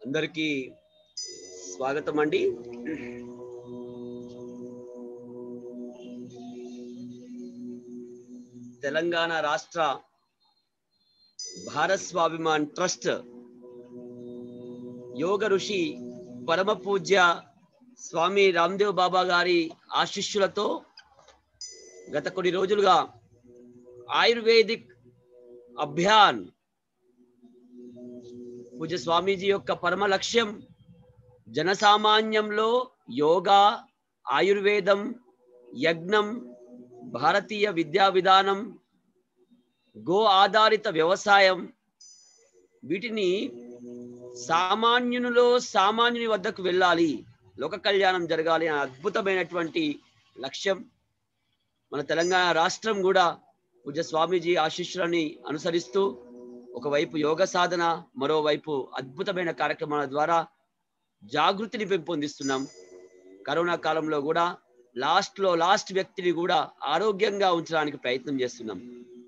అందరికీ స్వాగతం అండి తెలంగాణ రాష్ట్ర భారత్ స్వాభిమాన్ ట్రస్ట్ యోగ ఋషి పరమ పూజ్య స్వామి రామ్దేవ్ బాబా గారి ఆశిష్యులతో గత కొన్ని రోజులుగా ఆయుర్వేదిక్ అభియాన్ పూజ్య స్వామీజీ యొక్క పరమ లక్ష్యం జనసామాన్యంలో యోగా ఆయుర్వేదం యజ్ఞం భారతీయ విద్యా విధానం గో ఆధారిత వ్యవసాయం వీటిని సామాన్యునిలో సామాన్యుని వద్దకు వెళ్ళాలి లోక కళ్యాణం జరగాలి అనే అద్భుతమైనటువంటి లక్ష్యం మన తెలంగాణ రాష్ట్రం కూడా పూజ్య స్వామీజీ ఆశిష్యులని అనుసరిస్తూ ఒకవైపు యోగ సాధన మరోవైపు అద్భుతమైన కార్యక్రమాల ద్వారా జాగృతిని పెంపొందిస్తున్నాం కరోనా కాలంలో కూడా లాస్ట్ లో లాస్ట్ వ్యక్తిని కూడా ఆరోగ్యంగా ఉంచడానికి ప్రయత్నం చేస్తున్నాం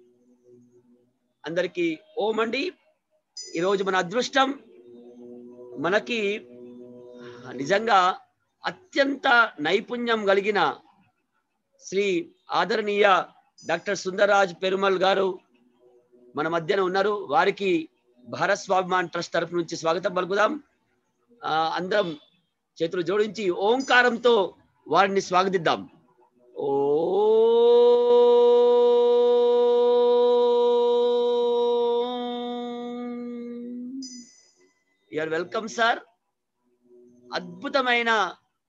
అందరికీ ఓం అండి ఈరోజు మన అదృష్టం మనకి నిజంగా అత్యంత నైపుణ్యం కలిగిన శ్రీ ఆదరణీయ డాక్టర్ సుందరరాజ్ పెరుమల్ గారు మన మధ్యన ఉన్నారు వారికి భారత్ స్వాభిమాన్ ట్రస్ట్ తరఫు నుంచి స్వాగతం పలుకుదాం ఆ, అందరం చేతులు జోడించి ఓంకారంతో వారిని స్వాగతిద్దాం ఓ యూఆర్ వెల్కమ్ సార్ అద్భుతమైన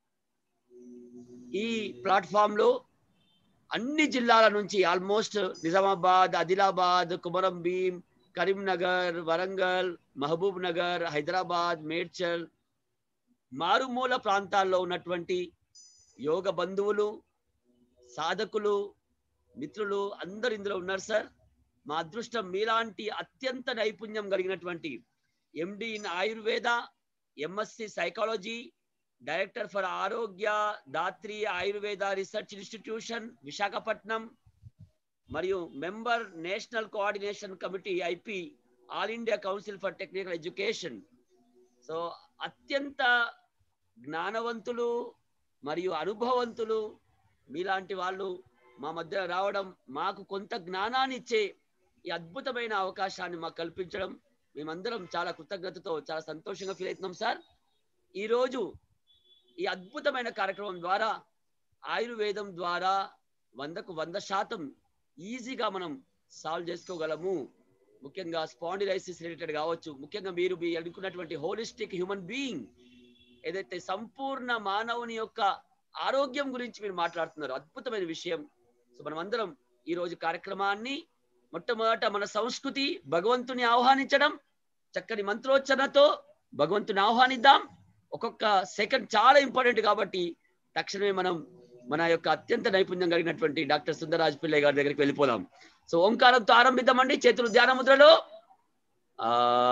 ఈ ప్లాట్ఫామ్ లో అన్ని జిల్లాల నుంచి ఆల్మోస్ట్ నిజామాబాద్ ఆదిలాబాద్ కుమరం భీం కరీంనగర్ వరంగల్ మహబూబ్ నగర్ హైదరాబాద్ మేడ్చల్ మారుమూల ప్రాంతాల్లో ఉన్నటువంటి యోగ బంధువులు సాధకులు మిత్రులు అందరు ఇందులో ఉన్నారు సార్ మా అదృష్టం మీలాంటి అత్యంత నైపుణ్యం కలిగినటువంటి MD in Ayurveda MSc psychology director for Arogya Dhatri Ayurveda research institution Visakhapatnam మరియు member national coordination committee IP all India council for technical education so అత్యంత జ్ఞానవంతులు మరియు అనుభవవంతులు మీలాంటి వాళ్ళు మా మధ్య రావడం మాకు కొంత జ్ఞానాన్ని ఇచ్చే ఈ అద్భుతమైన అవకాశాన్ని మాకు కల్పించడం మేమందరం చాలా కృతజ్ఞతతో చాలా సంతోషంగా ఫీల్ అవుతున్నాం సార్ ఈరోజు ఈ అద్భుతమైన కార్యక్రమం ద్వారా ఆయుర్వేదం ద్వారా వందకు వంద శాతం ఈజీగా మనం సాల్వ్ చేసుకోగలము ముఖ్యంగా స్పాండిలైసిస్ రిలేటెడ్ కావచ్చు ముఖ్యంగా మీరు మీ అనుకున్నటువంటి హోలిస్టిక్ హ్యూమన్ బీయింగ్ ఏదైతే సంపూర్ణ మానవుని యొక్క ఆరోగ్యం గురించి మీరు మాట్లాడుతున్నారు అద్భుతమైన విషయం సో మనం అందరం ఈ రోజు కార్యక్రమాన్ని మొట్టమొదట మన సంస్కృతి భగవంతుని ఆహ్వానించడం చక్కని మంత్రోచ్చరణతో భగవంతుని ఆహ్వానిద్దాం ఒక్కొక్క సెకండ్ చాలా ఇంపార్టెంట్ కాబట్టి తక్షణమే మనం మన యొక్క అత్యంత నైపుణ్యం కలిగినటువంటి డాక్టర్ సుందరరాజ్ పిల్లయ్య గారి దగ్గరికి వెళ్ళిపోదాం సో ఓంకారంతో ఆరంభిద్దామండి చేతులు ధ్యాన ముద్రలో ఆ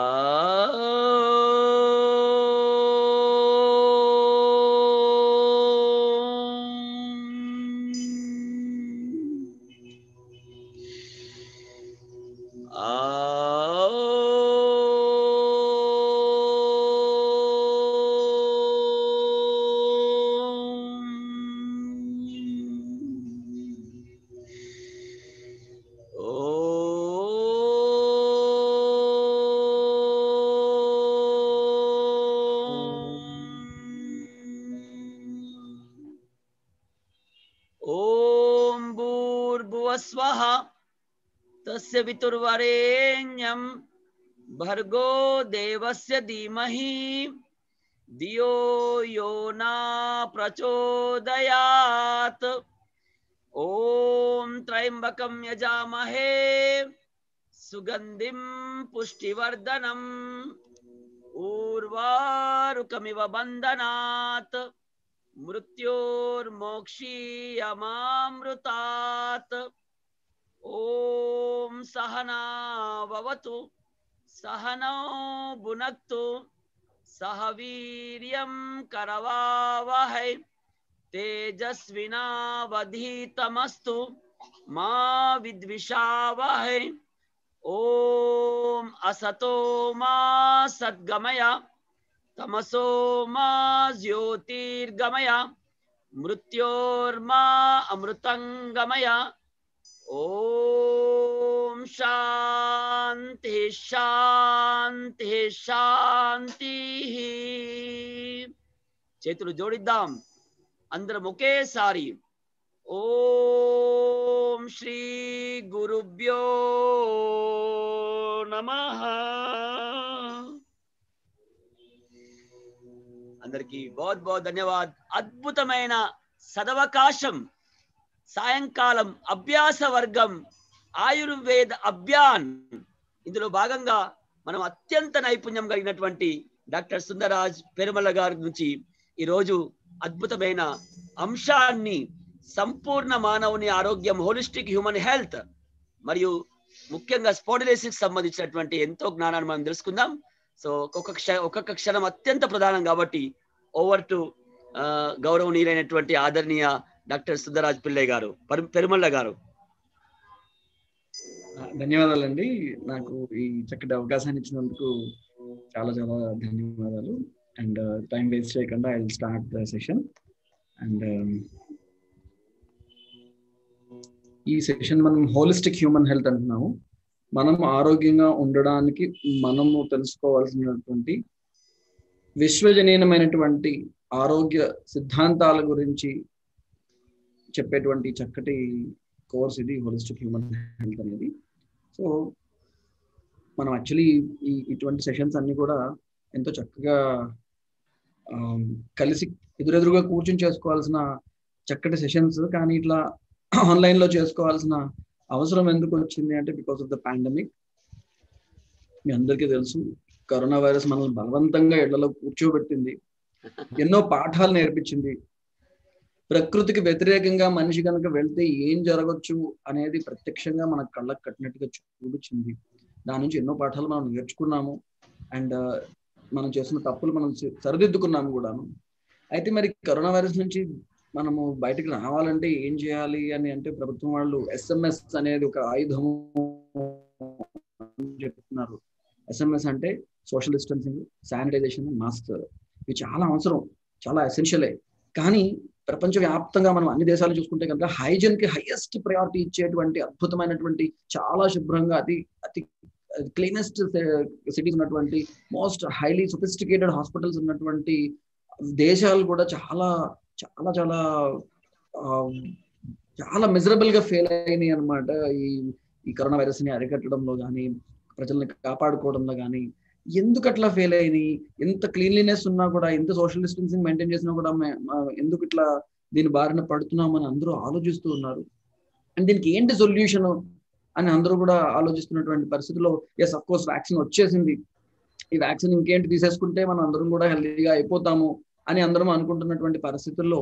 ఓం భూర్భువస్వః తస్య వితుర్వరేణ్యం భర్గో దేవస్య ధీమహి ధియో యో నా ప్రచోదయాత్ ఓం త్రయంబకం యజామహే సుగంధిం పుష్టివర్ధనం ఊర్వారుకమివ బంధనాత్ మృత్యోర్మోక్షీయమామృతాత్ ఓం సహనావతు సహనౌ భునక్తు సహ వీర్యం కరవావహై తేజస్వినావధీతమస్తు మా విద్విషావహై ఓం అసతో మా సద్గమయ తమసో మా జ్యోతిర్గమయ మృత్యోర్మా అమృతంగమయ ఓం శాంతి శాంతి శాంతి చేతులు జోడిద్దాం అందరం ఒకేసారి ఓం శ్రీ గురుభ్యో నమ అందరికి బహుత్ బహుత్ ధన్యవాద్ అద్భుతమైన సదవకాశం సాయంకాలం అభ్యాస వర్గం ఆయుర్వేద అభ్యాన్ ఇందులో భాగంగా మనం అత్యంత నైపుణ్యం కలిగినటువంటి డాక్టర్ సుందరాజ్ పెరుమల గారి నుంచి ఈరోజు అద్భుతమైన అంశాన్ని సంపూర్ణ మానవుని ఆరోగ్యం హోలిస్టిక్ హ్యూమన్ హెల్త్ మరియు ముఖ్యంగా స్పోడిలైసిస్ సంబంధించినటువంటి ఎంతో జ్ఞానాన్ని మనం తెలుసుకుందాం సో ఒక్కొక్క క్ష ఒక్కొక్క క్షణం అత్యంత ప్రధానం కాబట్టి ఓవర్ టు గౌరవనీయులైనటువంటి ఆదరణీయ డాక్టర్ సుందరాజ్ పిల్లయ్య గారు పరు- పెరుమల్ల గారు ధన్యవాదాలండి నాకు ఈ చక్కటి అవకాశాన్ని ఇచ్చినందుకు చాలా చాలా ధన్యవాదాలు అండ్ టైం వేస్ట్ చేయకుండా I start the session and ఈ సెషన్ మనం హోలిస్టిక్ హ్యూమన్ హెల్త్ అంటున్నాము మనం ఆరోగ్యంగా ఉండడానికి మనము తెలుసుకోవాల్సినటువంటి విశ్వజనీయమైనటువంటి ఆరోగ్య సిద్ధాంతాల గురించి చెప్పేటువంటి చక్కటి కోర్స్ ఇది హోలిస్టిక్ హ్యూమన్ హెల్త్ అనేది సో మనం యాక్చువల్లీ ఈ ఇటువంటి సెషన్స్ అన్ని కూడా ఎంతో చక్కగా ఆమ్, కలిసి ఎదురెదురుగా కూర్చొని చేసుకోవాల్సిన చక్కటి సెషన్స్ కానీ ఇట్లా ఆన్లైన్ లో చేసుకోవాల్సిన అవసరం ఎందుకు వచ్చింది అంటే బికాస్ ఆఫ్ ద పాండమిక్ మీ అందరికీ తెలుసు కరోనా వైరస్ మనల్ని బలవంతంగా ఇళ్లలో కూర్చోబెట్టింది ఎన్నో పాఠాలు నేర్పించింది ప్రకృతికి వ్యతిరేకంగా మనిషి కనుక వెళ్తే ఏం జరగచ్చు అనేది ప్రత్యక్షంగా మన కళ్ళకు కట్టినట్టుగా చూపించింది దాని నుంచి ఎన్నో పాఠాలు మనం నేర్చుకున్నాము అండ్ మనం చేసిన తప్పులు మనం స- సరిదిద్దుకున్నాము కూడాను అయితే మరి కరోనా వైరస్ నుంచి మనము బయటకు రావాలంటే ఏం చేయాలి అని అంటే ప్రభుత్వం వాళ్ళు ఎస్ఎంఎస్ అనేది ఒక ఆయుధము అని చెప్తున్నారు ఎస్ఎంఎస్ అంటే సోషల్ డిస్టెన్సింగ్ శానిటైజేషన్ మాస్క్ ఇవి చాలా అవసరం చాలా ఎసెన్షియలే కానీ ప్రపంచ వ్యాప్తంగా మనం అన్ని దేశాలు చూసుకుంటే కనుక హైజీన్ కి హైయెస్ట్ ప్రయారిటీ ఇచ్చేటువంటి అద్భుతమైనటువంటి చాలా శుభ్రంగా అతి అతి క్లీనెస్ట్ సిటీస్ ఉన్నటువంటి మోస్ట్ హైలీ సొఫిస్టికేటెడ్ హాస్పిటల్స్ ఉన్నటువంటి దేశాలు కూడా చాలా చాలా చాలా ఆ, చాలా మిజరబుల్ గా ఫెయిల్ అయినాయి అనమాట ఈ ఈ కరోనా వైరస్ ని అరికట్టడంలో కానీ ప్రజల్ని కాపాడుకోవడంలో కానీ ఎందుకు అట్లా ఫెయిల్ అయినాయి ఎంత క్లీన్లీనెస్ ఉన్నా కూడా ఎంత సోషల్ డిస్టెన్సింగ్ మెయింటైన్ చేసినా కూడా మే- మా- ఎందుకు ఇట్లా దీని బారిన పడుతున్నామని అందరూ ఆలోచిస్తూ ఉన్నారు అండ్ దీనికి ఏంటి సొల్యూషన్ అని అందరూ కూడా ఆలోచిస్తున్నటువంటి పరిస్థితుల్లో ఎస్ అఫ్ కోర్స్ వ్యాక్సిన్ వచ్చేసింది ఈ వ్యాక్సిన్ ఇంకేంటి తీసేసుకుంటే మనం అందరం కూడా హెల్తీగా అయిపోతాము అని అందరం అనుకుంటున్నటువంటి పరిస్థితుల్లో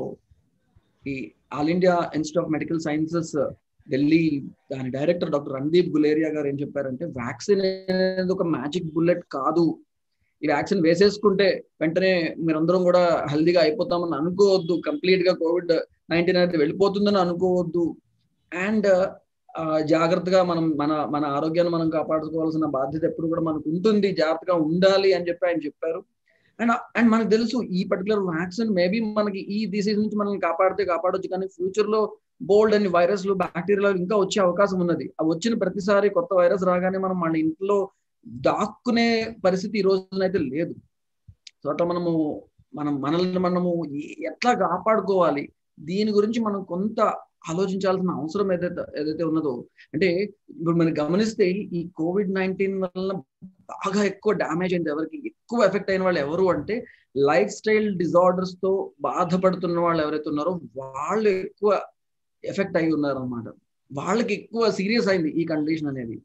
ఈ all India institute of medical sciences Delhi దాని డైరెక్టర్ డాక్టర్ రణదీప్ గులేరియా గారు ఏం చెప్పారంటే వ్యాక్సిన్ అనేది ఒక మ్యాజిక్ బుల్లెట్ కాదు ఈ వ్యాక్సిన్ వేసేసుకుంటే వెంటనే మీరందరం కూడా హెల్దీగా అయిపోతామని అనుకోవద్దు కంప్లీట్ గా కోవిడ్ నైన్టీన్ అనేది వెళ్ళిపోతుందని అనుకోవద్దు అండ్ జాగ్రత్తగా మనం మన మన ఆరోగ్యాన్ని మనం కాపాడుకోవాల్సిన బాధ్యత ఎప్పుడు కూడా మనకు ఉంటుంది జాగ్రత్తగా ఉండాలి అని చెప్పి ఆయన చెప్పారు అండ్ అండ్ మనకు తెలుసు ఈ పర్టికులర్ వ్యాక్సిన్ మేబీ మనకి ఈ డిసీజ్ నుంచి మనల్ని కాపాడితే కాపాడొచ్చు కానీ ఫ్యూచర్ లో బోల్డ్ అని వైరస్లు బ్యాక్టీరియాలు ఇంకా వచ్చే అవకాశం ఉన్నది ఆ వచ్చిన ప్రతిసారి కొత్త వైరస్ రాగానే మనం మన ఇంట్లో దాక్కునే పరిస్థితి ఈ రోజునైతే లేదు సో అట్లా మనము మనం మనల్ని మనము ఏ- ఎట్లా కాపాడుకోవాలి దీని గురించి మనం కొంత ఆలోచించాల్సిన అవసరం ఏదైతే ఏదైతే ఉన్నదో అంటే ఇప్పుడు మనం గమనిస్తే ఈ కోవిడ్ నైన్టీన్ వల్ల బాగా ఎక్కువ డ్యామేజ్ అయింది ఎవరికి ఎక్కువ ఎఫెక్ట్ అయిన వాళ్ళు ఎవరు అంటే లైఫ్ స్టైల్ డిజార్డర్స్ తో బాధపడుతున్న వాళ్ళు ఎవరైతే ఉన్నారో వాళ్ళు ఎక్కువ ఎఫెక్ట్ అయి ఉన్నారు అనమాట వాళ్ళకి ఎక్కువ సీరియస్ అయింది ఈ కండిషన్ అనేది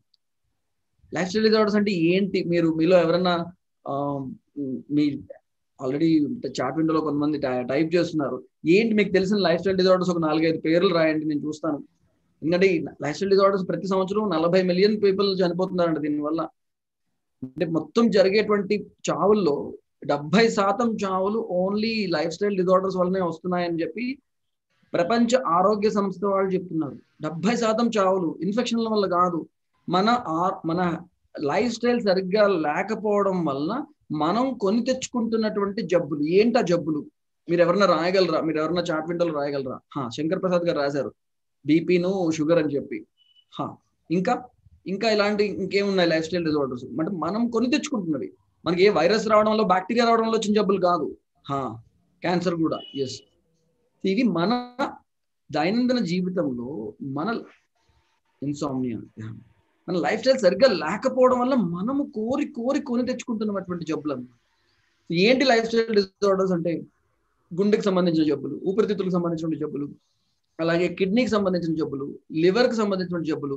లైఫ్ స్టైల్ డిజార్డర్స్ అంటే ఏంటి మీరు మీలో ఎవరన్నా ఆ, మీ ఆల్రెడీ చాట్ విండోలో కొంతమంది టైప్ చేస్తున్నారు ఏంటి మీకు తెలిసిన లైఫ్ స్టైల్ డిజార్డర్స్ ఒక నాలుగైదు పేర్లు రాయండి నేను చూస్తాను ఎందుకంటే ఈ లైఫ్ స్టైల్ డిజార్డర్స్ ప్రతి సంవత్సరం నలభై మిలియన్ పీపుల్ చనిపోతున్నారంట దీనివల్ల అంటే మొత్తం జరిగేటువంటి చావుల్లో డెబ్బై శాతం చావులు ఓన్లీ లైఫ్ స్టైల్ డిజార్డర్స్ వల్లనే వస్తున్నాయని చెప్పి ప్రపంచ ఆరోగ్య సంస్థ వాళ్ళు చెప్తున్నారు డెబ్బై శాతం చావులు ఇన్ఫెక్షన్ల వల్ల కాదు మన ఆ- మన లైఫ్ స్టైల్ సరిగ్గా లేకపోవడం వల్ల మనం కొని తెచ్చుకుంటున్నటువంటి జబ్బులు ఏంటా జబ్బులు మీరు ఎవరన్నా రాయగలరా మీరు ఎవరన్నా చాట్ విండోలో రాయగలరా హా శంకర్ ప్రసాద్ గారు రాశారు బీపీను షుగర్ అని చెప్పి హా ఇంకా ఇంకా ఇలాంటి ఇంకేమున్నాయి లైఫ్ స్టైల్ డిజార్డర్స్ అంటే మనం కొని తెచ్చుకుంటున్నవి మనకి ఏ వైరస్ రావడం వల్ల బ్యాక్టీరియా రావడం వల్ల వచ్చిన జబ్బులు కాదు హా క్యాన్సర్ కూడా ఎస్ ఇవి మన దైనందిన జీవితంలో మన ఇన్సామ్నియా మన లైఫ్ స్టైల్ సరిగ్గా లేకపోవడం వల్ల మనము కోరి కోరి కొని తెచ్చుకుంటున్నటువంటి జబ్బులు అన్నమాట ఏంటి లైఫ్ స్టైల్ డిజార్డర్స్ అంటే గుండెకి సంబంధించిన జబ్బులు ఊపిరితిత్తులకు సంబంధించిన జబ్బులు అలాగే కిడ్నీకి సంబంధించిన జబ్బులు లివర్కి సంబంధించిన జబ్బులు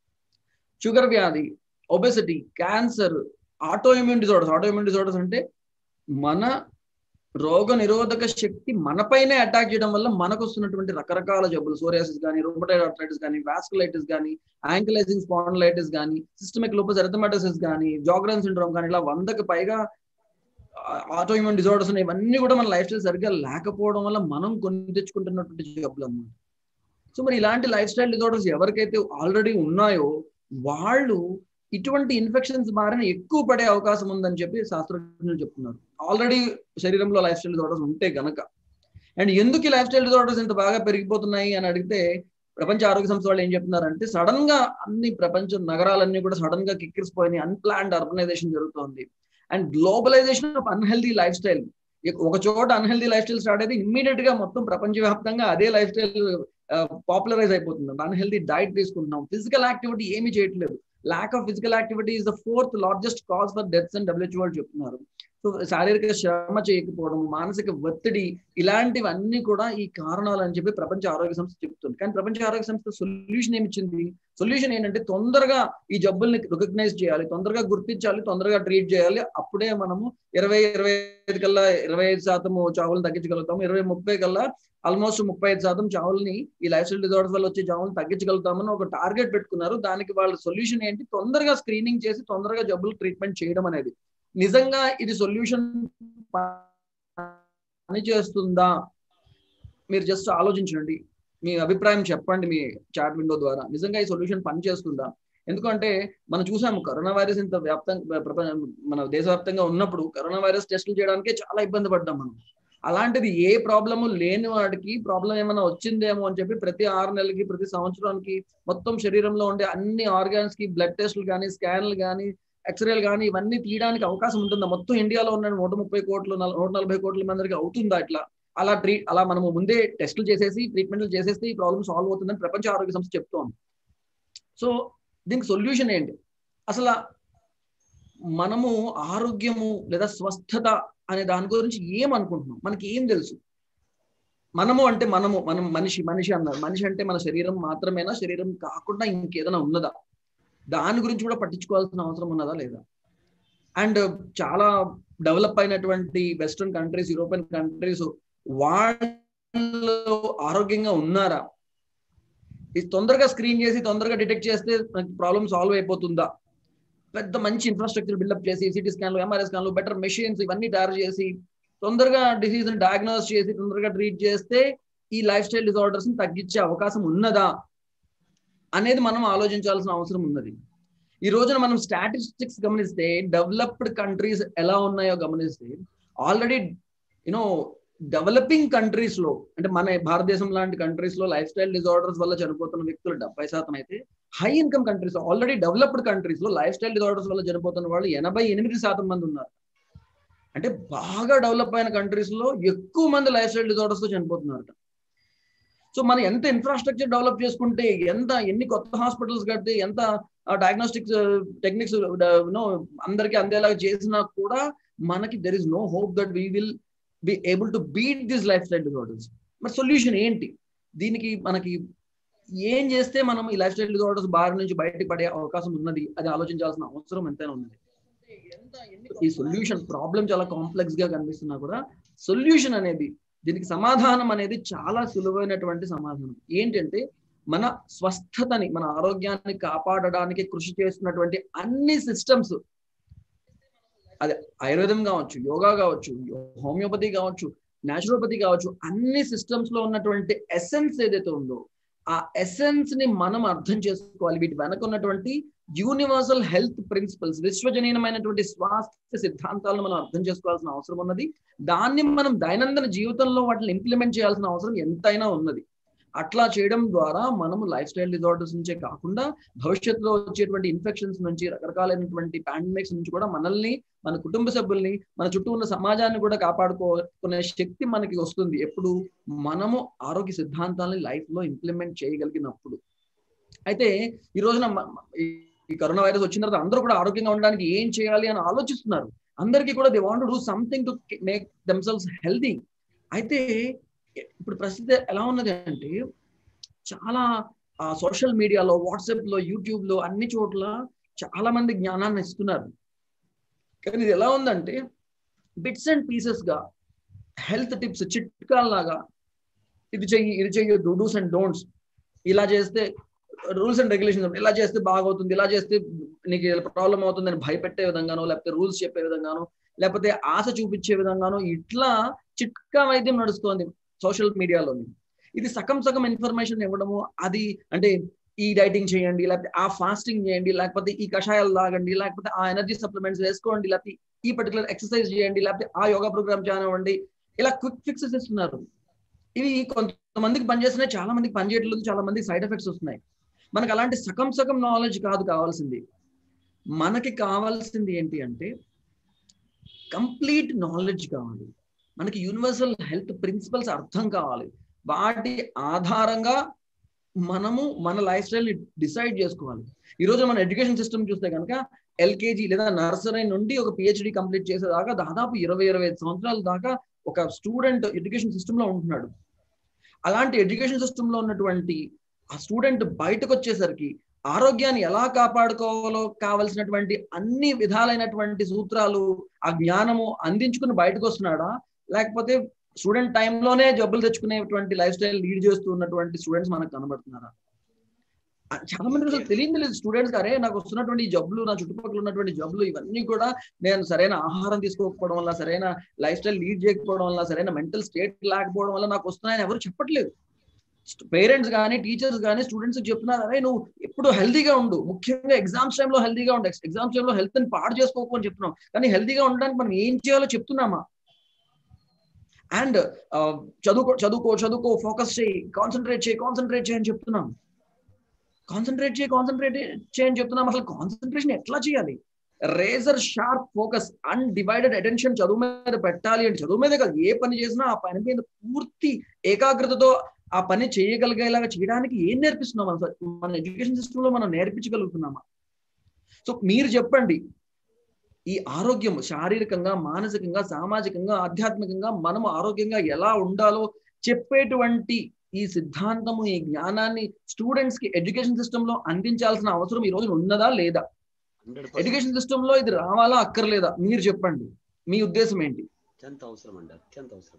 షుగర్ వ్యాధి obesity cancer autoimmune disorders autoimmune disorders అంటే మన రోగ నిరోధక శక్తి మనపైనే అటాక్ చేయడం వల్ల మనకు వస్తున్నటువంటి రకరకాల జబ్బులు సోరియాసిస్ కానీ రోమటైడ్ ఆర్థరైటిస్ కానీ వాస్కులైటిస్ కానీ యాంకిలైజింగ్ స్పాండిలైటిస్ కానీ సిస్టమిక్ లూపస్ ఎరథమాటసిస్ కానీ జాగ్రన్ సిండ్రోమ్ కానీ ఇలా వందకి పైగా ఆటోఇమ్యూన్ డిజార్డర్స్ ఇవన్నీ కూడా మన లైఫ్ స్టైల్ సరిగ్గా లేకపోవడం వల్ల మనం కొని తెచ్చుకుంటున్నటువంటి జబ్బులు అన్నమాట సో మరి ఇలాంటి లైఫ్ స్టైల్ డిజార్డర్స్ ఎవరికైతే ఆల్రెడీ ఉన్నాయో వాళ్ళు ఇటువంటి ఇన్ఫెక్షన్స్ బారిన ఎక్కువ పడే అవకాశం ఉందని చెప్పి శాస్త్రజ్ఞులు చెప్తున్నారు ఆల్రెడీ శరీరంలో లైఫ్ స్టైల్ డిజార్డర్స్ ఉంటే గనక అండ్ ఎందుకు ఈ లైఫ్ స్టైల్ డిజార్డర్స్ ఇంత బాగా పెరిగిపోతున్నాయి అని అడిగితే ప్రపంచ ఆరోగ్య సంస్థ వాళ్ళు ఏం చెప్తున్నారంటే సడన్ గా అన్ని ప్రపంచ నగరాలన్నీ కూడా సడన్ గా కిక్కిరిసిపోయినాయి అన్ప్లాన్డ్ అర్బనైజేషన్ జరుగుతోంది and globalisation of unhealthy lifestyle ఒక చోట అన్హెల్దీ లైఫ్ స్టైల్ స్టార్ట్ అయితే ఇమ్మీడియట్ గా మొత్తం ప్రపంచవ్యాప్తంగా అదే లైఫ్ స్టైల్ పాపులరైజ్ అయిపోతుంది అన్హెల్దీ డైట్ తీసుకుంటున్నాం ఫిజికల్ యాక్టివిటీ ఏమీ చేయట్లేదు lack of physical activity is the fourth largest cause for deaths and W H వాళ్ళు చెప్తున్నారు సో శారీరక శ్రమ చేయకపోవడం మానసిక ఒత్తిడి ఇలాంటివన్నీ కూడా ఈ కారణాలు అని చెప్పి ప్రపంచ ఆరోగ్య సంస్థ చెప్తుంది కానీ ప్రపంచ ఆరోగ్య సంస్థ సొల్యూషన్ ఏమి ఇచ్చింది సొల్యూషన్ ఏంటంటే తొందరగా ఈ జబ్బుల్ని రికగ్నైజ్ చేయాలి తొందరగా గుర్తించాలి తొందరగా ట్రీట్ చేయాలి అప్పుడే మనము ఇరవై ఇరవై ఐదు కల్లా ఇరవై ఐదు శాతం చావులను తగ్గించగలుగుతాము ఇరవై ముప్పై కల్లా ఆల్మోస్ట్ ముప్పై ఐదు శాతం చావుల్ని ఈ లైఫ్ స్టైల్ డిజార్డర్స్ వల్ల వచ్చే చావులను తగ్గించగలుగుతామని ఒక టార్గెట్ పెట్టుకున్నారు దానికి వాళ్ళ సొల్యూషన్ ఏంటి తొందరగా స్క్రీనింగ్ చేసి తొందరగా జబ్బులు ట్రీట్మెంట్ చేయడం అనేది నిజంగా ఇది సొల్యూషన్ పనిచేస్తుందా మీరు జస్ట్ ఆలోచించండి మీ అభిప్రాయం చెప్పండి మీ చాట్ విండో ద్వారా నిజంగా ఈ సొల్యూషన్ పనిచేస్తుందా ఎందుకంటే మనం చూసాము కరోనా వైరస్ ఇంత వ్యాప్తంగా మన దేశవ్యాప్తంగా ఉన్నప్పుడు కరోనా వైరస్ టెస్టులు చేయడానికే చాలా ఇబ్బంది పడ్డాం మనం అలాంటిది ఏ ప్రాబ్లము లేని వాడికి ప్రాబ్లం ఏమైనా వచ్చిందేమో అని చెప్పి ప్రతి ఆరు నెలలకి ప్రతి సంవత్సరానికి మొత్తం శరీరంలో ఉండే అన్ని ఆర్గాన్స్ కి బ్లడ్ టెస్టులు కానీ స్కాన్లు కానీ ఎక్స్రేలు కానీ ఇవన్నీ తీయడానికి అవకాశం ఉంటుందా మొత్తం ఇండియాలో ఉన్న నూట ముప్పై కోట్లు నూట నలభై కోట్ల మందికి అవుతుందా ఇట్లా అలా ట్రీట్ అలా మనము ముందే టెస్టులు చేసేసి ట్రీట్మెంట్లు చేసేస్తే ఈ ప్రాబ్లమ్ సాల్వ్ అవుతుందని ప్రపంచ ఆరోగ్య సంస్థ చెప్తోంది సో దీనికి సొల్యూషన్ ఏంటి అసలు మనము ఆరోగ్యము లేదా స్వస్థత అనే దాని గురించి ఏం అనుకుంటున్నాం మనకి ఏం తెలుసు మనము అంటే మనము మనం మనిషి మనిషి అన్నారు మనిషి అంటే మన శరీరం మాత్రమేనా శరీరం కాకుండా ఇంకేదైనా ఉన్నదా దాని గురించి కూడా పట్టించుకోవాల్సిన అవసరం ఉన్నదా లేదా అండ్ చాలా డెవలప్ అయినటువంటి వెస్ట్రన్ కంట్రీస్ యూరోపియన్ కంట్రీస్ వాళ్ళు ఆరోగ్యంగా ఉన్నారా ఇది తొందరగా స్క్రీన్ చేసి తొందరగా డిటెక్ట్ చేస్తే ప్రాబ్లమ్ సాల్వ్ అయిపోతుందా పెద్ద మంచి ఇన్ఫ్రాస్ట్రక్చర్ బిల్డప్ చేసి సిటీ స్కాన్లు ఎంఆర్ఐ స్కాన్లు బెటర్ మెషిన్స్ ఇవన్నీ తయారు చేసి తొందరగా డిసీజ్ డయాగ్నోస్ చేసి తొందరగా ట్రీట్ చేస్తే ఈ లైఫ్ స్టైల్ డిజార్డర్స్ తగ్గించే అవకాశం ఉన్నదా అనేది మనం ఆలోచించాల్సిన అవసరం ఉన్నది ఈ రోజున మనం స్టాటిస్టిక్స్ గమనిస్తే డెవలప్డ్ కంట్రీస్ ఎలా ఉన్నాయో గమనిస్తే ఆల్రెడీ యునో డెవలపింగ్ కంట్రీస్ లో అంటే మన భారతదేశం లాంటి కంట్రీస్ లో లైఫ్ స్టైల్ డిజార్డర్స్ వల్ల చనిపోతున్న వ్యక్తులు డెబ్బై శాతం అయితే high income countries already developed countries లో లైఫ్ స్టైల్ డిజార్డర్స్ వల్ల చనిపోతున్న వాళ్ళు ఎనభై ఎనిమిది శాతం మంది ఉన్నారు అంటే బాగా డెవలప్ అయిన కంట్రీస్ లో ఎక్కువ మంది లైఫ్ స్టైల్ డిజార్డర్స్ తో చనిపోతున్నారు సో మనం ఎంత ఇన్ఫ్రాస్ట్రక్చర్ డెవలప్ చేసుకుంటే ఎంత ఎన్ని కొత్త హాస్పిటల్స్ కడితే ఎంత డయాగ్నోస్టిక్స్ టెక్నిక్స్ నో అందరికీ అందేలాగా చేసినా కూడా మనకి there is no hope that we will be able to beat this lifestyle disorders మరి సొల్యూషన్ ఏంటి దీనికి మనకి ఏం చేస్తే మనం ఈ లైఫ్ స్టైల్ డిజార్డర్స్ బారి నుంచి బయటకు పడే అవకాశం ఉన్నది అది ఆలోచించాల్సిన అవసరం ఎంతైనా ఉన్నది ఈ సొల్యూషన్ ప్రాబ్లం చాలా కాంప్లెక్స్ గా కనిపిస్తున్నా కూడా సొల్యూషన్ అనేది దీనికి సమాధానం అనేది చాలా సులువైనటువంటి సమాధానం ఏంటంటే మన స్వస్థతని మన ఆరోగ్యాన్ని కాపాడడానికి కృషి చేస్తున్నటువంటి అన్ని సిస్టమ్స్ అదే ఆయుర్వేదం కావచ్చు యోగా కావచ్చు హోమియోపతి కావచ్చు న్యాచురోపతి కావచ్చు అన్ని సిస్టమ్స్ లో ఉన్నటువంటి ఎసెన్స్ ఏదైతే ఉందో ఆ ఎసెన్స్ ని మనం అర్థం చేసుకోవాలి వీటి వెనక ఉన్నటువంటి యూనివర్సల్ హెల్త్ ప్రిన్సిపల్స్ విశ్వజనీయమైనటువంటి స్వాస్థ్య సిద్ధాంతాలను మనం అర్థం చేసుకోవాల్సిన అవసరం ఉన్నది దాన్ని మనం దైనందిన జీవితంలో వాటిని ఇంప్లిమెంట్ చేయాల్సిన అవసరం ఎంతైనా ఉన్నది అట్లా చేయడం ద్వారా మనము లైఫ్ స్టైల్ డిజార్డర్స్ నుంచే కాకుండా భవిష్యత్తులో వచ్చేటువంటి ఇన్ఫెక్షన్స్ నుంచి రకరకాలైనటువంటి పాండమిక్స్ నుంచి కూడా మనల్ని మన కుటుంబ సభ్యుల్ని మన చుట్టూ ఉన్న సమాజాన్ని కూడా కాపాడుకోనే శక్తి మనకి వస్తుంది ఎప్పుడు మనము ఆరోగ్య సిద్ధాంతాలని లైఫ్ లో ఇంప్లిమెంట్ చేయగలిగినప్పుడు అయితే ఈ రోజున ఈ కరోనా వైరస్ వచ్చిన తర్వాత అందరూ కూడా ఆరోగ్యంగా ఉండడానికి ఏం చేయాలి అని ఆలోచిస్తున్నారు అందరికీ కూడా they want do something to make themselves healthy అయితే ఇప్పుడు పరిస్థితి ఎలా ఉన్నది అంటే చాలా సోషల్ మీడియాలో వాట్సాప్ లో యూట్యూబ్ లో అన్ని చోట్ల చాలా మంది జ్ఞానాన్ని ఇస్తున్నారు కానీ ఇది ఎలా ఉందంటే బిట్స్ అండ్ పీసెస్ గా హెల్త్ టిప్స్ చిట్కాల్లాగా ఇది చెయ్యి ఇది చెయ్యొద్దు డూస్ అండ్ డోంట్స్ ఇలా చేస్తే రూల్స్ అండ్ రెగ్యులేషన్స్ ఇలా చేస్తే బాగవుతుంది ఇలా చేస్తే నీకు ప్రాబ్లం అవుతుందని భయపెట్టే విధంగానో లేకపోతే రూల్స్ చెప్పే విధంగానో లేకపోతే ఆశ చూపించే విధంగానో ఇట్లా చిట్కా వైద్యం నడుస్తోంది సోషల్ మీడియాలోని ఇది సగం సగం ఇన్ఫర్మేషన్ ఇవ్వడము అది అంటే ఈ డైటింగ్ చేయండి లేకపోతే ఆ ఫాస్టింగ్ చేయండి లేకపోతే ఈ కషాయాలు తాగండి లేకపోతే ఆ ఎనర్జీ సప్లిమెంట్స్ వేసుకోండి లేకపోతే ఈ పర్టికులర్ ఎక్సర్సైజ్ చేయండి లేకపోతే ఆ యోగా ప్రోగ్రామ్ చేయనివ్వండి ఇలా క్విక్ ఫిక్సెస్ ఇస్తున్నారు ఇవి కొంతమందికి పనిచేస్తున్నాయి చాలా మందికి పనిచేయట్లేదు చాలా మందికి సైడ్ ఎఫెక్ట్స్ వస్తున్నాయి మనకు అలాంటి సగం సగం నాలెడ్జ్ కాదు కావాల్సింది మనకి కావాల్సింది ఏంటి అంటే కంప్లీట్ నాలెడ్జ్ కావాలి మనకి యూనివర్సల్ హెల్త్ ప్రిన్సిపల్స్ అర్థం కావాలి వాటి ఆధారంగా మనము మన లైఫ్ స్టైల్ని డిసైడ్ చేసుకోవాలి ఈ రోజు మన ఎడ్యుకేషన్ సిస్టమ్ చూస్తే కనుక ఎల్కేజీ లేదా నర్సరీ నుండి ఒక పిహెచ్డి కంప్లీట్ చేసేదాకా దాదాపు ఇరవై ఇరవై ఐదు సంవత్సరాల దాకా ఒక స్టూడెంట్ ఎడ్యుకేషన్ సిస్టమ్ లో ఉంటున్నాడు అలాంటి ఎడ్యుకేషన్ సిస్టమ్ లో ఉన్నటువంటి ఆ స్టూడెంట్ బయటకు వచ్చేసరికి ఆరోగ్యాన్ని ఎలా కాపాడుకోవాలో కావలసినటువంటి అన్ని విధాలైనటువంటి సూత్రాలు ఆ జ్ఞానము అందించుకుని బయటకు వస్తున్నాడా లేకపోతే స్టూడెంట్ టైంలోనే జబ్బులు తెచ్చుకునేటువంటి లైఫ్ స్టైల్ లీడ్ చేస్తూ ఉన్నటువంటి స్టూడెంట్స్ మనకు కనబడుతున్నారా చాలా మంది అసలు తెలియదు లేదు స్టూడెంట్స్ అరే నాకు వస్తున్నటువంటి జబ్బులు నా చుట్టుపక్కల ఉన్నటువంటి జబ్బులు ఇవన్నీ కూడా నేను సరైన ఆహారం తీసుకోకపోవడం వల్ల సరైన లైఫ్ స్టైల్ లీడ్ చేయకపోవడం వల్ల సరైన మెంటల్ స్టేట్ లేకపోవడం వల్ల నాకు వస్తున్నాయని ఎవరు చెప్పట్లేదు పేరెంట్స్ కానీ టీచర్స్ కానీ స్టూడెంట్స్ చెప్తున్నారు అరే నువ్వు ఎప్పుడు హెల్తీగా ఉండు ముఖ్యంగా ఎగ్జామ్స్ టైంలో హెల్తీగా ఉండు ఎగ్జామ్స్ టైంలో హెల్త్ ని పాడు చేసుకోకు అని చెప్తున్నాం కానీ హెల్తీగా ఉండడానికి మనం ఏం చేయాలో చెప్తున్నామా అండ్ చదువుకో చదువుకో చదువుకో ఫోకస్ చేయి కాన్సన్ట్రేట్ చేయి కాన్సన్ట్రేట్ చేయని చెప్తున్నాం కాన్సన్ట్రేట్ చేయి కాన్సన్ట్రేట్ చేయని చెప్తున్నాం అసలు కాన్సన్ట్రేషన్ ఎట్లా చేయాలి razor sharp focus undivided attention చదువు మీద పెట్టాలి అంటే చదువు మీద కాదు ఏ పని చేసినా ఆ పని మీద పూర్తి ఏకాగ్రతతో ఆ పని చేయగలిగేలాగా చేయడానికి ఏం నేర్పిస్తున్నాం అసలు మన ఎడ్యుకేషన్ సిస్టమ్ లో మనం నేర్పించగలుగుతున్నామా సో మీరు చెప్పండి ఈ ఆరోగ్యం శారీరకంగా మానసికంగా సామాజికంగా ఆధ్యాత్మికంగా మనము ఆరోగ్యంగా ఎలా ఉండాలో చెప్పేటువంటి ఈ సిద్ధాంతము ఈ జ్ఞానాన్ని స్టూడెంట్స్ కి ఎడ్యుకేషన్ సిస్టమ్ లో అందించాల్సిన అవసరం ఈ రోజు ఉన్నదా లేదా ఎడ్యుకేషన్ సిస్టమ్ లో ఇది రావాలా అక్కర్లేదా మీరు చెప్పండి మీ ఉద్దేశం ఏంటి అత్యంత అవసరం అండి అత్యంత అవసరం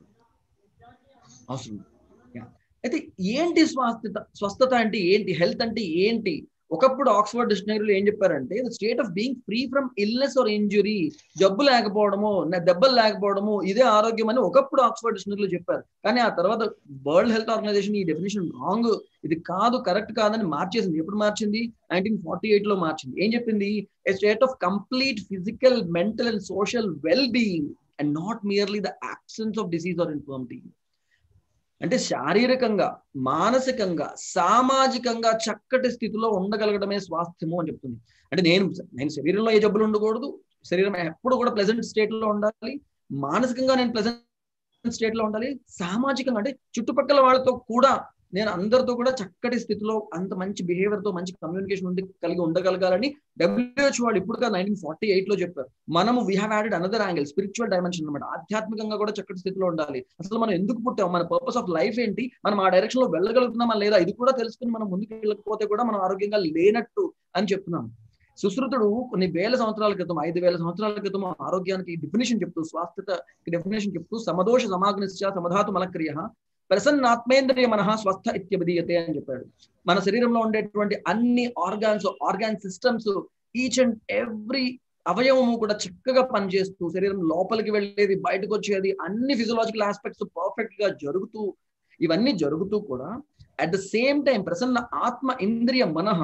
అవసరం అయితే ఏంటి స్వస్థత స్వస్థత అంటే ఏంటి హెల్త్ అంటే ఏంటి ఒకప్పుడు ఆక్స్ఫర్డ్ డిక్షనరీలో ఏం చెప్పారంటే the state of being free from illness or injury జబ్బు లేకపోవడము దెబ్బలు లేకపోవడము ఇదే ఆరోగ్యం అని ఒకప్పుడు ఆక్స్ఫర్డ్ డిక్షనరీలో చెప్పారు కానీ ఆ తర్వాత వరల్డ్ హెల్త్ ఆర్గనైజేషన్ ఈ డెఫినేషన్ రాంగ్ ఇది కాదు కరెక్ట్ కాదని మార్చేసింది ఎప్పుడు మార్చింది నైన్టీన్ ఫార్టీ ఎయిట్ లో మార్చింది ఏం చెప్పింది a state of complete physical mental and social well being and not merely the absence of disease or infirmity అంటే శారీరకంగా మానసికంగా సామాజికంగా చక్కటి స్థితిలో ఉండగలగడమే స్వాస్థ్యము అని చెప్తుంది అంటే నేను నేను శరీరంలో ఏ జబ్బులు ఉండకూడదు శరీరం ఎప్పుడు కూడా ప్లెజెంట్ స్టేట్ లో ఉండాలి మానసికంగా నేను ప్లెజెంట్ స్టేట్ లో ఉండాలి సామాజికంగా అంటే చుట్టుపక్కల వాళ్ళతో కూడా నేను అందరితో కూడా చక్కటి స్థితిలో అంత మంచి బిహేవియర్ తో మంచి కమ్యూనికేషన్ ఉండి కలిగి ఉండగలగాలని డబ్ల్యూహెచ్ వాళ్ళు ఇప్పుడు నైన్టీన్ ఫార్టీ ఎయిట్ లో చెప్పారు మనము we have added another angle spiritual dimension అనమాట ఆధ్యాత్మికంగా కూడా చక్కటి స్థితిలో ఉండాలి అసలు మనం ఎందుకు పుట్టాం మన పర్పస్ ఆఫ్ లైఫ్ ఏంటి మనం ఆ డైరెక్షన్ లో వెళ్ళగలుగుతున్నామా లేదా ఇది కూడా తెలుసుకుని మనం ముందుకు వెళ్ళకపోతే కూడా మనం ఆరోగ్యంగా లేనట్టు అని చెప్తున్నాం సుశ్రుతుడు కొన్ని వేల సంవత్సరాల క్రితం ఐదు వేల సంవత్సరాల క్రితం ఆరోగ్యానికి డెఫినేషన్ చెప్తూ స్వాస్థ్యత డెఫినేషన్ చెప్తూ సమదోష సమాగ్నిశ్చ సమధాతు మలక్రియ ప్రసన్నాత్మేంద్రియ మనహ స్వస్థ ఇత్యభిధీయతే అని చెప్పాడు మన శరీరంలో ఉండేటువంటి అన్ని organs organ systems each and every అవయవము కూడా చక్కగా పనిచేస్తూ శరీరం లోపలికి వెళ్ళేది బయటకు వచ్చేది అన్ని ఫిజియలాజికల్ ఆస్పెక్ట్స్ పర్ఫెక్ట్ గా జరుగుతూ ఇవన్నీ జరుగుతూ కూడా అట్ ద సేమ్ టైం ప్రసన్న ఆత్మ ఇంద్రియ మనహ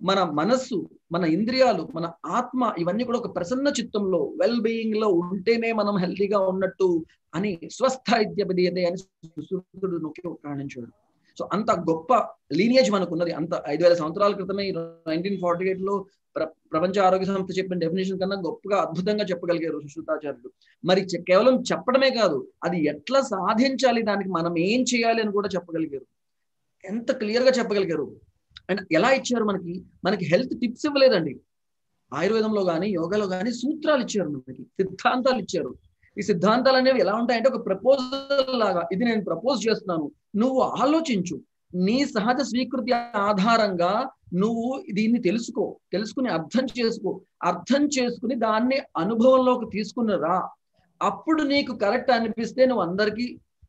మన మనస్సు మన ఇంద్రియాలు మన ఆత్మ ఇవన్నీ కూడా ఒక ప్రసన్న చిత్తంలో వెల్ బీయింగ్ లో ఉంటేనే మనం హెల్తీగా ఉన్నట్టు అని స్వస్థ ఇత్యపదీయతే అని సుశ్రుతుడు నొక్కి ప్రాణించాడు సో అంత గొప్ప లీనియేజ్ మనకు ఉన్నది అంత ఐదు వేల సంవత్సరాల క్రితమే నైన్టీన్ ఫార్టీ ఎయిట్ లో ప్ర ప్రపంచ ఆరోగ్య సంస్థ చెప్పిన డెఫినేషన్ కన్నా గొప్పగా అద్భుతంగా చెప్పగలిగారు సుశ్రుతాచార్యుడు మరి చె- కేవలం చెప్పడమే కాదు అది ఎట్లా సాధించాలి దానికి మనం ఏం చేయాలి అని కూడా చెప్పగలిగారు ఎంత క్లియర్ గా చెప్పగలిగారు అండ్ ఎలా ఇచ్చారు మనకి మనకి హెల్త్ టిప్స్ ఇవ్వలేదండి ఆయుర్వేదంలో కానీ యోగాలో కానీ సూత్రాలు ఇచ్చారు మనకి సిద్ధాంతాలు ఇచ్చారు ఈ సిద్ధాంతాలు అనేవి ఎలా ఉంటాయంటే ఒక ప్రపోజల్ లాగా ఇది నేను ప్రపోజ్ చేస్తున్నాను నువ్వు ఆలోచించు నీ సహజ స్వీకృతి ఆధారంగా నువ్వు దీన్ని తెలుసుకో తెలుసుకుని అర్థం చేసుకో అర్థం చేసుకుని దాన్ని అనుభవంలోకి తీసుకుని రా అప్పుడు నీకు కరెక్ట్ అనిపిస్తే నువ్వు అందరికీ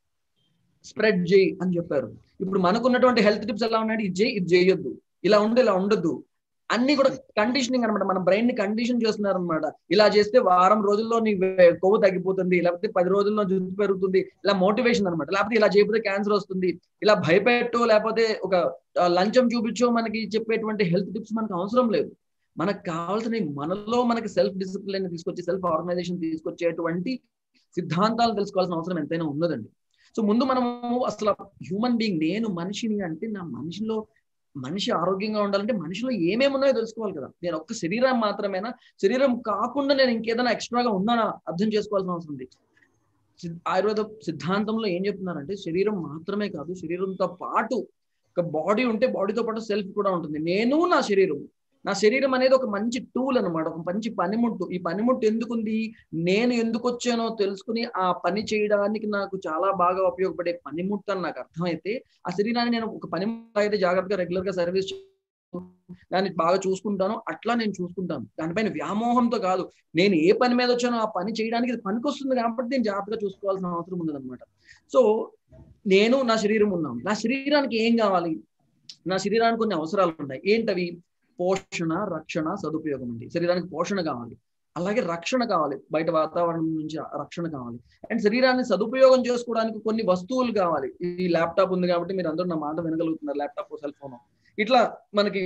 స్ప్రెడ్ చేయి అని చెప్పారు ఇప్పుడు మనకున్నటువంటి హెల్త్ టిప్స్ ఎలా ఉన్నాయంటే ఇది చేయి ఇది చేయొద్దు ఇలా ఉండు ఇలా ఉండొద్దు అన్ని కూడా కండిషనింగ్ అనమాట మన బ్రెయిన్ ని కండిషన్ చేస్తున్నారు అనమాట ఇలా చేస్తే వారం రోజుల్లో నీ వే- కొవ్వు తగ్గిపోతుంది లేకపోతే పది రోజుల్లో జుట్టు పెరుగుతుంది ఇలా మోటివేషన్ అనమాట లేకపోతే ఇలా చేయకపోతే క్యాన్సర్ వస్తుంది ఇలా భయపెట్టో లేకపోతే ఒక ఆ, లంచం చూపించో మనకి చెప్పేటువంటి హెల్త్ టిప్స్ మనకు అవసరం లేదు మనకు కావాల్సిన మనలో మనకి సెల్ఫ్ డిసిప్లిన్ తీసుకొచ్చి సెల్ఫ్ ఆర్గనైజేషన్ తీసుకొచ్చేటువంటి సిద్ధాంతాలు తెలుసుకోవాల్సిన అవసరం ఎంతైనా ఉన్నదండి సో ముందు మనము అసలు హ్యూమన్ బీయింగ్ నేను మనిషిని అంటే నా మనిషిలో మనిషి ఆరోగ్యంగా ఉండాలంటే మనిషిలో ఏమేమి ఉన్నాయో తెలుసుకోవాలి కదా నేను ఒక్క శరీరం మాత్రమేనా శరీరం కాకుండా నేను ఇంకేదైనా ఎక్స్ట్రాగా ఉన్నానా అర్థం చేసుకోవాల్సిన అవసరం ఉంది సిద్- ఆయుర్వేద సిద్ధాంతంలో ఏం చెప్తున్నారంటే శరీరం మాత్రమే కాదు శరీరంతో పాటు ఒక బాడీ ఉంటే బాడీతో పాటు సెల్ఫ్ కూడా ఉంటుంది నేను నా శరీరం నా శరీరం అనేది ఒక మంచి టూల్ అన్నమాట ఒక మంచి పనిముట్టు ఈ పనిముట్టు ఎందుకుంది నేను ఎందుకు వచ్చానో తెలుసుకుని ఆ పని చేయడానికి నాకు చాలా బాగా ఉపయోగపడే పనిముట్టు అని నాకు అర్థమైతే ఆ శరీరాన్ని నేను ఒక పని అయితే జాగ్రత్తగా రెగ్యులర్ గా సర్వీస్ దాన్ని బాగా చూసుకుంటాను అట్లా నేను చూసుకుంటాను దానిపైన వ్యామోహంతో కాదు నేను ఏ పని మీద వచ్చానో ఆ పని చేయడానికి ఇది పనికొస్తుంది కాబట్టి నేను జాగ్రత్తగా చూసుకోవాల్సిన అవసరం ఉంది సో నేను నా శరీరం ఉన్నాను నా శరీరానికి ఏం కావాలి నా శరీరానికి కొన్ని అవసరాలు ఉన్నాయి ఏంటవి పోషణ రక్షణ సదుపయోగం అండి శరీరానికి పోషణ కావాలి అలాగే రక్షణ కావాలి బయట వాతావరణం నుంచి రక్షణ కావాలి అండ్ శరీరాన్ని సదుపయోగం చేసుకోవడానికి కొన్ని వస్తువులు కావాలి ఈ ల్యాప్టాప్ ఉంది కాబట్టి మీరు అందరూ నా మాట వినగలుగుతున్నారు ల్యాప్టాప్ సెల్ ఫోన్ ఇట్లా మనకి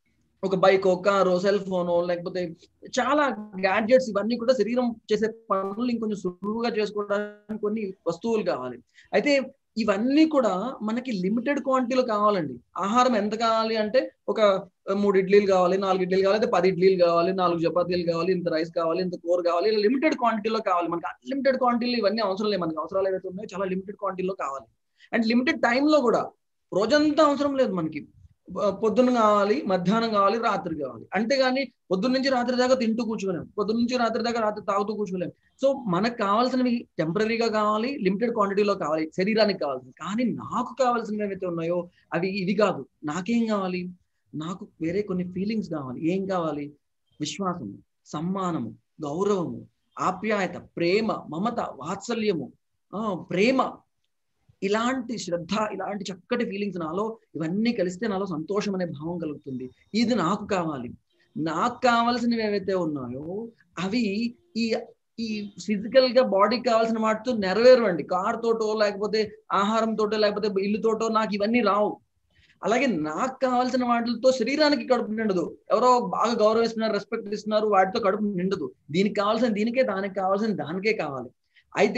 ఒక బైక్ కారు సెల్ ఫోన్ లేకపోతే చాలా గ్యాడ్జెట్స్ ఇవన్నీ కూడా శరీరం చేసే పనులు ఇంకొంచెం సులువుగా చేసుకోవడానికి కొన్ని వస్తువులు కావాలి అయితే ఇవన్నీ కూడా మనకి లిమిటెడ్ క్వాంటిటీలో కావాలండి ఆహారం ఎంత కావాలి అంటే ఒక మూడు ఇడ్లీలు కావాలి నాలుగు ఇడ్లీలు కావాలి అయితే పది ఇడ్లీలు కావాలి నాలుగు చపాతీలు కావాలి ఇంత రైస్ కావాలి ఇంత కూర కావాలి ఇలా లిమిటెడ్ క్వాంటిటీలో కావాలి మనకి అన్లిమిటెడ్ క్వాంటిటీలో ఇవన్నీ అవసరం లేదు మనకి అవసరాలు ఏవైతే ఉన్నాయో చాలా లిమిటెడ్ క్వాంటిటీలో కావాలి అండ్ లిమిటెడ్ టైంలో కూడా రోజంతా అవసరం లేదు మనకి పొద్దున్న కావాలి మధ్యాహ్నం కావాలి రాత్రి కావాలి అంతేగాని పొద్దున్న నుంచి రాత్రి దాకా తింటూ కూర్చోలేం పొద్దున్న నుంచి రాత్రి దాకా రాత్రి తాగుతూ కూర్చోలేం సో మనకు కావాల్సినవి టెంపరీగా కావాలి లిమిటెడ్ క్వాంటిటీలో కావాలి శరీరానికి కావాల్సింది కానీ నాకు కావాల్సినవి ఏవైతే ఉన్నాయో అవి ఇవి కాదు నాకేం కావాలి నాకు వేరే కొన్ని ఫీలింగ్స్ కావాలి ఏం కావాలి విశ్వాసము సమ్మానము గౌరవము ఆప్యాయత ప్రేమ మమత వాత్సల్యము ప్రేమ ఇలాంటి శ్రద్ధ ఇలాంటి చక్కటి ఫీలింగ్స్ నాలో ఇవన్నీ కలిస్తే నాలో సంతోషం అనే భావం కలుగుతుంది ఇది నాకు కావాలి నాకు కావాల్సినవి ఏవైతే ఉన్నాయో అవి ఈ ఈ ఫిజికల్ గా బాడీకి కావాల్సిన వాటితో నెరవేరవండి కార్ తోటో లేకపోతే ఆహారం తోటో లేకపోతే ఇల్లు తోటో నాకు ఇవన్నీ రావు అలాగే నాకు కావాల్సిన వాటితో శరీరానికి కడుపు నిండదు ఎవరో బాగా గౌరవిస్తున్నారు రెస్పెక్ట్ ఇస్తున్నారు వాటితో కడుపు నిండదు దీనికి కావాల్సిన దీనికే దానికి కావాల్సిన దానికే కావాలి అయితే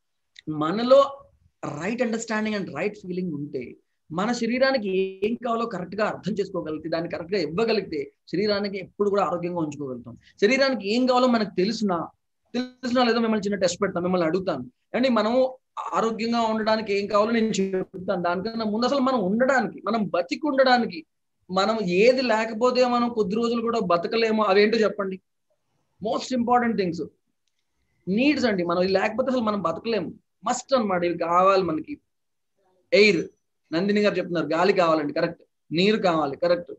మనలో right understanding and right feeling ఉంటే మన శరీరానికి ఏం కావాలో కరెక్ట్ గా అర్థం చేసుకోగలిగితే దాన్ని కరెక్ట్ గా ఇవ్వగలిగితే శరీరానికి ఎప్పుడు కూడా ఆరోగ్యంగా ఉంచుకోగలుగుతాం శరీరానికి ఏం కావాలో మనకు తెలిసినా తెలిసినా లేదో మిమ్మల్ని చిన్న టెస్ట్ పెడతాం మిమ్మల్ని అడుగుతాను అండి మనం ఆరోగ్యంగా ఉండడానికి ఏం కావాలో నేను చెప్తాను దానికన్నా ముందు అసలు మనం ఉండడానికి మనం బతికి ఉండడానికి మనం ఏది లేకపోతే మనం కొద్ది రోజులు కూడా బతకలేమో అవేంటో చెప్పండి మోస్ట్ ఇంపార్టెంట్ థింగ్స్ నీడ్స్ అండి మనం లేకపోతే అసలు మనం బతకలేము మస్ట్ అనమాట ఇవి కావాలి మనకి ఎయిర్ నందిని గారు చెప్తున్నారు గాలి కావాలండి కరెక్ట్ నీరు కావాలి కరెక్ట్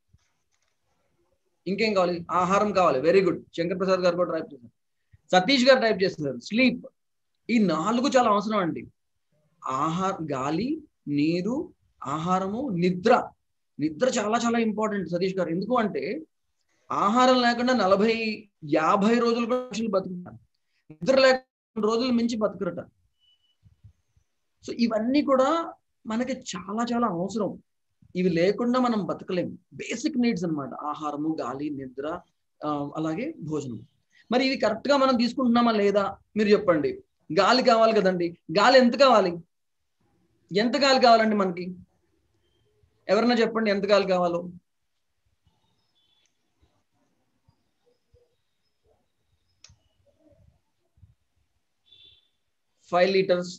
ఇంకేం కావాలి ఆహారం కావాలి వెరీ గుడ్ శంకర్ ప్రసాద్ గారు కూడా టైప్ చేశారు సతీష్ గారు టైప్ చేస్తున్నారు స్లీప్ ఈ నాలుగు చాలా అవసరం అండి ఆహార గాలి నీరు ఆహారము నిద్ర నిద్ర చాలా చాలా ఇంపార్టెంట్ సతీష్ గారు ఎందుకు అంటే ఆహారం లేకుండా నలభై యాభై రోజులు కూడా మనుషులు బతుకుతారు నిద్ర లేకుండా రోజులు మించి బతుకురట సో ఇవన్నీ కూడా మనకి చాలా చాలా అవసరం ఇవి లేకుండా మనం బతకలేము బేసిక్ నీడ్స్ అన్నమాట ఆహారము గాలి నిద్ర ఆ, అలాగే భోజనం మరి ఇవి కరెక్ట్ గా మనం తీసుకుంటున్నామా లేదా మీరు చెప్పండి గాలి కావాలి కదండి గాలి ఎంత కావాలి ఎంత గాలి కావాలండి మనకి ఎవరన్నా చెప్పండి ఎంత గాలి కావాలో ఫైవ్ లీటర్స్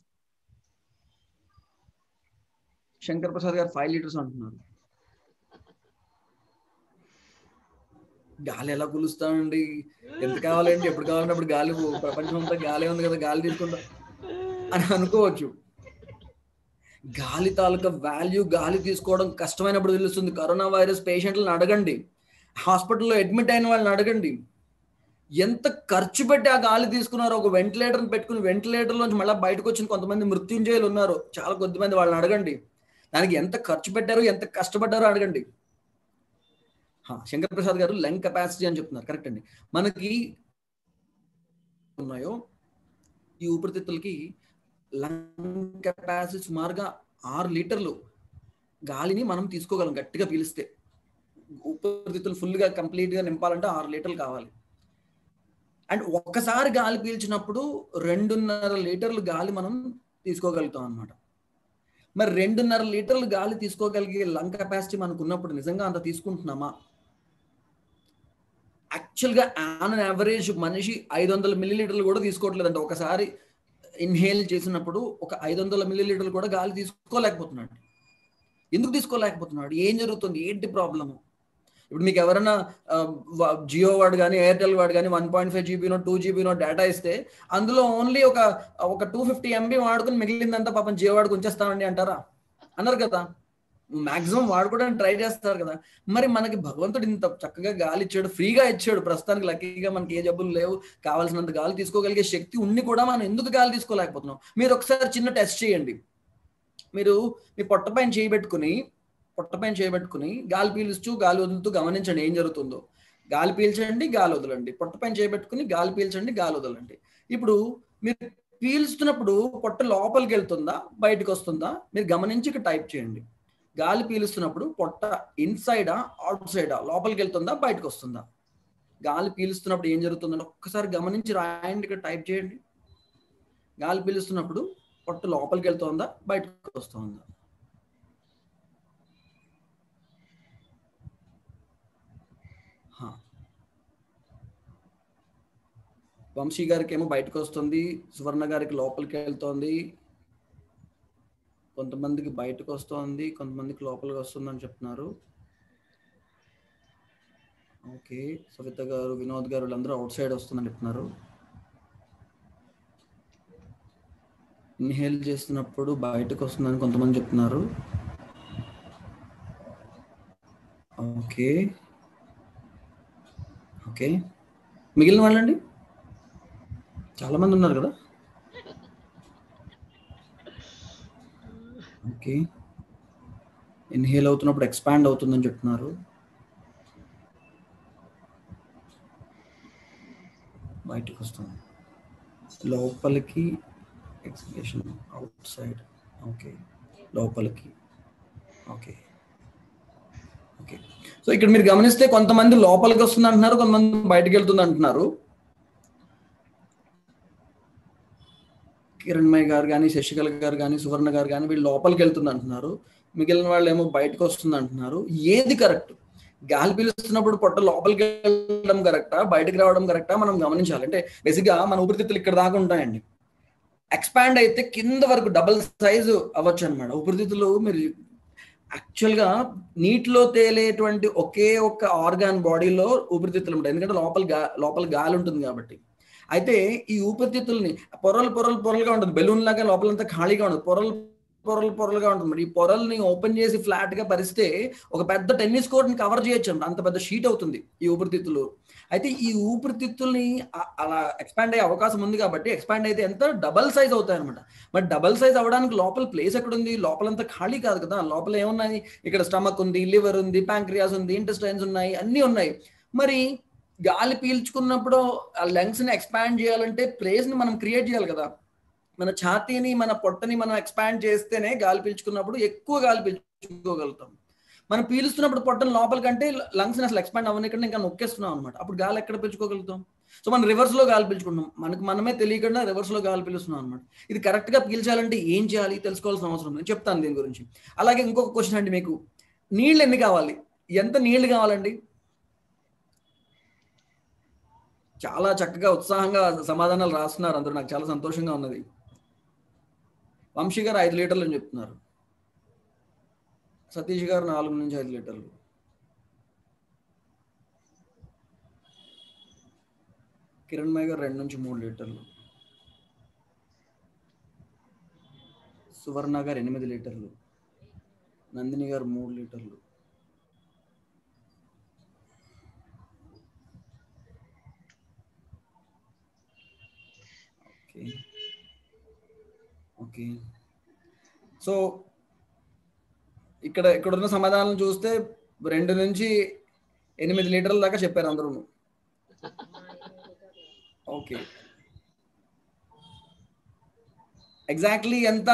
శంకర్ ప్రసాద్ గారు ఫైవ్ లీటర్స్ అంటున్నారు గాలి ఎలా కులుస్తామండి ఎంత కావాలండి ఎప్పుడు కావాలంటే అప్పుడు గాలి ప్రపంచం అంతా గాలి ఉంది కదా గాలి తీసుకుంటా అని అనుకోవచ్చు గాలి తాలూకా వాల్యూ గాలి తీసుకోవడం కష్టమైనప్పుడు తెలుస్తుంది కరోనా వైరస్ పేషెంట్లను అడగండి హాస్పిటల్లో అడ్మిట్ అయిన వాళ్ళని అడగండి ఎంత ఖర్చు పెట్టి ఆ గాలి తీసుకున్నారో ఒక వెంటిలేటర్ని పెట్టుకుని వెంటిలేటర్ నుంచి మళ్ళీ బయటకు వచ్చిన కొంతమంది మృత్యుంజయులు ఉన్నారు చాలా కొద్దిమంది వాళ్ళని అడగండి దానికి ఎంత ఖర్చు పెట్టారో ఎంత కష్టపడ్డారో అడగండి హా, శంకర్ ప్రసాద్ గారు లంగ్ కెపాసిటీ అని చెప్తున్నారు కరెక్ట్ అండి మనకి ఉన్నాయో ఈ ఊపిరితిత్తులకి లంగ్ కెపాసిటీ సుమారుగా ఆరు లీటర్లు గాలిని మనం తీసుకోగలం గట్టిగా పీలిస్తే ఊపిరితిత్తులు ఫుల్గా కంప్లీట్గా నింపాలంటే ఆరు లీటర్లు కావాలి అండ్ ఒక్కసారి గాలి పీల్చినప్పుడు రెండున్నర లీటర్లు గాలి మనం తీసుకోగలుగుతాం అన్నమాట మరి రెండున్నర లీటర్లు గాలి తీసుకోగలిగే లంగ్ కెపాసిటీ మనకు ఉన్నప్పుడు నిజంగా అంత తీసుకుంటున్నామా యాక్చువల్గా ఆన్ యావరేజ్ మనిషి ఐదు వందల మిల్లీలీటర్లు కూడా తీసుకోవట్లేదంట ఒకసారి ఇన్హేల్ చేసినప్పుడు ఒక ఐదు వందల మిల్లీలీటర్లు కూడా గాలి తీసుకోలేకపోతున్నాడు ఎందుకు తీసుకోలేకపోతున్నాడు ఏం జరుగుతుంది ఏంటి ప్రాబ్లము ఇప్పుడు మీకు ఎవరైనా ఆ, వా- జియో వాడు కానీ ఎయిర్టెల్ వాడు కానీ వన్ పాయింట్ ఫైవ్ జీబీనో టూ జీబీనో డేటా ఇస్తే అందులో ఓన్లీ ఒక ఒక టూ ఫిఫ్టీ ఎంబీ వాడుకుని మిగిలిందంతా పాపం జియో వాడికి ఉంచేస్తామండి అంటారా అన్నారు కదా మాక్సిమం వాడుకోవడానికి ట్రై చేస్తారు కదా మరి మనకి భగవంతుడు ఇంత చక్కగా గాలి ఇచ్చాడు ఫ్రీగా ఇచ్చాడు ప్రస్తుతానికి లక్కీగా మనకి ఏ జబ్బులు లేవు కావాల్సినంత గాలి తీసుకోగలిగే శక్తి ఉండి కూడా మనం ఎందుకు గాలి తీసుకోలేకపోతున్నాం మీరు ఒకసారి చిన్న టెస్ట్ చేయండి మీరు మీ పొట్ట పైన చేయబెట్టుకుని పొట్ట పైన చేయబెట్టుకుని గాలి పీలుస్తూ గాలి వదులుతూ గమనించండి ఏం జరుగుతుందో గాలి పీల్చండి గాలి వదలండి పొట్ట పైన చేయబెట్టుకుని గాలి పీల్చండి గాలి వదలండి ఇప్పుడు మీరు పీల్చుతున్నప్పుడు పొట్ట లోపలికి వెళ్తుందా బయటకు వస్తుందా మీరు గమనించి ఇక్కడ టైప్ చేయండి గాలి పీలుస్తున్నప్పుడు పొట్ట ఇన్సైడా అవుట్ సైడా లోపలికి వెళ్తుందా బయటకు వస్తుందా గాలి పీలుస్తున్నప్పుడు ఏం జరుగుతుందని ఒక్కసారి గమనించి రాయండి ఇక్కడ టైప్ చేయండి గాలి పీలుస్తున్నప్పుడు పొట్ట లోపలికి వెళ్తుందా బయటకు వస్తుందా హా. వంశీ గారికి ఏమో బయటకు వస్తుంది సువర్ణ గారికి లోపలికి వెళ్తోంది కొంతమందికి బయటకు వస్తుంది కొంతమందికి లోపలికి వస్తుంది అని చెప్తున్నారు ఓకే సవిత గారు వినోద్ గారు వీళ్ళందరూ అవుట్ సైడ్ వస్తుందని చెప్తున్నారు ఇన్హేల్ చేస్తున్నప్పుడు బయటకు వస్తుందని కొంతమంది చెప్తున్నారు ఓకే ఓకే మిగిలిన వాళ్ళండి చాలా మంది ఉన్నారు కదా ఓకే ఇన్హేల్ అవుతున్నప్పుడు ఎక్స్పాండ్ అవుతుందని చెప్తున్నారు బయటకు వస్తుంది లోపలికి ఎక్స్ప్రెషన్ అవుట్ సైడ్ ఓకే లోపలికి ఓకే ఓకే సో ఇక్కడ మీరు గమనిస్తే కొంతమంది లోపలికి వస్తుంది అంటున్నారు కొంతమంది బయటకు వెళ్తుంది అంటున్నారు కిరణ్మయ్య గారు కానీ శశికళ గారు కానీ సువర్ణ గారు కానీ వీళ్ళు లోపలికి వెళ్తుంది అంటున్నారు మిగిలిన వాళ్ళు ఏమో బయటకు వస్తుంది అంటున్నారు ఏది కరెక్ట్ గాలి పీలుస్తున్నప్పుడు పొట్ట లోపలికి వెళ్ళడం కరెక్టా బయటకు రావడం కరెక్టా మనం గమనించాలి అంటే బేసిక్గా మన ఊపిరితిత్తులు ఇక్కడ దాకా ఉంటాయండి ఎక్స్పాండ్ అయితే కింద వరకు డబల్ సైజు అవ్వచ్చు అనమాట ఊపిరితిత్తులు మీరు యాక్చువల్గా నీటిలో తేలేటువంటి ఒకే ఒక్క ఆర్గాన్ బాడీలో ఊపిరితిత్తులు ఉంటాయి ఎందుకంటే లోపల గా లోపల గాలి ఉంటుంది కాబట్టి అయితే ఈ ఊపిరితిత్తుల్ని పొరలు పొరలు పొరలుగా ఉంటుంది బెలూన్ లాగా లోపలంతా ఖాళీగా ఉంటుంది పొరలు పొరలు పొరలుగా ఉంటుంది మరి ఈ పొరల్ని ఓపెన్ చేసి ఫ్లాట్ గా పరిస్తే ఒక పెద్ద టెన్నిస్ కోర్ట్ ని కవర్ చేయొచ్చు అన్నమాట. అంత పెద్ద షీట్ అవుతుంది ఈ ఊపిరితిత్తులు అయితే ఈ ఊపిరితిత్తుల్ని అ- అలా ఎక్స్పాండ్ అయ్యే అవకాశం ఉంది కాబట్టి ఎక్స్పాండ్ అయితే ఎంత డబల్ సైజ్ అవుతాయి అనమాట మరి డబల్ సైజ్ అవ్వడానికి లోపల ప్లేస్ ఎక్కడ ఉంది లోపలంతా ఖాళీ కాదు కదా లోపల ఏమున్నాయి ఇక్కడ స్టమక్ ఉంది లివర్ ఉంది ప్యాంక్రియాస్ ఉంది ఇంటెస్టైన్స్ ఉన్నాయి అన్నీ ఉన్నాయి మరి గాలి పీల్చుకున్నప్పుడు ఆ లంగ్స్ ని ఎక్స్పాండ్ చేయాలంటే ప్లేస్ ని మనం క్రియేట్ చేయాలి కదా మన ఛాతీని మన పొట్టని మనం ఎక్స్పాండ్ చేస్తేనే గాలి పీల్చుకున్నప్పుడు ఎక్కువ గాలి పీల్చుకోగలుగుతాం మనం పీలుస్తున్నప్పుడు పొట్టను లోపలికంటే లంగ్స్ అసలు ఎక్స్పాండ్ అవ్వనికంటే ఇంకా నొక్కేస్తున్నాం అనమాట అప్పుడు గాలి ఎక్కడ పీల్చుకోగలుగుతాం సో మనం రివర్స్ లో గాలి పీల్చుకుంటున్నాం మనకు మనమే తెలియకుండా రివర్స్ లో గాలి పీలుస్తున్నాం అనమాట ఇది కరెక్ట్ గా పీల్చాలంటే ఏం చేయాలి తెలుసుకోవాల్సిన అవసరం ఉంది. నేను చెప్తాను దీని గురించి అలాగే ఇంకొక క్వశ్చన్ అండి మీకు నీళ్ళు ఎన్ని కావాలి ఎంత నీళ్లు కావాలండి చాలా చక్కగా ఉత్సాహంగా సమాధానాలు రాస్తున్నారు అందరూ నాకు చాలా సంతోషంగా ఉన్నది వంశీ గారు ఐదు లీటర్లు అని చెప్తున్నారు సతీష్ గారు నాలుగు నుంచి ఐదు లీటర్లు కిరణ్మయ్య గారు రెండు నుంచి మూడు లీటర్లు సువర్ణ గారు ఎనిమిది లీటర్లు నందిని గారు మూడు లీటర్లు ఓకే ఓకే సో ఇక్కడ ఇక్కడ ఉన్న సమాధానం చూస్తే రెండు నుంచి ఎనిమిది లీటర్ల దాకా చెప్పారు అందరూ ఓకే ఎగ్జాక్ట్లీ ఎంత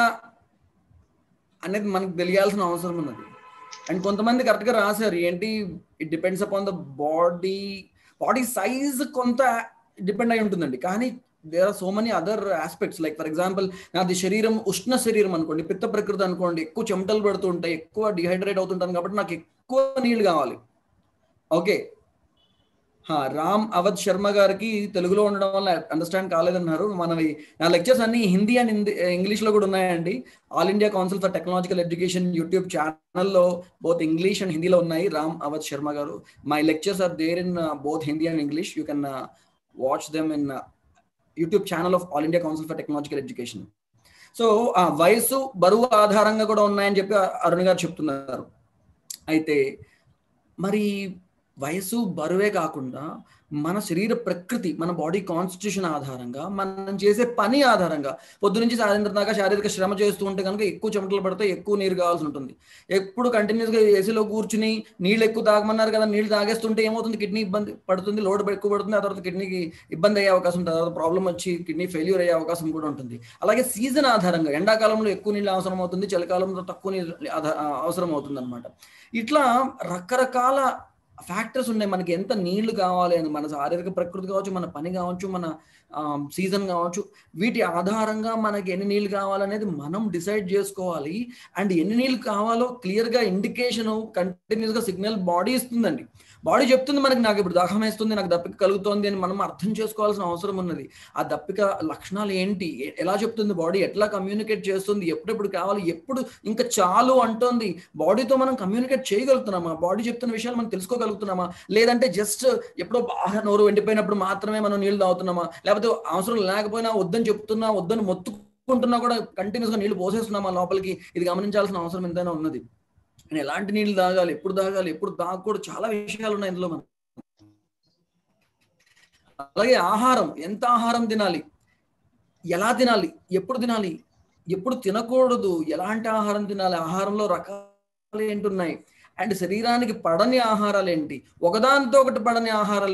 అనేది మనకు తెలియాల్సిన అవసరం ఉన్నది అండ్ కొంతమంది కరెక్ట్గా రాశారు ఏంటి it depends upon the body body size కొంత డిపెండ్ అయి ఉంటుందండి కానీ there are so many other aspects like for example నాది శరీరం ఉష్ణ శరీరం అనుకోండి పిత్త ప్రకృతి అనుకోండి ఎక్కువ చెమటలు పడుతూ ఉంటాయి ఎక్కువ డిహైడ్రేట్ అవుతుంటాను కాబట్టి నాకు ఎక్కువ నీళ్ళు కావాలి ఓకే రామ్ అవధ్ శర్మ గారికి తెలుగులో ఉండడం వల్ల అండర్స్టాండ్ కాలేదన్నారు మనవి నా లెక్చర్స్ అన్ని హిందీ అండ్ హిందీ ఇంగ్లీష్ లో కూడా ఉన్నాయండి all India council for technological education YouTube ఛానల్లో బోత్ ఇంగ్లీష్ అండ్ హిందీలో ఉన్నాయి రామ్ అవధ్ శర్మ గారు my lectures are there in both Hindi and English you can watch them in YouTube channel of all India council for technological education so ఆ వయసు బరువు ఆధారంగా కూడా ఉన్నాయని చెప్పి అరుణ్ గారు చెప్తున్నారు అయితే మరి వయసు బరువే కాకుండా మన శరీర ప్రకృతి మన బాడీ కాన్స్టిట్యూషన్ ఆధారంగా మనం చేసే పని ఆధారంగా పొద్దు నుంచి సాయంత్రం దాకా శారీరక శ్రమ చేస్తూ ఉంటే కనుక ఎక్కువ చెమటలు పడితే ఎక్కువ నీరు కావాల్సి ఉంటుంది ఎప్పుడు కంటిన్యూస్గా ఏసీలో కూర్చుని నీళ్ళు ఎక్కువ తాగమన్నారు కదా నీళ్ళు తాగేస్తుంటే ఏమవుతుంది కిడ్నీ ఇబ్బంది పడుతుంది లోడ్ ఎక్కువ పడుతుంది ఆ తర్వాత కిడ్నీకి ఇబ్బంది అయ్యే అవకాశం ఉంటుంది తర్వాత ప్రాబ్లం వచ్చి కిడ్నీ ఫెయిల్యూర్ అయ్యే అవకాశం కూడా ఉంటుంది అలాగే సీజన్ ఆధారంగా ఎండాకాలంలో ఎక్కువ నీళ్ళు అవసరం అవుతుంది చలికాలంలో తక్కువ నీళ్ళు అవసరం అవుతుంది అనమాట ఇట్లా రకరకాల ఫ్యాక్టర్స్ ఉన్నాయి మనకి ఎంత నీళ్లు కావాలి అని మన శారీరక ప్రకృతి కావచ్చు మన పని కావచ్చు మన సీజన్ కావచ్చు వీటి ఆధారంగా మనకి ఎన్ని నీళ్ళు కావాలనేది మనం డిసైడ్ చేసుకోవాలి అండ్ ఎన్ని నీళ్ళు కావాలో క్లియర్గా ఇండికేషన్ కంటిన్యూస్గా సిగ్నల్ బాడీ ఇస్తుందండి బాడీ చెప్తుంది మనకి నాకు ఇప్పుడు దాహం వేస్తుంది నాకు దప్పిక కలుగుతోంది అని మనం అర్థం చేసుకోవాల్సిన అవసరం ఉన్నది ఆ దప్పిక లక్షణాలు ఏంటి ఎలా చెప్తుంది బాడీ ఎట్లా కమ్యూనికేట్ చేస్తుంది ఎప్పుడెప్పుడు కావాలి ఎప్పుడు ఇంకా చాలు అంటోంది బాడీతో మనం కమ్యూనికేట్ చేయగలుగుతున్నామా బాడీ చెప్తున్న విషయాలు మనం తెలుసుకోగలుగుతున్నామా లేదంటే జస్ట్ ఎప్పుడో బాగా నోరు ఎండిపోయినప్పుడు మాత్రమే మనం నీళ్లు తాగుతున్నామా లేకపోతే అవసరం లేకపోయినా వద్దని చెప్తున్నా వద్దని మొత్తుకుంటున్నా కూడా కంటిన్యూస్గా నీళ్లు పోసేస్తున్నామా లోపలికి ఇది గమనించాల్సిన అవసరం ఎంతైనా ఉన్నది నేను ఎలాంటి నీళ్ళు తాగాలి ఎప్పుడు తాగాలి ఎప్పుడు తాగకూడదు చాలా విషయాలు ఉన్నాయి ఇందులో మనం అలాగే ఆహారం ఎంత ఆహారం తినాలి ఎలా తినాలి ఎప్పుడు తినాలి ఎప్పుడు తినకూడదు ఎలాంటి ఆహారం తినాలి ఆహారంలో రకాలు ఏంటున్నాయి అండ్ శరీరానికి పడని ఆహారాలు ఏంటి ఒకదానితో ఒకటి పడని ఆహారాలు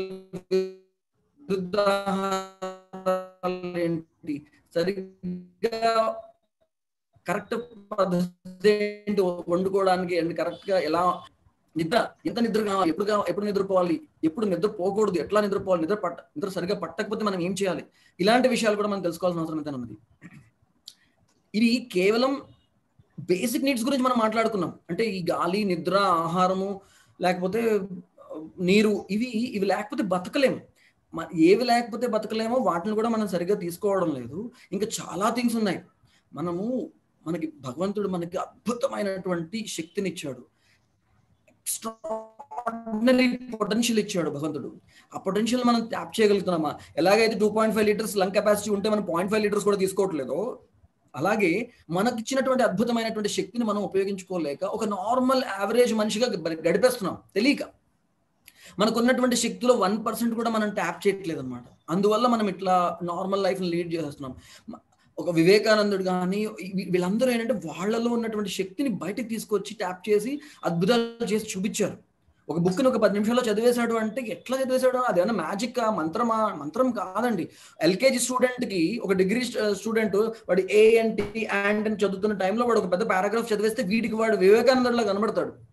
ఏంటి సరిగ్గా కరెక్ట్ పద్ధతి ఏంటి వండుకోవడానికి అండ్ కరెక్ట్ గా ఎలా నిద్ర ఎంత నిద్ర కావాలి ఎప్పుడు కావాలి ఎప్పుడు నిద్రపోవాలి ఎప్పుడు నిద్ర పోకూడదు ఎట్లా నిద్రపోవాలి నిద్ర పట్ట నిద్ర సరిగ్గా పట్టకపోతే మనం ఏం చేయాలి ఇలాంటి విషయాలు కూడా మనం తెలుసుకోవాల్సిన అవసరం అయితే ఉన్నది ఇది కేవలం బేసిక్ నీడ్స్ గురించి మనం మాట్లాడుకున్నాం అంటే ఈ గాలి నిద్ర ఆహారము లేకపోతే నీరు ఇవి ఇవి లేకపోతే బతకలేము ఏవి లేకపోతే బతకలేమో వాటిని కూడా మనం సరిగ్గా తీసుకోవడం లేదు ఇంకా చాలా థింగ్స్ ఉన్నాయి మనము మనకి భగవంతుడు మనకి అద్భుతమైనటువంటి శక్తినిచ్చాడు ఎక్స్ట్రాడినరీ పొటెన్షియల్ ఇచ్చాడు భగవంతుడు ఆ పొటెన్షియల్ మనం ట్యాప్ చేయగలుగుతున్నామా ఎలాగైతే two point five liters lung capacity ఉంటే మనం పాయింట్ ఫైవ్ లీటర్స్ కూడా తీసుకోవట్లేదో అలాగే మనకి ఇచ్చినటువంటి అద్భుతమైనటువంటి శక్తిని మనం ఉపయోగించుకోలేక ఒక నార్మల్ యావరేజ్ మనిషిగా గడిపేస్తున్నాం తెలియక మనకు ఉన్నటువంటి శక్తిలో వన్ పర్సెంట్ కూడా మనం ట్యాప్ చేయట్లేదు అనమాట అందువల్ల మనం ఇట్లా నార్మల్ లైఫ్ లీడ్ చేస్తున్నాం ఒక వివేకానందుడు కానీ వీళ్ళందరూ ఏంటంటే వాళ్ళలో ఉన్నటువంటి శక్తిని బయటకు తీసుకొచ్చి ట్యాప్ చేసి అద్భుతాలు చేసి చూపించారు ఒక బుక్ని ఒక పది నిమిషాల్లో చదివేశాడు అంటే ఎట్లా చదివేశాడు అదేమన్నా మ్యాజిక్ మంత్రమా మంత్రం కాదండి ఎల్కేజీ స్టూడెంట్కి ఒక డిగ్రీ స్టూడెంట్ వాడు ఏఎన్టీ అండ్ అని చదువుతున్న టైంలో వాడు ఒక పెద్ద పారాగ్రాఫ్ చదివేస్తే వీటికి వాడు వివేకానందుడిలా కనబడతాడు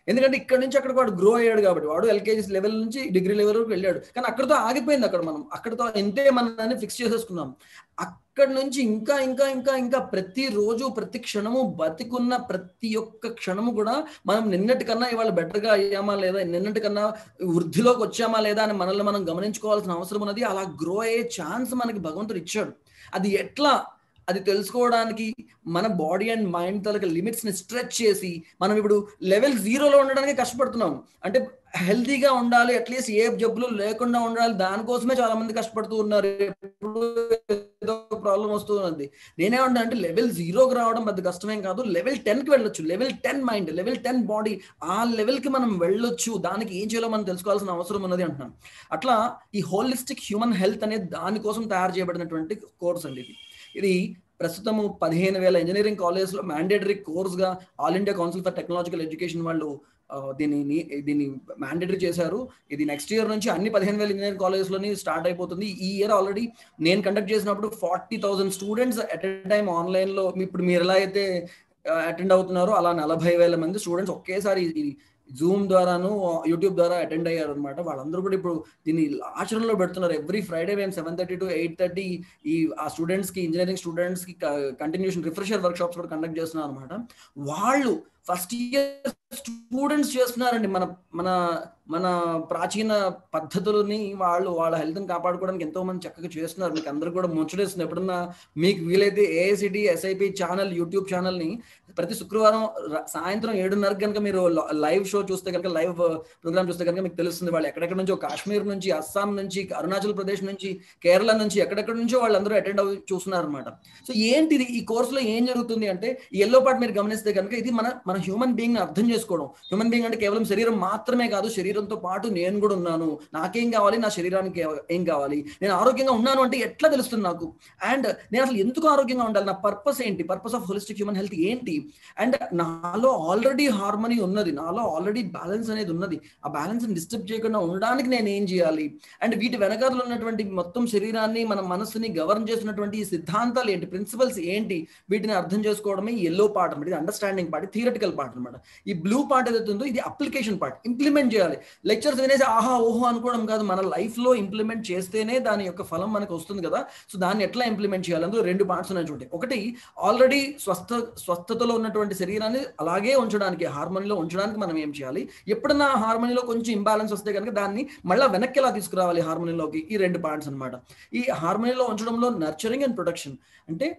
ఎందుకంటే ఇక్కడ నుంచి అక్కడ వాడు గ్రో అయ్యాడు కాబట్టి వాడు ఎల్కేజీ లెవెల్ నుంచి డిగ్రీ లెవెల్ వరకు వెళ్ళాడు కానీ అక్కడతో ఆగిపోయింది అక్కడ మనం అక్కడతో ఇంతే మనల్ని ఫిక్స్ చేసేసుకున్నాం అక్కడ నుంచి ఇంకా ఇంకా ఇంకా ఇంకా ప్రతి రోజు ప్రతి క్షణము బతికున్న ప్రతి ఒక్క క్షణము కూడా మనం నిన్నటి కన్నా ఇవాళ బెటర్గా అయ్యామా లేదా నిన్నటి కన్నా వృద్ధిలోకి వచ్చామా లేదా అని మనల్ని మనం గమనించుకోవాల్సిన అవసరం ఉన్నది అలా గ్రో అయ్యే ఛాన్స్ మనకి భగవంతుడు ఇచ్చాడు అది ఎట్లా అది తెలుసుకోవడానికి మన బాడీ అండ్ మైండ్ తలక లిమిట్స్ ని స్ట్రెచ్ చేసి మనం ఇప్పుడు లెవెల్ జీరోలో ఉండడానికి కష్టపడుతున్నాం అంటే హెల్తీగా ఉండాలి అట్లీస్ట్ ఏ జబ్బులు లేకుండా ఉండాలి దానికోసమే చాలా మంది కష్టపడుతూ ఉన్నారు ఎప్పుడు ఏదో ప్రాబ్లం వస్తూ ఉన్నది నేనేమంటా అంటే లెవెల్ జీరోకి రావడం పెద్ద కష్టమేం కాదు లెవెల్ టెన్ కి వెళ్ళొచ్చు level ten mind level ten body ఆ లెవెల్ కి మనం వెళ్ళొచ్చు దానికి ఏం చేయాలో మనం తెలుసుకోవాల్సిన అవసరం ఉన్నది అంటున్నాం అట్లా ఈ హోలిస్టిక్ హ్యూమన్ హెల్త్ అనేది దానికోసం తయారు చేయబడినటువంటి కోర్స్ అండి ఇది ఇది ప్రస్తుతము పదిహేను వేల ఇంజనీరింగ్ కాలేజ్లో మ్యాండేటరీ కోర్స్గా all India council for technological education వాళ్ళు దీనిని దీన్ని మ్యాండేటరీ చేశారు ఇది నెక్స్ట్ ఇయర్ నుంచి అన్ని పదిహేను వేల ఇంజనీరింగ్ కాలేజ్లోని స్టార్ట్ అయిపోతుంది ఈ ఇయర్ ఆల్రెడీ నేను కండక్ట్ చేసినప్పుడు forty thousand students at a time ఆన్లైన్లో ఇప్పుడు మీరు ఎలా అయితే అటెండ్ అవుతున్నారో అలా నలభై వేల మంది స్టూడెంట్స్ ఒకేసారి జూమ్ ద్వారాను యూట్యూబ్ ద్వారా అటెండ్ అయ్యారు అనమాట వాళ్ళందరూ కూడా ఇప్పుడు దీన్ని ఆచరణలో పెడుతున్నారు ఎవ్రీ ఫ్రైడే మేము seven thirty to eight thirty ఈ ఆ స్టూడెంట్స్ కి ఇంజనీరింగ్ స్టూడెంట్స్ కి కంటిన్యూషన్ రిఫ్రెషర్ వర్క్ షాప్స్ కూడా కండక్ట్ చేస్తున్నారు అనమాట వాళ్ళు ఫస్ట్ ఇయర్ స్టూడెంట్స్ చేస్తున్నారండి మన మన మన ప్రాచీన పద్ధతులని వాళ్ళు వాళ్ళ హెల్త్ని కాపాడుకోవడానికి ఎంతో మంది చక్కగా చేస్తున్నారు మీకు అందరూ కూడా ముచ్చటేస్తుంది ఎప్పుడన్నా మీకు వీలైతే ఏఐసిటి ఎస్ఐపి ఛానల్ యూట్యూబ్ ఛానల్ని ప్రతి శుక్రవారం సాయంత్రం ఏడున్నర కనుక మీరు లైవ్ షో చూస్తే కనుక లైవ్ ప్రోగ్రామ్ చూస్తే కనుక మీకు తెలుస్తుంది వాళ్ళు ఎక్కడెక్కడ నుంచో కాశ్మీర్ నుంచి అస్సాం నుంచి అరుణాచల్ ప్రదేశ్ నుంచి కేరళ నుంచి ఎక్కడెక్కడ నుంచో వాళ్ళందరూ అటెండ్ అవి చూస్తున్నారు అనమాట సో ఏంటిది ఈ కోర్సులో ఏం జరుగుతుంది అంటే ఈ ఎల్లో పార్ట్ మీరు గమనిస్తే కనుక ఇది మన మన హ్యూమన్ బీయింగ్ అర్థం చేసుకోవడం హ్యూమన్ బీయింగ్ అంటే కేవలం శరీరం మాత్రమే కాదు శరీరంతో పాటు నేను కూడా ఉన్నాను నాకేం కావాలి నా శరీరానికి ఏం కావాలి నేను ఆరోగ్యంగా ఉన్నాను అంటే ఎట్లా తెలుస్తుంది నాకు అండ్ నేను అసలు ఎందుకు ఆరోగ్యంగా ఉండాలి నా పర్పస్ ఏంటి purpose of holistic human health ఏంటి అండ్ నాలో ఆల్రెడీ హార్మనీ ఉన్నది నాలో ఆల్రెడీ బ్యాలెన్స్ అనేది ఉన్నది ఆ బ్యాలెన్స్ డిస్టర్బ్ చేయకుండా ఉండడానికి నేను ఏం చేయాలి అండ్ వీటి వెనకాల ఉన్నటువంటి మొత్తం శరీరాన్ని మన మనసుని గవర్న్ చేసినటువంటి ఈ సిద్ధాంతాలు ఏంటి ప్రిన్సిపల్స్ ఏంటి వీటిని అర్థం చేసుకోవడమే ఎల్లో పార్ట్ అనమాట ఇది అండర్స్టాండింగ్ పార్ట్ థియరటికల్ పార్ట్ అనమాట ఈ బ్లూ పార్ట్ ఏదైతే ఉందో ఇది అప్లికేషన్ పార్ట్ ఇంప్లిమెంట్ చేయాలి లెక్చర్స్ వినేసి ఆహా ఓహో అనుకోవడం కాదు మన లైఫ్ లో ఇంప్లిమెంట్ చేస్తేనే దాని యొక్క ఫలం మనకు వస్తుంది కదా సో దాన్ని ఎట్లా ఇంప్లిమెంట్ చేయాలి అందులో రెండు పార్ట్స్ ఉన్నాయి చూడండి ఒకటి ఆల్రెడీ స్వస్థ స్వస్థతలో ఉన్నటువంటి శరీరాన్ని అలాగే ఉంచడానికి హార్మోనీలో ఉంచడానికి మనం ఏం చేయాలి ఎప్పుడన్నా హార్మోనీలో కొంచెం ఇంబ్యాలెన్స్ వస్తే కనుక దాన్ని మళ్ళీ వెనక్కి ఎలా తీసుకురావాలి హార్మోనీలోకి ఈ రెండు పార్ట్స్ అనమాట ఈ హార్మోనీలో ఉంచడంలో నర్చరింగ్ అండ్ ప్రొటెక్షన్ అంటే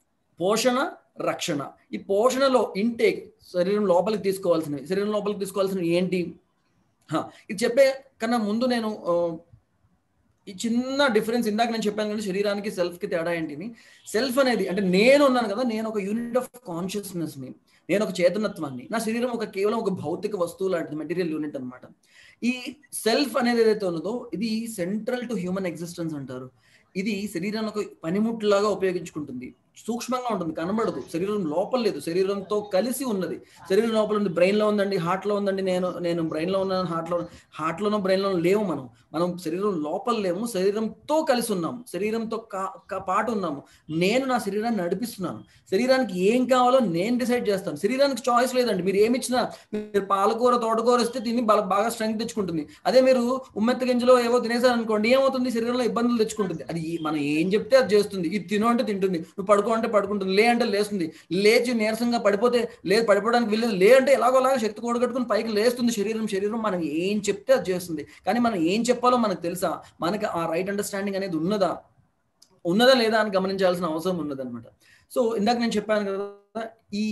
పోషణ రక్షణ ఈ పోషణలో ఇంటేక్ శరీరం లోపలికి తీసుకోవాల్సినవి శరీరం లోపలికి తీసుకోవాల్సినవి ఏంటి ఇది చెప్పే కన్నా ముందు నేను ఈ చిన్న డిఫరెన్స్ ఇందాక నేను చెప్పాను కానీ శరీరానికి సెల్ఫ్కి తేడా ఏంటిని సెల్ఫ్ అనేది అంటే నేను ఉన్నాను కదా నేను ఒక యూనిట్ ఆఫ్ కాన్షియస్నెస్ని నేను ఒక చేతనత్వాన్ని నా శరీరం ఒక కేవలం ఒక భౌతిక వస్తువు లాంటిది మెటీరియల్ యూనిట్ అనమాట ఈ సెల్ఫ్ అనేది ఏదైతే ఉన్నదో ఇది సెంట్రల్ టు హ్యూమన్ ఎగ్జిస్టెన్స్ అంటారు ఇది శరీరాన్ని ఒక పనిముట్లాగా ఉపయోగించుకుంటుంది సూక్ష్మంగా ఉంటుంది కనబడదు శరీరం లోపల లేదు శరీరంతో కలిసి ఉన్నది శరీరం లోపల ఉంది బ్రెయిన్ లో ఉందండి హార్ట్ లో ఉందండి నేను నేను బ్రెయిన్ లో ఉన్నాను హార్ట్ లో హార్ట్ లోనో బ్రెయిన్ లో లేవు మనం మనం శరీరం లోపల లేము శరీరంతో కలిసి ఉన్నాము శరీరంతో పాటు ఉన్నాము నేను నా శరీరాన్ని నడిపిస్తున్నాను శరీరానికి ఏం కావాలో నేను డిసైడ్ చేస్తాను శరీరానికి చాయిస్ లేదండి మీరు ఏమి ఇచ్చినా మీరు పాలకూర తోటకూర ఇస్తే తిని బాగా స్ట్రెంగ్త్ తెచ్చుకుంటుంది అదే మీరు ఉమ్మెత్త గింజలో ఏవో తినేసారు అనుకోండి ఏమవుతుంది శరీరంలో ఇబ్బందులు తెచ్చుకుంటుంది అది మనం ఏం చెప్తే అది చేస్తుంది ఇది తిను అంటే తింటుంది నువ్వు పడుకో అంటే పడుకుంటుంది లే అంటే లేస్తుంది లేచి నీరసంగా పడిపోతే లేదు పడిపోవడానికి వెళ్ళేది లే అంటే ఎలాగోలాగా శక్తి కూడగట్టుకుని పైకి లేస్తుంది శరీరం శరీరం మనం ఏం చెప్తే అది చేస్తుంది కానీ మనం ఏం చెప్పాలో మనకు తెలుసా మనకి ఆ రైట్ అండర్స్టాండింగ్ అనేది ఉన్నదా ఉన్నదా లేదా అని గమనించాల్సిన అవసరం ఉన్నదన్నమాట సో ఇందాక నేను చెప్పాను కదా ఈ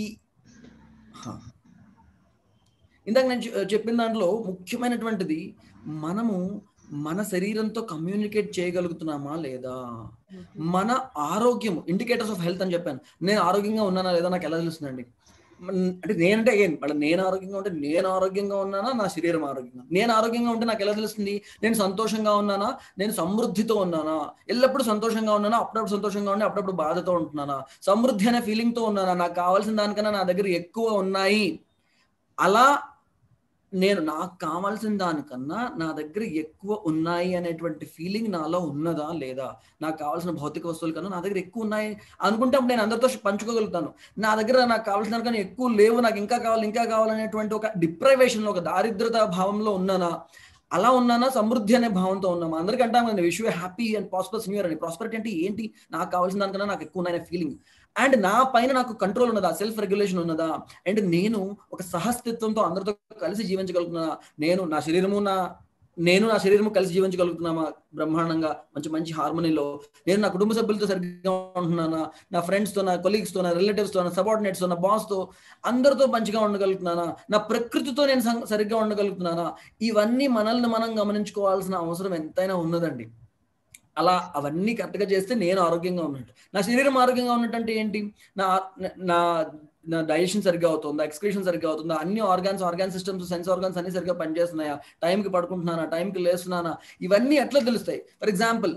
ఇందాక నేను చెప్పిన దాంట్లో ముఖ్యమైనటువంటిది మనము మన శరీరంతో కమ్యూనికేట్ చేయగలుగుతున్నామా లేదా మన ఆరోగ్యం ఇండికేటర్స్ ఆఫ్ హెల్త్ అని చెప్పాను నేను ఆరోగ్యంగా ఉన్నానా లేదా నాకు ఎలా తెలుస్తుందండి అంటే నేనంటే ఏం మళ్ళీ నేను ఆరోగ్యంగా ఉంటే నేను ఆరోగ్యంగా ఉన్నానా నా శరీరం ఆరోగ్యంగా నేను ఆరోగ్యంగా ఉంటే నాకు ఎలా తెలుస్తుంది నేను సంతోషంగా ఉన్నానా నేను సమృద్ధితో ఉన్నానా ఎల్లప్పుడూ సంతోషంగా ఉన్నానా అప్పుడప్పుడు సంతోషంగా ఉన్నా అప్పుడప్పుడు బాధతో ఉంటున్నానా సమృద్ధి అనే ఫీలింగ్తో ఉన్నానా నాకు కావాల్సిన దానికన్నా నా దగ్గర ఎక్కువ ఉన్నాయి అలా నేను నాకు కావాల్సిన దానికన్నా నా దగ్గర ఎక్కువ ఉన్నాయి అనేటువంటి ఫీలింగ్ నాలో ఉన్నదా లేదా నాకు కావాల్సిన భౌతిక వస్తువుల కన్నా నా దగ్గర ఎక్కువ ఉన్నాయి అనుకుంటే అప్పుడు నేను అందరితో పంచుకోగలుగుతాను నా దగ్గర నాకు కావాల్సిన దానికన్నా ఎక్కువ లేవు నాకు ఇంకా కావాలి ఇంకా కావాలనేటువంటి ఒక డిప్రైవేషన్ ఒక దారిద్రత భావంలో ఉన్నానా అలా ఉన్నానా సమృద్ధి అనే భావంతో ఉన్నామా అందరికీ అంటాం కదా wish happy and prosperous new year అని ప్రాస్పరిటీ అంటే ఏంటి నాకు కావాల్సిన దానికన్నా నాకు ఎక్కువ ఉన్నాయనే ఫీలింగ్ అండ్ నా పైన నాకు కంట్రోల్ ఉన్నదా సెల్ఫ్ రెగ్యులేషన్ ఉన్నదా అండ్ నేను ఒక సహస్థిత్వంతో అందరితో కలిసి జీవించగలుగుతున్నా నేను నా శరీరము నా నేను నా శరీరము కలిసి జీవించగలుగుతున్నామా బ్రహ్మాండంగా మంచి మంచి హార్మోనీలో నేను నా కుటుంబ సభ్యులతో సరిగ్గా ఉంటున్నానా నా ఫ్రెండ్స్తో నా కొలీగ్స్తో నా రిలేటివ్స్తో నా సబార్డినేట్స్తో నా బాస్తో అందరితో మంచిగా ఉండగలుగుతున్నానా నా ప్రకృతితో నేను సం- సరిగ్గా ఉండగలుగుతున్నానా ఇవన్నీ మనల్ని మనం గమనించుకోవాల్సిన అవసరం ఎంతైనా ఉన్నదండి అలా అవన్నీ కరెక్ట్గా చేస్తే నేను ఆరోగ్యంగా ఉన్నట్టు నా శరీరం ఆరోగ్యంగా ఉన్నట్టు అంటే ఏంటి నా నా నా డైజెషన్ సరిగ్గా అవుతుందా ఎక్స్క్రీషన్ సరిగ్గా అవుతుందా అన్ని organs organ systems sense organs అన్ని సరిగ్గా పనిచేస్తున్నాయా టైంకి పడుకుంటున్నానా టైంకి లేస్తున్నానా ఇవన్నీ ఎట్లా తెలుస్తాయి ఫర్ ఎగ్జాంపుల్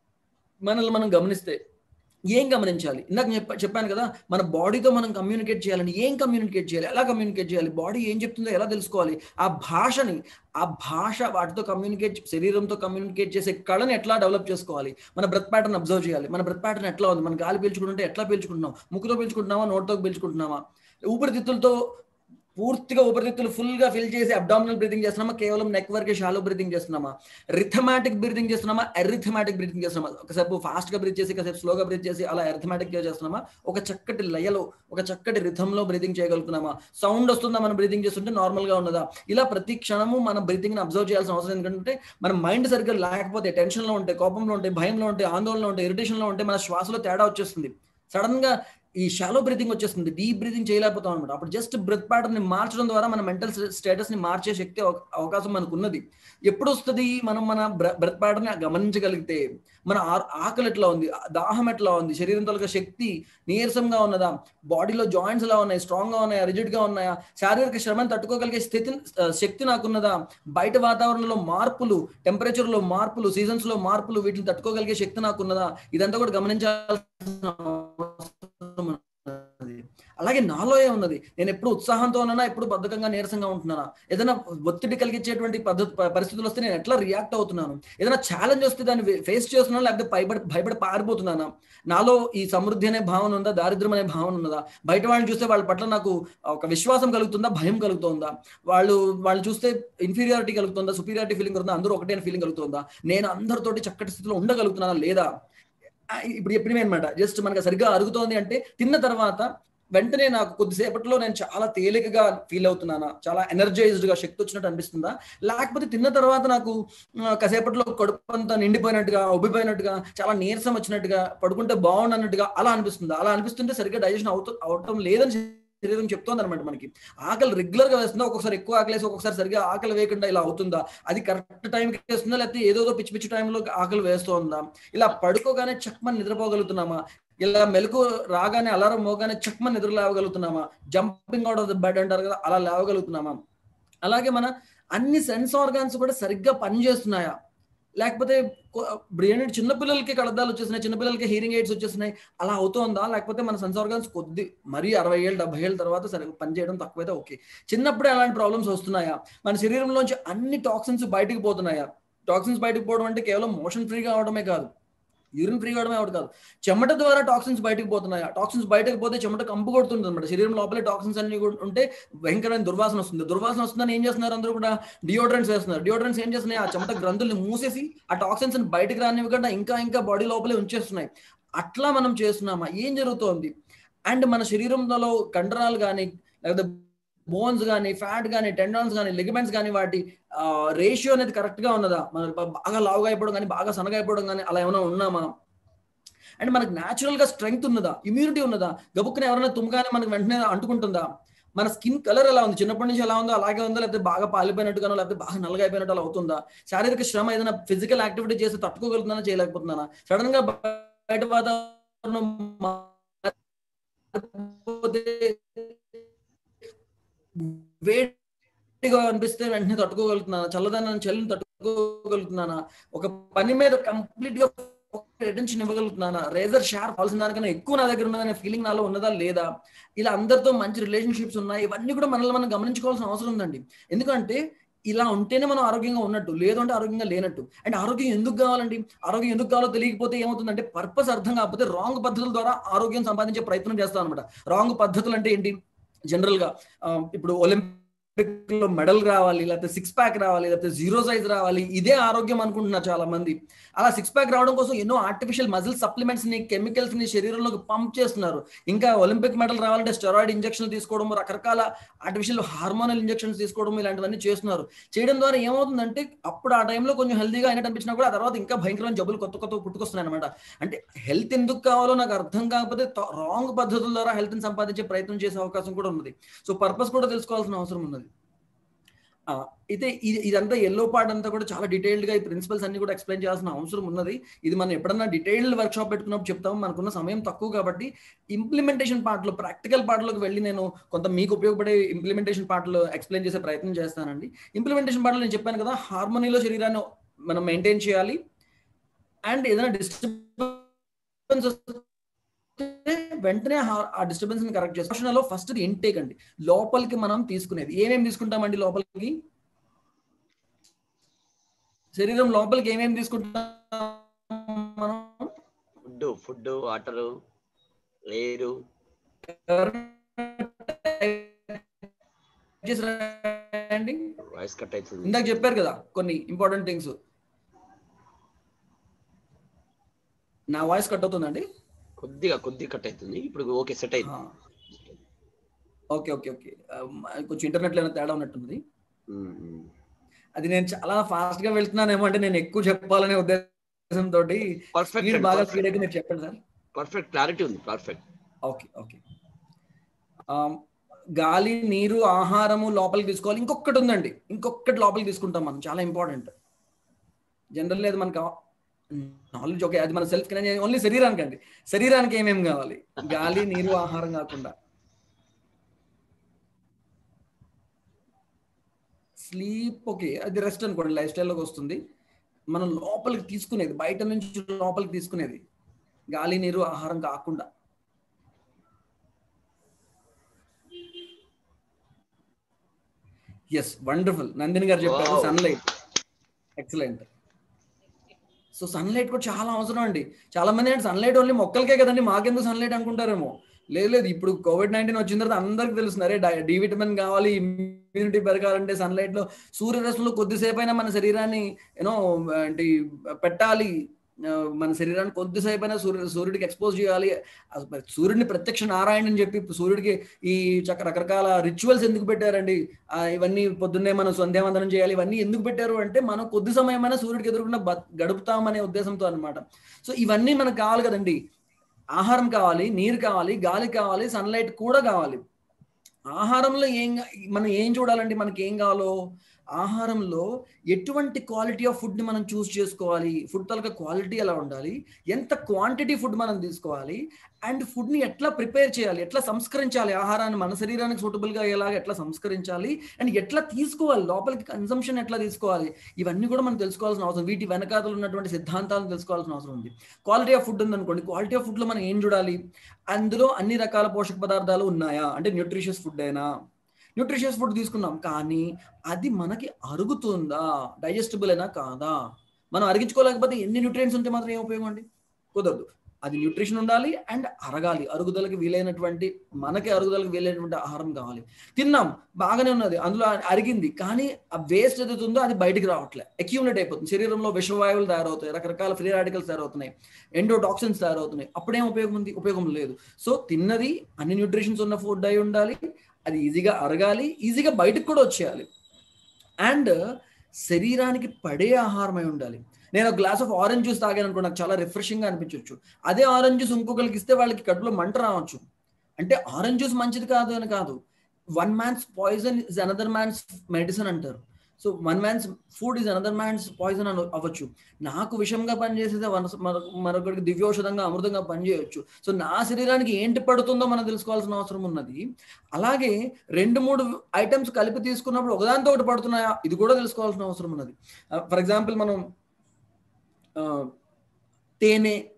మనల్ని మనం గమనిస్తే ఏం గమనించాలి ఇందాక చెప్ప- చెప్పాను కదా మన బాడీతో మనం కమ్యూనికేట్ చేయాలని ఏం కమ్యూనికేట్ చేయాలి ఎలా కమ్యూనికేట్ చేయాలి బాడీ ఏం చెప్తుందో ఎలా తెలుసుకోవాలి ఆ భాషని ఆ భాష వాటితో కమ్యూనికేట్ శరీరంతో కమ్యూనికేట్ చేసే కళని ఎట్లా డెవలప్ చేసుకోవాలి మన బ్రెత్ ప్యాటర్న్ అబ్జర్వ్ చేయాలి మన బ్రెత్ ప్యాటర్న్ ఎట్లా ఉంది మన గాలి పీల్చుకుంటుంటే ఎట్లా పీల్చుకుంటున్నాం ముక్కుతో పీల్చుకుంటున్నామా నోట్తో పీల్చుకుంటున్నామా ఊపిరితిత్తులతో పూర్తిగా ఊపిరితిత్తులు ఫుల్ గా ఫిల్ చేసి అబ్డామినల్ బ్రీతింగ్ చేస్తున్నామా కేవలం నెక్ వరకే షాలో బ్రీతింగ్ చేస్తున్నామా రిథమాటిక్ బ్రీతింగ్ చేస్తున్నామా ఎరిథమాటిక్ బ్రీతింగ్ చేస్తున్నామా ఒకసేపు ఫాస్ట్ గా బ్రీత్ చేసి ఒకసేపు స్లోగా బ్రీత్ చేసి అలా ఎరిథమాటిక్ గా చేస్తున్నామా ఒక చక్కటి లయలో ఒక చక్కటి రిథంలో బ్రీతింగ్ చేయగలుగుతున్నామా సౌండ్ వస్తుందా మనం బ్రీతింగ్ చేస్తుంటే నార్మల్ గా ఉన్నదా ఇలా ప్రతి క్షణము మనం బ్రీతింగ్ ని అబ్జర్వ్ చేయాల్సిన అవసరం ఎందుకంటే మన మైండ్ సరిగ్గా లేకపోతే టెన్షన్ లో ఉంటే కోపంలో ఉంటే భయంలో ఉంటే ఆందోళనలో ఉంటే ఇరిటేషన్ లో ఉంటే మన శ్వాసలో తేడా వచ్చేస్తుంది సడన్ గా ఈ షాలో బ్రీతింగ్ వచ్చేస్తుంది డీప్ బ్రీతింగ్ చేయలేకపోతాం అనమాట అప్పుడు జస్ట్ బ్రెత్ ప్యాటర్న్ ని మార్చడం ద్వారా మన మెంటల్ స్టేటస్ ని మార్చే శక్తి అవ- అవకాశం మనకు ఉన్నది ఎప్పుడు వస్తుంది మనం మన బ్రెత్ ప్యాటర్న్ ని గమనించగలిగితే మన ఆ- ఆకలి ఎట్లా ఉంది దాహం ఎట్లా ఉంది శరీరం తొలగ శక్తి నీరసంగా ఉన్నదా బాడీలో జాయింట్స్ ఎలా ఉన్నాయి స్ట్రాంగ్ గా ఉన్నాయా రిజిడ్ గా ఉన్నాయా శారీరక శ్రమను తట్టుకోగలిగే స్థితి ఆ, శక్తి నాకున్నదా బయట వాతావరణంలో మార్పులు టెంపరేచర్ లో మార్పులు సీజన్స్ లో మార్పులు వీటిని తట్టుకోగలిగే శక్తి నాకున్నదా ఇదంతా కూడా గమనించాల్సిన అవసరం ఉన్నది. అలాగే నాలో ఏ ఉన్నది నేను ఎప్పుడు ఉత్సాహంతో ఉన్నానా ఎప్పుడు బద్ధకంగా నీరసంగా ఉంటున్నానా ఏదైనా ఒత్తిడి కలిగించేటువంటి పద్ధతి ప- పరిస్థితులు వస్తే నేను ఎట్లా రియాక్ట్ అవుతున్నాను ఏదైనా ఛాలెంజ్ వస్తే దాన్ని ఫేస్ చేస్తున్నాను లేకపోతే భయపడి భయపడి పారిపోతున్నానా నాలో ఈ సమృద్ధి అనే భావన ఉందా దారిద్ర్యం అనే భావన ఉన్నదా బయట వాళ్ళని చూస్తే వాళ్ళ పట్ల నాకు ఒక విశ్వాసం కలుగుతుందా భయం కలుగుతుందా వాళ్ళు వాళ్ళు చూస్తే ఇన్ఫీరియారిటీ కలుగుతుందా సుపీరియారిటీ ఫీలింగ్ కలుగుతుందా అందరూ ఒకటే ఫీలింగ్ కలుగుతుందా నేను అందరితోటి చక్కటి స్థితిలో ఉండగలుగుతున్నానా లేదా ఆ, ఇప్పుడు చెప్పినవి అనమాట జస్ట్ మనకు సరిగ్గా అరుగుతోంది అంటే తిన్న తర్వాత వెంటనే నాకు కొద్దిసేపట్లో నేను చాలా తేలికగా ఫీల్ అవుతున్నానా చాలా ఎనర్జైజ్డ్ గా శక్తి వచ్చినట్టు అనిపిస్తుందా లేకపోతే తిన్న తర్వాత నాకు ఆ, కాసేపట్లో కడుపు అంతా నిండిపోయినట్టుగా ఉబ్బిపోయినట్టుగా చాలా నీరసం వచ్చినట్టుగా పడుకుంటే బాగుండన్నట్టుగా అలా అనిపిస్తుందా అలా అనిపిస్తుంటే సరిగ్గా డైజెషన్ అవుతూ అవటం లేదని శరీరం చెప్తోంది అనమాట మనకి ఆకలి రెగ్యులర్ గా వేస్తుందా ఒక్కొక్కసారి ఎక్కువ ఆకలి వేసి ఒక్కొక్కసారి సరిగ్గా ఆకలి వేయకుండా ఇలా అవుతుందా అది కరెక్ట్ టైంకి వేస్తుందా లేకపోతే ఏదోదో పిచ్చి పిచ్చి టైంలో ఆకలి వేస్తోందా ఇలా పడుకోగానే చక్మని నిద్రపోగలుగుతున్నామా ఇలా మెలకు రాగానే అలారం మోగానే చక్మని నిద్ర లేవగలుగుతున్నామా jumping out of the bed అంటారు కదా అలా లేవగలుగుతున్నామా అలాగే మన అన్ని సెన్స్ ఆర్గాన్స్ కూడా సరిగ్గా పనిచేస్తున్నాయా లేకపోతే బ్రెయిన్ చిన్నపిల్లలకి కళద్దాలు వచ్చేసినాయి చిన్నపిల్లలకి హీరింగ్ ఎయిడ్స్ వచ్చేసినాయి అలా అవుతోందా లేకపోతే మన సెన్స్ ఆర్గాన్స్ కొద్ది మరీ అరవై ఏళ్ళు డెబ్బై ఏళ్ళ తర్వాత సరే పనిచేయడం తక్కువైతే ఓకే చిన్నప్పుడే అలాంటి ప్రాబ్లమ్స్ వస్తున్నాయా మన శరీరంలోంచి అన్ని టాక్సిన్స్ బయటికి పోతున్నాయా టాక్సిన్స్ బయటకు పోవడం అంటే కేవలం మోషన్ ఫ్రీగా అవడమే కాదు యూరిన్ ఫ్రీ అవడమే అవడం కాదు చెమట ద్వారా టాక్సిన్స్ బయటకు పోతున్నాయా టాక్సిన్స్ బయటకు పోతే చెమట కంపు కొడుతుంది అనమాట శరీరం లోపలే టాక్సిన్స్ అన్ని కూడా ఉంటే భయంకరమైన దుర్వాసన వస్తుంది దుర్వాసన వస్తుందని ఏం చేస్తున్నారు అందరూ కూడా డియోడ్రెంట్స్ వేస్తున్నారు డియోడ్రెంట్స్ ఏం చేస్తున్నాయి ఆ చెమట గ్రంథుల్ని మూసేసి ఆ టాక్సిన్స్ బయటకు రానివ్వకుండా ఇంకా ఇంకా బాడీ లోపలే ఉంచేస్తున్నాయి అట్లా మనం చేస్తున్నామా ఏం జరుగుతోంది అండ్ మన శరీరంలో కండరాలు కానీ లేకపోతే బోన్స్ కానీ ఫ్యాట్ కానీ టెండాన్స్ కానీ లిగమెంట్స్ కానీ వాటి రేషియో అనేది కరెక్ట్ గా ఉన్నదా మన బాగా లావుగా అయిపోవడం కానీ బాగా సన్నగా అయిపోవడం కానీ అలా ఏమైనా ఉన్నామా అండ్ మనకు న్యాచురల్ గా స్ట్రెంగ్త్ ఉన్నదా ఇమ్యూనిటీ ఉన్నదా గబుక్కున ఎవరైనా తుమ్మగానే మనకు వెంటనే అంటుకుంటుందా మన స్కిన్ కలర్ ఎలా ఉంది చిన్నప్పటి నుంచి ఎలా ఉందో అలాగే ఉందా లేకపోతే బాగా పాలిపోయినట్టుగానో లేకపోతే బాగా నల్లగా అయిపోయినట్టు అలా అవుతుందా శారీరక శ్రమ ఏదైనా ఫిజికల్ యాక్టివిటీ చేసి తట్టుకోగలుగుతున్నా చేయలేకపోతున్నానా సడన్ గా బయట వాతావరణం మారిపోతే వేడిగా అనిపిస్తే వెంటనే తట్టుకోగలుగుతున్నానా చల్లదనాన్ని చల్లిని తట్టుకోగలుగుతున్నానా ఒక పని మీద కంప్లీట్ గా అటెన్షన్ ఇవ్వగలుగుతున్నానా రేజర్ షార్ప్ కావాల్సిన దానికన్నా ఎక్కువ నా దగ్గర ఉన్నదనే ఫీలింగ్ నాలో ఉన్నదా లేదా ఇలా అందరితో మంచి రిలేషన్షిప్స్ ఉన్నాయి ఇవన్నీ కూడా మనల్ని మనం గమనించుకోవాల్సిన అవసరం ఉందండి ఎందుకంటే ఇలా ఉంటేనే మనం ఆరోగ్యంగా ఉన్నట్టు లేదు అంటే ఆరోగ్యంగా లేనట్టు అండ్ ఆరోగ్యం ఎందుకు కావాలండి ఆరోగ్యం ఎందుకు కావాలో తెలియకపోతే ఏమవుతుందంటే పర్పస్ అర్థం కాకపోతే రాంగ్ పద్ధతుల ద్వారా ఆరోగ్యం సంపాదించే ప్రయత్నం చేస్తాం అనమాట రాంగ్ పద్ధతులు అంటే ఏంటి జనరల్ గా ఆ, ఇప్పుడు ఒలింపిక్ లో మెడల్ రావాలి లేకపోతే సిక్స్ ప్యాక్ రావాలి లేకపోతే జీరో సైజ్ రావాలి ఇదే ఆరోగ్యం అనుకుంటున్నారు చాలా మంది అలా సిక్స్ ప్యాక్ రావడం కోసం ఎన్నో ఆర్టిఫిషియల్ మజిల్ సప్లిమెంట్స్ ని కెమికల్స్ ని శరీరంలోకి పంప్ చేస్తున్నారు ఇంకా ఒలింపిక్ మెడల్ రావాలంటే స్టెరాయిడ్ ఇంజెక్షన్ తీసుకోవడం రకరకాల ఆర్టిఫిషియల్ హార్మోనల్ ఇంజెక్షన్స్ తీసుకోవడం ఇలాంటివన్నీ చేస్తున్నారు చేయడం ద్వారా ఏమవుతుందంటే అప్పుడు ఆ టైంలో కొంచెం హెల్తీగా అయినట్టు అనిపించినా కూడా ఆ తర్వాత ఇంకా భయంకరమైన జబ్బులు కొత్త కొత్త పుట్టుకొస్తున్నాయి అనమాట అంటే హెల్త్ ఎందుకు కావాలో నాకు అర్థం కాకపోతే రాంగ్ పద్ధతుల ద్వారా హెల్త్ ని సంపాదించే ప్రయత్నం చేసే అవకాశం కూడా ఉన్నది సో పర్పస్ కూడా తెలుసుకోవాల్సిన అవసరం ఉన్నది ఆ, అయితే ఇది ఇదంతా ఎల్లో పార్ట్ అంతా కూడా చాలా డీటెయిల్డ్ గా ఈ ప్రిన్సిపల్స్ అన్ని కూడా ఎక్స్ప్లెయిన్ చేయాల్సిన అవసరం ఉన్నది ఇది మనం ఎప్పుడన్నా డీటెయిల్డ్ వర్క్ షాప్ పెట్టుకున్నప్పుడు చెప్తాము మనకున్న సమయం తక్కువ కాబట్టి ఇంప్లిమెంటేషన్ పార్ట్ లో ప్రాక్టికల్ పార్ట్ లోకి వెళ్ళి నేను కొంత మీకు ఉపయోగపడే ఇంప్లిమెంటేషన్ పార్ట్ లో ఎక్స్ప్లెయిన్ చేసే ప్రయత్నం చేస్తానండి ఇంప్లిమెంటేషన్ పార్ట్ లో నేను చెప్పాను కదా హార్మోనీలో శరీరాన్ని మనం మెయింటైన్ చేయాలి అండ్ ఏదైనా డిస్టర్బెన్స్ వెంటనే ఆ- ఆ డిస్టర్బెన్స్ ని కరెక్ట్ చేస్తాం ఫస్ట్ ఇంటేక్ అండి లోపలికి మనం తీసుకునేది ఏమేమి తీసుకుంటామండి లోపలికి శరీరం లోపలికి ఏమేమి తీసుకుంటాం మనం ఫుడ్ ఫుడ్ వాటర్ ఎయిర్ చేసిరండి వాయిస్ కట్ అవుతుంది ఇందాక చెప్పారు కదా కొన్ని ఇంపార్టెంట్ థింగ్స్ నా వాయిస్ కట్ అవుతుందండి కొద్దిగా కొద్దిగా కట్ అవుతుంది ఇప్పుడు ఓకే సెట్ అయింది ఓకే ఓకే ఓకే కొంచెం ఇంటర్నెట్ లో ఏమైనా తేడా ఉన్నట్టుంది ఉమ్, ఉమ్. అది నేను చాలా ఫాస్ట్ గా వెళ్తున్నానేమో అంటే నేను ఎక్కువ చెప్పాలనే ఉద్దేశంతో పర్ఫెక్ట్ స్పీడ్ బాగా స్పీడ్ అయితే మీరు చెప్పండి సార్ పర్ఫెక్ట్ క్లారిటీ ఉంది పర్ఫెక్ట్ ఓకే ఓకే ఆమ్, గాలి నీరు ఆహారము లోపలికి తీసుకోవాలి ఇంకొకటి ఉందండి ఇంకొకటి లోపలికి తీసుకుంటాం మనం చాలా ఇంపార్టెంట్ జనరల్ లేదు మనకు నాలెడ్జ్ ఓకే అది మన సెల్ఫ్ ఓన్లీ శరీరానికి అండి శరీరానికి ఏమేమి కావాలి గాలి నీరు ఆహారం కాకుండా స్లీప్ ఓకే అది రెస్ట్ అనుకోండి లైఫ్ స్టైల్లోకి వస్తుంది మనం లోపలికి తీసుకునేది బయట నుంచి లోపలికి తీసుకునేది గాలి నీరు ఆహారం కాకుండా ఎస్ వండర్ఫుల్ నందిని గారు చెప్పారు Wow. Sunlight excellent so sunlight కూడా చాలా అవసరం అండి చాలా మంది అంటే సన్లైట్ ఓన్లీ మొక్కలకే కదండి మాకెందుకు సన్లైట్ అనుకుంటారేమో లేదు లేదు ఇప్పుడు కోవిడ్ నైన్టీన్ వచ్చిన తర్వాత అందరికి తెలుస్తుంది అరే డి విటమిన్ కావాలి ఇమ్యూనిటీ పెరగాలంటే సన్లైట్ లో సూర్యరశ్మిలో కొద్దిసేపు అయినా మన శరీరాన్ని యూనో ఏంటి పెట్టాలి ఆ, మన శరీరాన్ని కొద్దిసేపు అయినా సూర్య సూర్యుడికి ఎక్స్పోజ్ చేయాలి ఆ, సూర్యుడిని ప్రత్యక్ష నారాయణ అని చెప్పి సూర్యుడికి ఈ చక్క రకరకాల రిచువల్స్ ఎందుకు పెట్టారండి ఆ, ఇవన్నీ పొద్దున్నే మనం సంధ్యావందనం చేయాలి ఇవన్నీ ఎందుకు పెట్టారు అంటే మనం కొద్ది సమయమైనా సూర్యుడికి ఎదురుకుండా బ- గడుపుతామనే ఉద్దేశంతో అన్నమాట సో ఇవన్నీ మనకు కావాలి కదండి ఆహారం కావాలి నీరు కావాలి గాలి కావాలి సన్లైట్ కూడా కావాలి ఆహారంలో ఏం గా- మనం ఏం చూడాలండి మనకి ఏం కావాలో ఆహారంలో ఎటువంటి క్వాలిటీ ఆఫ్ ఫుడ్ ని మనం చూస్ చేసుకోవాలి ఫుడ్ తలక క్వాలిటీ ఎలా ఉండాలి ఎంత క్వాంటిటీ ఫుడ్ మనం తీసుకోవాలి అండ్ ఫుడ్ ని ఎట్లా ప్రిపేర్ చేయాలి ఎట్లా సంస్కరించాలి ఆహారాన్ని మన శరీరానికి సూటబుల్ గా ఎలాగ ఎట్లా సంస్కరించాలి అండ్ ఎట్లా తీసుకోవాలి లోపలికి కన్సంప్షన్ ఎట్లా తీసుకోవాలి ఇవన్నీ కూడా మనం తెలుసుకోవాల్సిన అవసరం వీటి వెనకాతలు ఉన్నటువంటి సిద్ధాంతాలను తెలుసుకోవాల్సిన అవసరం ఉంది క్వాలిటీ ఆఫ్ ఫుడ్ ఉందనుకోండి క్వాలిటీ ఆఫ్ ఫుడ్ లో మనం ఏం చూడాలి అందులో అన్ని రకాల పోషక పదార్థాలు ఉన్నాయా అంటే న్యూట్రిషియస్ ఫుడ్ అయినా న్యూట్రిషియస్ ఫుడ్ తీసుకున్నాం కానీ అది మనకి అరుగుతుందా డైజెస్టబుల్ అయినా కాదా మనం అరిగించుకోలేకపోతే ఎన్ని న్యూట్రియంట్స్ ఉంటే మాత్రం ఏం ఉపయోగం అండి కుదరదు అది న్యూట్రిషన్ ఉండాలి అండ్ అరగాలి అరుగుదలకి వీలైనటువంటి మనకి అరుగుదలకి వీలైనటువంటి ఆహారం కావాలి తిన్నాం బాగానే ఉన్నది అందులో అరిగింది కానీ ఆ వేస్ట్ ఏదైతే ఉందో అది బయటికి రావట్లే అక్యూములేట్ అయిపోతుంది శరీరంలో విషవాయువులు తయారవుతాయి రకరకాల ఫ్రీ రాడికల్స్ తయారవుతున్నాయి ఎండోటాక్సిన్స్ తయారవుతున్నాయి అప్పుడేం ఉపయోగం ఉంది ఉపయోగం లేదు సో తిన్నది అన్ని న్యూట్రిషన్స్ ఉన్న ఫుడ్ అయి ఉండాలి అది ఈజీగా అరగాలి ఈజీగా బయటకు కూడా వచ్చేయాలి అండ్ శరీరానికి పడే ఆహారం అయి ఉండాలి నేను ఒక గ్లాస్ ఆఫ్ ఆరెంజ్ జ్యూస్ తాగాను అనుకో నాకు చాలా రిఫ్రెషింగ్ గా అనిపించవచ్చు అదే ఆరెంజ్ జ్యూస్ ఇంకొకరికి ఇస్తే వాళ్ళకి కడుపులో మంట రావచ్చు అంటే ఆరెంజ్ జ్యూస్ మంచిది కాదు అని కాదు one man's poison is another man's medicine అంటారు so one man's food is another man's poison అని అవ్వచ్చు నాకు విషంగా పనిచేసేది వన- మరొక- మరొకరికి దివ్యౌషధంగా అమృతంగా పనిచేయవచ్చు సో నా శరీరానికి ఏంటి పడుతుందో మనం తెలుసుకోవాల్సిన అవసరం ఉన్నది అలాగే రెండు మూడు ఐటమ్స్ కలిపి తీసుకున్నప్పుడు ఒకదానితో ఒకటి పడుతున్నాయా ఇది కూడా తెలుసుకోవాల్సిన అవసరం ఉన్నది ఫర్ ఎగ్జాంపుల్ మనం ఆ, తేనె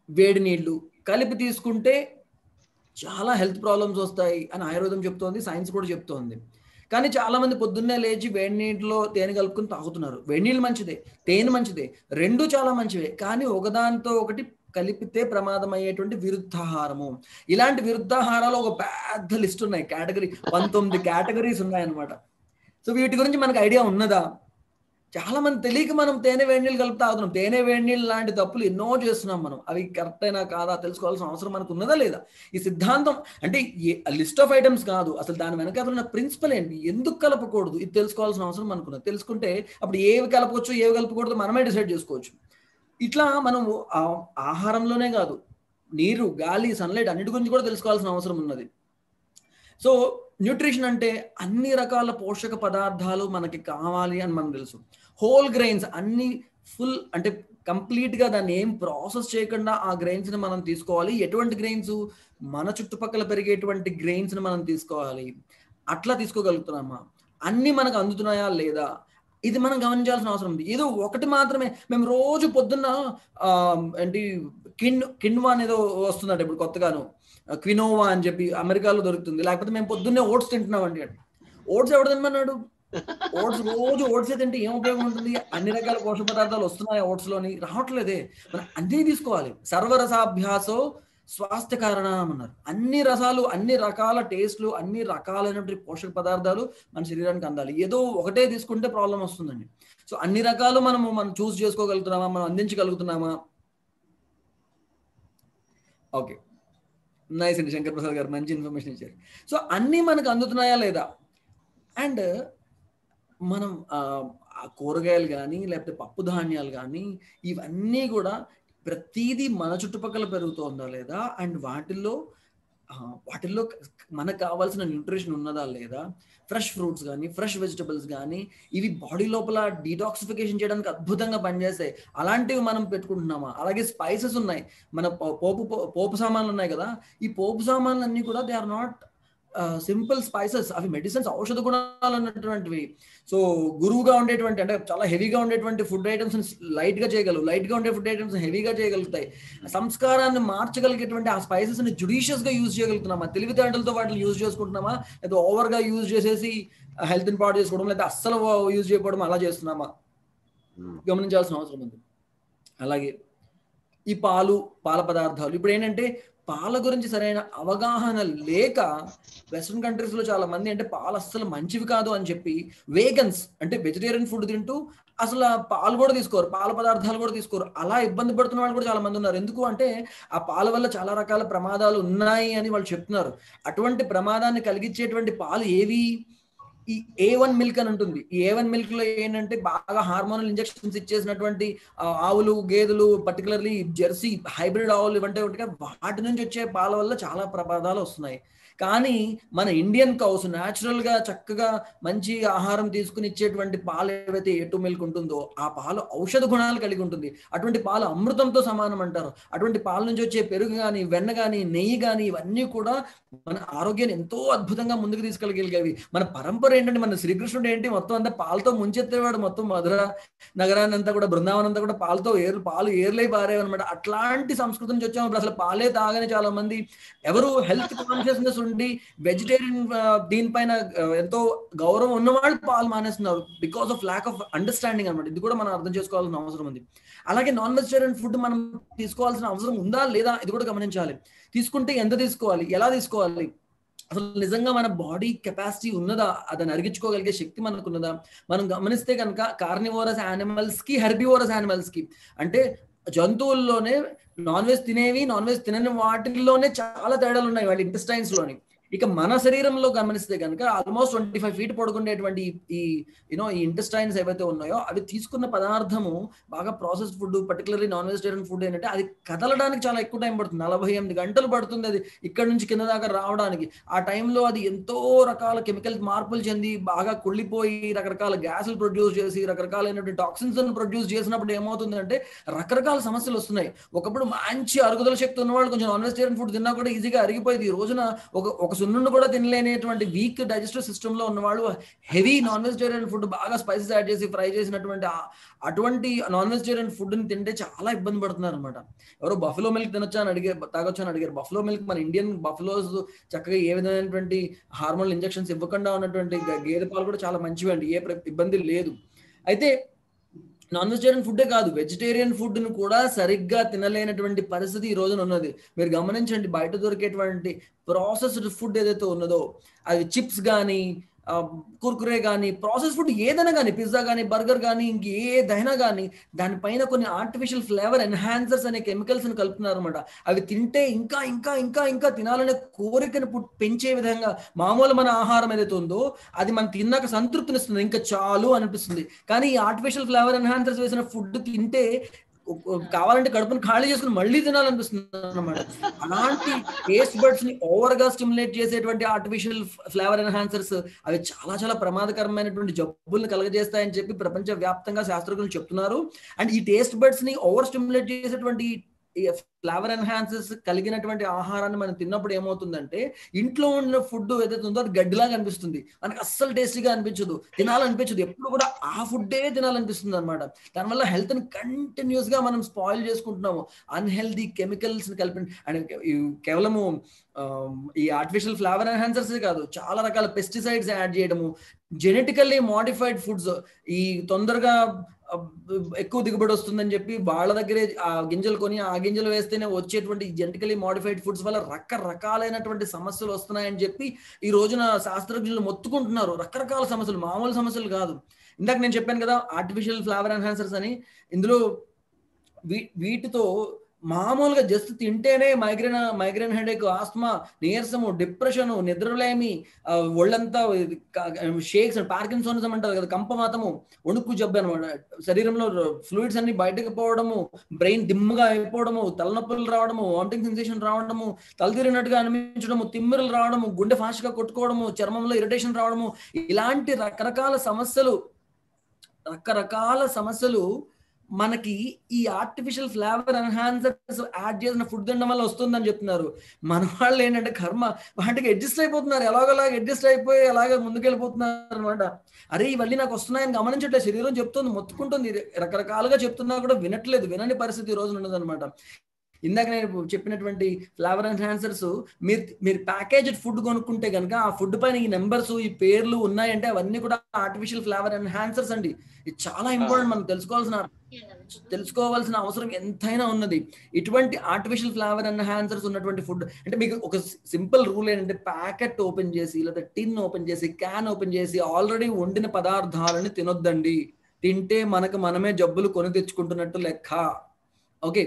వేడి నీళ్లు కలిపి తీసుకుంటే చాలా హెల్త్ ప్రాబ్లమ్స్ వస్తాయి అని ఆయుర్వేదం చెప్తోంది సైన్స్ కూడా చెప్తోంది కానీ చాలా మంది పొద్దున్నే లేచి వేడి నీటిలో తేనె కలుపుకొని తాగుతున్నారు వేడి నీళ్ళు మంచిదే తేనె మంచిదే రెండు చాలా మంచివే కానీ ఒకదానితో ఒకటి కలిపితే ప్రమాదం అయ్యేటువంటి విరుద్ధాహారము ఇలాంటి విరుద్ధాహారాలు ఒక పెద్ద లిస్ట్ ఉన్నాయి కేటగిరీ పంతొమ్మిది కేటగిరీస్ ఉన్నాయన్నమాట సో వీటి గురించి మనకు ఐడియా ఉన్నదా చాలా మంది తెలియక మనం తేనె వేడి నీళ్ళు కలిపి తాగుతున్నాం తేనె వేడి నీళ్ళు లాంటి తప్పులు ఎన్నో చేస్తున్నాం మనం అవి కరెక్ట్ అయినా కాదా తెలుసుకోవాల్సిన అవసరం మనకు ఉన్నదా లేదా ఈ సిద్ధాంతం అంటే లిస్ట్ ఆఫ్ ఐటమ్స్ కాదు అసలు దాని వెనక ఉన్న ప్రిన్సిపల్ ఏంటి ఎందుకు కలపకూడదు ఇది తెలుసుకోవాల్సిన అవసరం మనకున్నది తెలుసుకుంటే అప్పుడు ఏవి కలపవచ్చు ఏవి కలపకూడదు మనమే డిసైడ్ చేసుకోవచ్చు ఇట్లా మనం ఆహారంలోనే కాదు నీరు గాలి సన్లైట్ అన్నిటి గురించి కూడా తెలుసుకోవాల్సిన అవసరం ఉన్నది సో న్యూట్రిషన్ అంటే అన్ని రకాల పోషక పదార్థాలు మనకి కావాలి అని మనకు తెలుసు హోల్ గ్రెయిన్స్ అన్ని ఫుల్ అంటే కంప్లీట్ గా దాన్ని ఏం ప్రాసెస్ చేయకుండా ఆ గ్రెయిన్స్ ని మనం తీసుకోవాలి ఎటువంటి గ్రెయిన్స్ మన చుట్టుపక్కల పెరిగేటువంటి గ్రెయిన్స్ ని మనం తీసుకోవాలి అట్లా తీసుకోగలుగుతున్నామా అన్ని మనకు అందుతున్నాయా లేదా ఇది మనం గమనించాల్సిన అవసరం ఉంది ఏదో ఒకటి మాత్రమే మేము రోజు పొద్దున్న ఏంటి కిన్ కిన్వా అనేదో వస్తుందంట ఇప్పుడు కొత్తగాను క్వినోవా అని చెప్పి అమెరికాలో దొరుకుతుంది లేకపోతే మేము పొద్దున్నే ఓట్స్ తింటున్నామండి అంటే ఓట్స్ ఎవడు తినమన్నాడు ఓట్స్ రోజు ఓట్స్ తింటే ఏం ఉపయోగం ఉంటుంది అన్ని రకాల పోషక పదార్థాలు వస్తున్నాయి ఓట్స్ లోని రావట్లేదే మనం అన్నీ తీసుకోవాలి సర్వరసాభ్యాసో స్వాస్థ్య కారణం అన్నారు అన్ని రసాలు అన్ని రకాల టేస్ట్లు అన్ని రకాలైనటువంటి పోషక పదార్థాలు మన శరీరానికి అందాలి ఏదో ఒకటే తీసుకుంటే ప్రాబ్లం వస్తుందండి సో అన్ని రకాలు మనము మనం చూస్ చేసుకోగలుగుతున్నామా మనం అందించగలుగుతున్నామా ఓకే నైస్ అండి శంకర్ ప్రసాద్ గారు మంచి ఇన్ఫర్మేషన్ ఇచ్చారు సో అన్నీ మనకు అందుతున్నాయా లేదా అండ్ మనం కూరగాయలు కానీ లేకపోతే పప్పు ధాన్యాలు కానీ ఇవన్నీ కూడా ప్రతిదీ మన చుట్టుపక్కల పెరుగుతుందా లేదా అండ్ వాటిల్లో వాటిల్లో మనకు కావాల్సిన న్యూట్రిషన్ ఉన్నదా లేదా ఫ్రెష్ ఫ్రూట్స్ కానీ ఫ్రెష్ వెజిటబుల్స్ కానీ ఇవి బాడీ లోపల డీటాక్సిఫికేషన్ చేయడానికి అద్భుతంగా పనిచేస్తాయి అలాంటివి మనం పెట్టుకుంటున్నామా అలాగే స్పైసెస్ ఉన్నాయి మన పోపు పోపు సామాన్లు ఉన్నాయి కదా ఈ పోపు సామాన్లు అన్నీ కూడా they are not simple spices అవి మెడిసిన్స్ ఔషధ గుణాలు అన్నటువంటివి సో గురువుగా ఉండేటువంటి అంటే చాలా హెవీగా ఉండేటువంటి ఫుడ్ ఐటమ్స్ లైట్ గా చేయగలవు లైట్ గా ఉండే ఫుడ్ ఐటమ్స్ హెవీగా చేయగలుగుతాయి సంస్కారాన్ని మార్చగలిగేటువంటి ఆ స్పైసెస్ ని జుడిషియస్ గా యూజ్ చేయగలుగుతున్నామా తెలివితేటలతో వాటిని యూజ్ చేసుకుంటున్నామా లేదా ఓవర్ గా యూజ్ చేసేసి హెల్త్ ని పాడు చేసుకోవడం లేదా అస్సలు యూజ్ చేయకపోవడం అలా చేస్తున్నామా గమనించాల్సిన అవసరం ఉంది అలాగే ఈ పాలు పాల పదార్థాలు ఇప్పుడు ఏంటంటే పాల గురించి సరైన అవగాహన లేక వెస్ట్రన్ కంట్రీస్ లో చాలా మంది అంటే పాలు అస్సలు మంచివి కాదు అని చెప్పి వేగన్స్ అంటే వెజిటేరియన్ ఫుడ్ తింటూ అసలు పాలు కూడా తీసుకోరు పాల పదార్థాలు కూడా తీసుకోరు అలా ఇబ్బంది పడుతున్న వాళ్ళు కూడా చాలా మంది ఉన్నారు ఎందుకు అంటే ఆ పాల వల్ల చాలా రకాల ప్రమాదాలు ఉన్నాయి అని వాళ్ళు చెప్తున్నారు అటువంటి ప్రమాదాన్ని కలిగించేటువంటి పాలు ఏవి ఈ ఏ వన్ మిల్క్ అని ఉంటుంది ఈ ఏ వన్ మిల్క్ లో ఏంటంటే బాగా హార్మోనల్ ఇంజెక్షన్స్ ఇచ్చేసినటువంటి ఆవులు గేదెలు పర్టికులర్లీ జెర్సీ హైబ్రిడ్ ఆవులు ఇవంటే ఉంటాయి వాటి నుంచి వచ్చే పాల వల్ల చాలా ప్రమాదాలు వస్తున్నాయి కానీ మన ఇండియన్ కౌస్ న్యాచురల్ గా చక్కగా మంచి ఆహారం తీసుకుని ఇచ్చేటువంటి పాలు ఏవైతే ఎటు మిల్క్ ఉంటుందో ఆ పాలు ఔషధ గుణాలు కలిగి ఉంటుంది అటువంటి పాలు అమృతంతో సమానం అంటారు అటువంటి పాల నుంచి వచ్చే పెరుగు కానీ వెన్న కానీ నెయ్యి కానీ ఇవన్నీ కూడా మన ఆరోగ్యాన్ని ఎంతో అద్భుతంగా ముందుకు తీసుకెళ్ళగలిగేవి మన పరంపర ఏంటంటే మన శ్రీకృష్ణుడు ఏంటి మొత్తం అంతా పాలతో ముంచెత్తేవాడు మొత్తం మధుర నగరాన్ని అంతా కూడా బృందావనం అంతా కూడా పాలతో ఏరు పాలు ఏర్లై పారేవన్నమాట అట్లాంటి సంస్కృతి నుంచి వచ్చాము అసలు పాలే తాగని చాలా మంది ఎవరు హెల్త్ కాన్షియస్నెస్ ఉండి వెజిటేరియన్ దీనిపైన ఎంతో గౌరవం ఉన్నవాళ్ళు పాలు మానేస్తున్నారు because of lack of understanding అనమాట ఇది కూడా మనం అర్థం చేసుకోవాల్సిన అవసరం ఉంది అలాగే నాన్ వెజిటేరియన్ ఫుడ్ మనం తీసుకోవాల్సిన అవసరం ఉందా లేదా ఇది కూడా గమనించాలి తీసుకుంటే ఎంత తీసుకోవాలి ఎలా తీసుకోవాలి అసలు నిజంగా మన బాడీ కెపాసిటీ ఉన్నదా అదని అరిగించుకోగలిగే శక్తి మనకు ఉన్నదా మనం గమనిస్తే కనుక కార్నివోరస్ యానిమల్స్ కి హెర్బివోరస్ యానిమల్స్ కి అంటే జంతువుల్లోనే నాన్ వెజ్ తినేవి నాన్ వెజ్ తినని వాటిల్లోనే చాలా తేడాలు ఉన్నాయి వాళ్ళ ఇంటెస్టైన్స్ లోని ఇక మన శరీరంలో గమనిస్తే కనుక ఆల్మోస్ట్ ట్వంటీ ఫైవ్ ఫీట్ పడుకునేటువంటి ఈ యూనో ఈ ఇంటెస్టైన్స్ ఏవైతే ఉన్నాయో అవి తీసుకున్న పదార్థము బాగా process food particularly non vegetarian food ఏంటంటే అది కదలడానికి చాలా ఎక్కువ టైం పడుతుంది నలభై ఎనిమిది గంటలు పడుతుంది అది ఇక్కడ నుంచి కింద దాకా రావడానికి ఆ టైంలో అది ఎంతో రకాల కెమికల్ మార్పులు చెంది బాగా కుళ్ళిపోయి రకరకాల గ్యాసులు ప్రొడ్యూస్ చేసి రకరకాలైనటువంటి టాక్సిన్స్ ప్రొడ్యూస్ చేసినప్పుడు ఏమవుతుందంటే రకరకాల సమస్యలు వస్తున్నాయి ఒకప్పుడు మంచి అరుగుదల శక్తి ఉన్నవాళ్ళు కొంచెం నాన్ వెజిటేరియన్ ఫుడ్ తిన్నా కూడా ఈజీగా అరిగిపోయింది ఈ రోజున ఒక ఒక సున్నుండు కూడా తినలేనటువంటి వీక్ డైజెస్టివ్ సిస్టమ్ లో ఉన్న వాళ్ళు హెవీ నాన్ వెజిటేరియన్ ఫుడ్ బాగా స్పైసెస్ యాడ్ చేసి ఫ్రై చేసినటువంటి ఆ- అటువంటి నాన్ వెజిటేరియన్ ఫుడ్ ని తింటే చాలా ఇబ్బంది పడుతున్నారు అనమాట ఎవరో బఫలో మిల్క్ తినొచ్చా అని అడిగారు తాగొచ్చా అని అడిగారు బఫలో మిల్క్ మన ఇండియన్ బఫలోస్ చక్కగా ఏ విధమైనటువంటి హార్మోన్ ఇంజెక్షన్స్ ఇవ్వకుండా ఉన్నటువంటి గ- గేదె పాలు కూడా చాలా మంచివి అండి ఏ ప్ర- ఇబ్బంది లేదు అయితే నాన్ వెజిటేరియన్ ఫుడ్డే కాదు వెజిటేరియన్ ఫుడ్ ను కూడా సరిగ్గా తినలేనటువంటి పరిస్థితి ఈ రోజున ఉన్నది మీరు గమనించండి బయట దొరికేటువంటి ప్రాసెస్డ్ ఫుడ్ ఏదైతే ఉన్నదో అది చిప్స్ కానీ కుర్కురే కానీ ప్రాసెస్ ఫుడ్ ఏదైనా కానీ పిజ్జా కానీ బర్గర్ కానీ ఇంక ఏదైనా కానీ దానిపైన కొన్ని ఆర్టిఫిషియల్ ఫ్లేవర్ ఎన్హాన్సర్స్ అనే కెమికల్స్ ని కలుపుతున్నారు అనమాట అవి తింటే ఇంకా ఇంకా ఇంకా ఇంకా తినాలనే కోరికను పుట్- పెంచే విధంగా మామూలు మన ఆహారం ఏదైతే ఉందో అది మనం తిన్నాక సంతృప్తినిస్తుంది ఇంకా చాలు అనిపిస్తుంది కానీ ఈ ఆర్టిఫిషియల్ ఫ్లేవర్ ఎన్హాన్సర్స్ వేసిన ఫుడ్ తింటే ఒ- కావాలంటే కడుపుని ఖాళీ చేసుకుని మళ్ళీ తినాలనిపిస్తుంది అన్నమాట అలాంటి టేస్ట్ బర్డ్స్ ని ఓవర్ గా స్టిమ్యులేట్ చేసేటువంటి ఆర్టిఫిషియల్ ఫ్లేవర్ ఎన్హాన్సర్స్ అవి చాలా చాలా ప్రమాదకరమైనటువంటి జబ్బుల్ని కలగజేస్తాయని చెప్పి ప్రపంచ వ్యాప్తంగా శాస్త్రజ్ఞులు చెప్తున్నారు అండ్ ఈ టేస్ట్ బర్డ్స్ ని ఓవర్ స్టిమ్యులేట్ చేసేటువంటి ఫ్లేవర్ ఎన్హాన్సెస్ కలిగినటువంటి ఆహారాన్ని మనం తిన్నప్పుడు ఏమవుతుందంటే ఇంట్లో ఉన్న ఫుడ్ ఏదైతే ఉందో అది గడ్డిలాగా అనిపిస్తుంది మనకి అస్సలు టేస్టీగా అనిపించదు తినాలనిపించదు ఎప్పుడు కూడా ఆ ఫుడ్డే తినాలనిపిస్తుంది అనమాట దానివల్ల హెల్త్ ని కంటిన్యూస్ గా మనం స్పాయిల్ చేసుకుంటున్నాము అన్హెల్దీ కెమికల్స్ ని కలిపి అండ్ కేవలము ఆ, ఈ ఆర్టిఫిషియల్ ఫ్లేవర్ ఎన్హాన్సర్స్ కాదు చాలా రకాల పెస్టిసైడ్స్ యాడ్ చేయడము జెనెటికల్లీ మాడిఫైడ్ ఫుడ్స్ ఈ తొందరగా ఆ, ఎక్కువ దిగుబడి వస్తుందని చెప్పి వాళ్ళ దగ్గరే ఆ గింజలు కొని ఆ గింజలు వేస్తేనే వచ్చేటువంటి జెనెటికలీ మాడిఫైడ్ ఫుడ్స్ వల్ల రకరకాలైనటువంటి సమస్యలు వస్తున్నాయని చెప్పి ఈ రోజున శాస్త్రజ్ఞులు మొత్తుకుంటున్నారు రకరకాల సమస్యలు మామూలు సమస్యలు కాదు ఇందాక నేను చెప్పాను కదా ఆర్టిఫిషియల్ ఫ్లేవర్ ఎన్హాన్సర్స్ అని ఇందులో వీ వీటితో మామూలుగా జస్ట్ తింటేనే మైగ్రేన్ మైగ్రేన్ హెడేక్ ఆస్మా నీరసము డిప్రెషన్ నిద్రలేమి ఆ, ఒళ్ళంతా షేక్స్ పార్కిన్సోనిజం అంటారు కదా కంపమాతము వణుకు జబ్బు అనమాట శరీరంలో ఫ్లూయిడ్స్ అన్ని బయటకు పోవడము బ్రెయిన్ దిమ్ముగా అయిపోవడము తలనొప్పులు రావడము వామిటింగ్ సెన్సేషన్ రావడము తలతీరినట్టుగా అనిపించడము తిమ్మిరులు రావడము గుండె ఫాస్ట్ గా కొట్టుకోవడము చర్మంలో ఇరిటేషన్ రావడము ఇలాంటి రకరకాల సమస్యలు రకరకాల సమస్యలు మనకి ఈ ఆర్టిఫిషియల్ ఫ్లేవర్ ఎన్హాన్సర్స్ యాడ్ చేసిన ఫుడ్ తినడం వల్ల వస్తుందని చెప్తున్నారు మన వాళ్ళు ఏంటంటే కర్మ వాటికి అడ్జస్ట్ అయిపోతున్నారు ఎలాగోలాగా అడ్జస్ట్ అయిపోయి అలాగే ముందుకెళ్ళిపోతున్నారు అనమాట అరే ఇవన్నీ నాకు వస్తున్నాయని గమనించట్లేదు శరీరం చెప్తుంది మొత్తుకుంటుంది ఇది రకరకాలుగా చెప్తున్నా కూడా వినట్లేదు వినని పరిస్థితి ఈ రోజు ఉన్నదన్నమాట ఇందాక నేను చెప్పినటువంటి ఫ్లేవర్ ఎన్హాన్సర్స్ మీరు మీరు ప్యాకేజ్డ్ ఫుడ్ కొనుక్కుంటే కనుక ఆ ఫుడ్ పైన ఈ నెంబర్స్ ఈ పేర్లు ఉన్నాయంటే అవన్నీ కూడా ఆర్టిఫిషియల్ ఫ్లేవర్ ఎన్హాన్సర్స్ అండి ఇది చాలా ఇంపార్టెంట్ మనం తెలుసుకోవాల్సిన తెలుసుకోవాల్సిన అవసరం ఎంతైనా ఉన్నది ఇటువంటి ఆర్టిఫిషియల్ ఫ్లేవర్ ఎన్హాన్సర్స్ ఉన్నటువంటి ఫుడ్ అంటే మీకు ఒక సింపుల్ రూల్ ఏంటంటే ప్యాకెట్ ఓపెన్ చేసి లేదా టిన్ ఓపెన్ చేసి క్యాన్ ఓపెన్ చేసి ఆల్రెడీ వండిన పదార్థాలని తినొద్దండి తింటే మనకు మనమే జబ్బులు కొని తెచ్చుకుంటున్నట్టు లెక్క ఓకే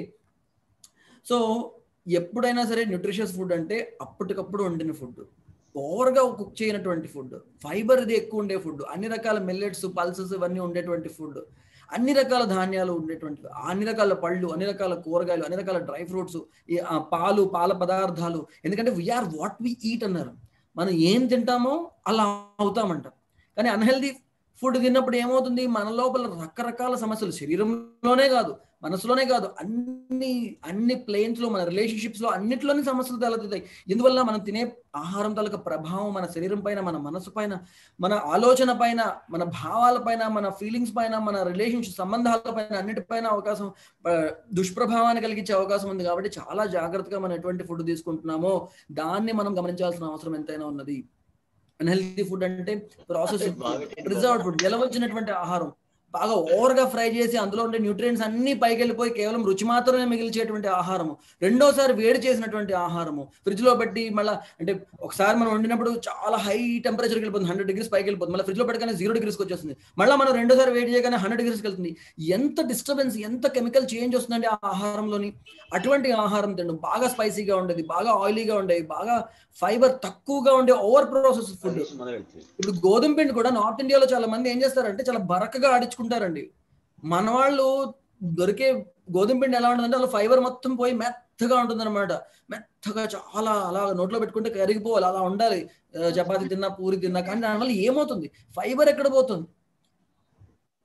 సో ఎప్పుడైనా సరే న్యూట్రిషియస్ ఫుడ్ అంటే అప్పటికప్పుడు వండిన ఫుడ్ ఓవర్గా కుక్ చేయనటువంటి ఫుడ్ ఫైబర్ ఇది ఎక్కువ ఉండే ఫుడ్ అన్ని రకాల మిల్లెట్స్ పల్సెస్ ఇవన్నీ ఉండేటువంటి ఫుడ్ అన్ని రకాల ధాన్యాలు ఉండేటువంటి అన్ని రకాల పళ్ళు అన్ని రకాల కూరగాయలు అన్ని రకాల డ్రై ఫ్రూట్స్ పాలు పాల పదార్థాలు ఎందుకంటే వీఆర్ వాట్ వి ఈట్ అన్నారు మనం ఏం తింటామో అలా అవుతామంట కానీ అన్హెల్దీ ఫుడ్ తిన్నప్పుడు ఏమవుతుంది మన లోపల రకరకాల సమస్యలు శరీరంలోనే కాదు మనసులోనే కాదు అన్ని అన్ని ప్లేన్స్ లో మన రిలేషన్షిప్స్ లో అన్నిట్లోనే సమస్యలు తలెత్తుతాయి ఎందువల్ల మనం తినే ఆహారం తాలూకా ప్రభావం మన శరీరం పైన మన మనసు పైన మన ఆలోచన పైన మన భావాల పైన మన ఫీలింగ్స్ పైన మన రిలేషన్షిప్ సంబంధాల పైన అన్నిటిపైన అవకాశం ఆ, దుష్ప్రభావాన్ని కలిగించే అవకాశం ఉంది కాబట్టి చాలా జాగ్రత్తగా మనం ఎటువంటి ఫుడ్ తీసుకుంటున్నామో దాన్ని మనం గమనించాల్సిన అవసరం ఎంతైనా ఉన్నది అన్హెల్తీ ఫుడ్ అంటే ప్రాసెస్ ప్రిజర్వ్డ్ ఫుడ్ నిలవచ్చినటువంటి ఆహారం బాగా ఓవర్ గా ఫ్రై చేసి అందులో ఉండే న్యూట్రియంట్స్ అన్ని పైకి వెళ్ళిపోయి కేవలం రుచి మాత్రమే మిగిల్చేటువంటి ఆహారము రెండోసారి వేడి చేసినటువంటి ఆహారము ఫ్రిడ్జ్ లో పెట్టి మళ్ళీ అంటే ఒకసారి మనం వండినప్పుడు చాలా హై టెంపరేచర్కి వెళ్ళిపోతుంది హండ్రెడ్ డిగ్రీస్ పైకి వెళ్ళిపోతుంది మళ్ళీ ఫ్రిడ్జ్ లో పెట్టగానే జీరో డిగ్రీస్కి వచ్చేస్తుంది మళ్ళీ మనం రెండోసారి వేడి చేయగానే హండ్రెడ్ డిగ్రీస్కి వెళ్తుంది ఎంత డిస్టర్బెన్స్ ఎంత కెమికల్ చేంజ్ వస్తుందండి ఆ ఆహారంలోని అటువంటి ఆహారం తినడం బాగా స్పైసీగా ఉండేది బాగా ఆయిలీగా ఉండేది బాగా ఫైబర్ తక్కువగా ఉండే ఓవర్ ప్రాసెస్ ఫుడ్ ఇప్పుడు గోధుమ పిండి కూడా నార్త్ ఇండియాలో చాలా మంది ఏం చేస్తారంటే చాలా బరకగా ఆడించుకుంటారండి మన వాళ్ళు దొరికే గోధుమ పిండి ఎలా ఉంటుందంటే అలా ఫైబర్ మొత్తం పోయి మెత్తగా ఉంటుంది అనమాట మెత్తగా చాలా అలా నోట్లో పెట్టుకుంటే కరిగిపోవాలి అలా ఉండాలి ఆ, చపాతి తిన్నా పూరి తిన్నా కానీ దానివల్ల ఏమవుతుంది ఫైబర్ ఎక్కడ పోతుంది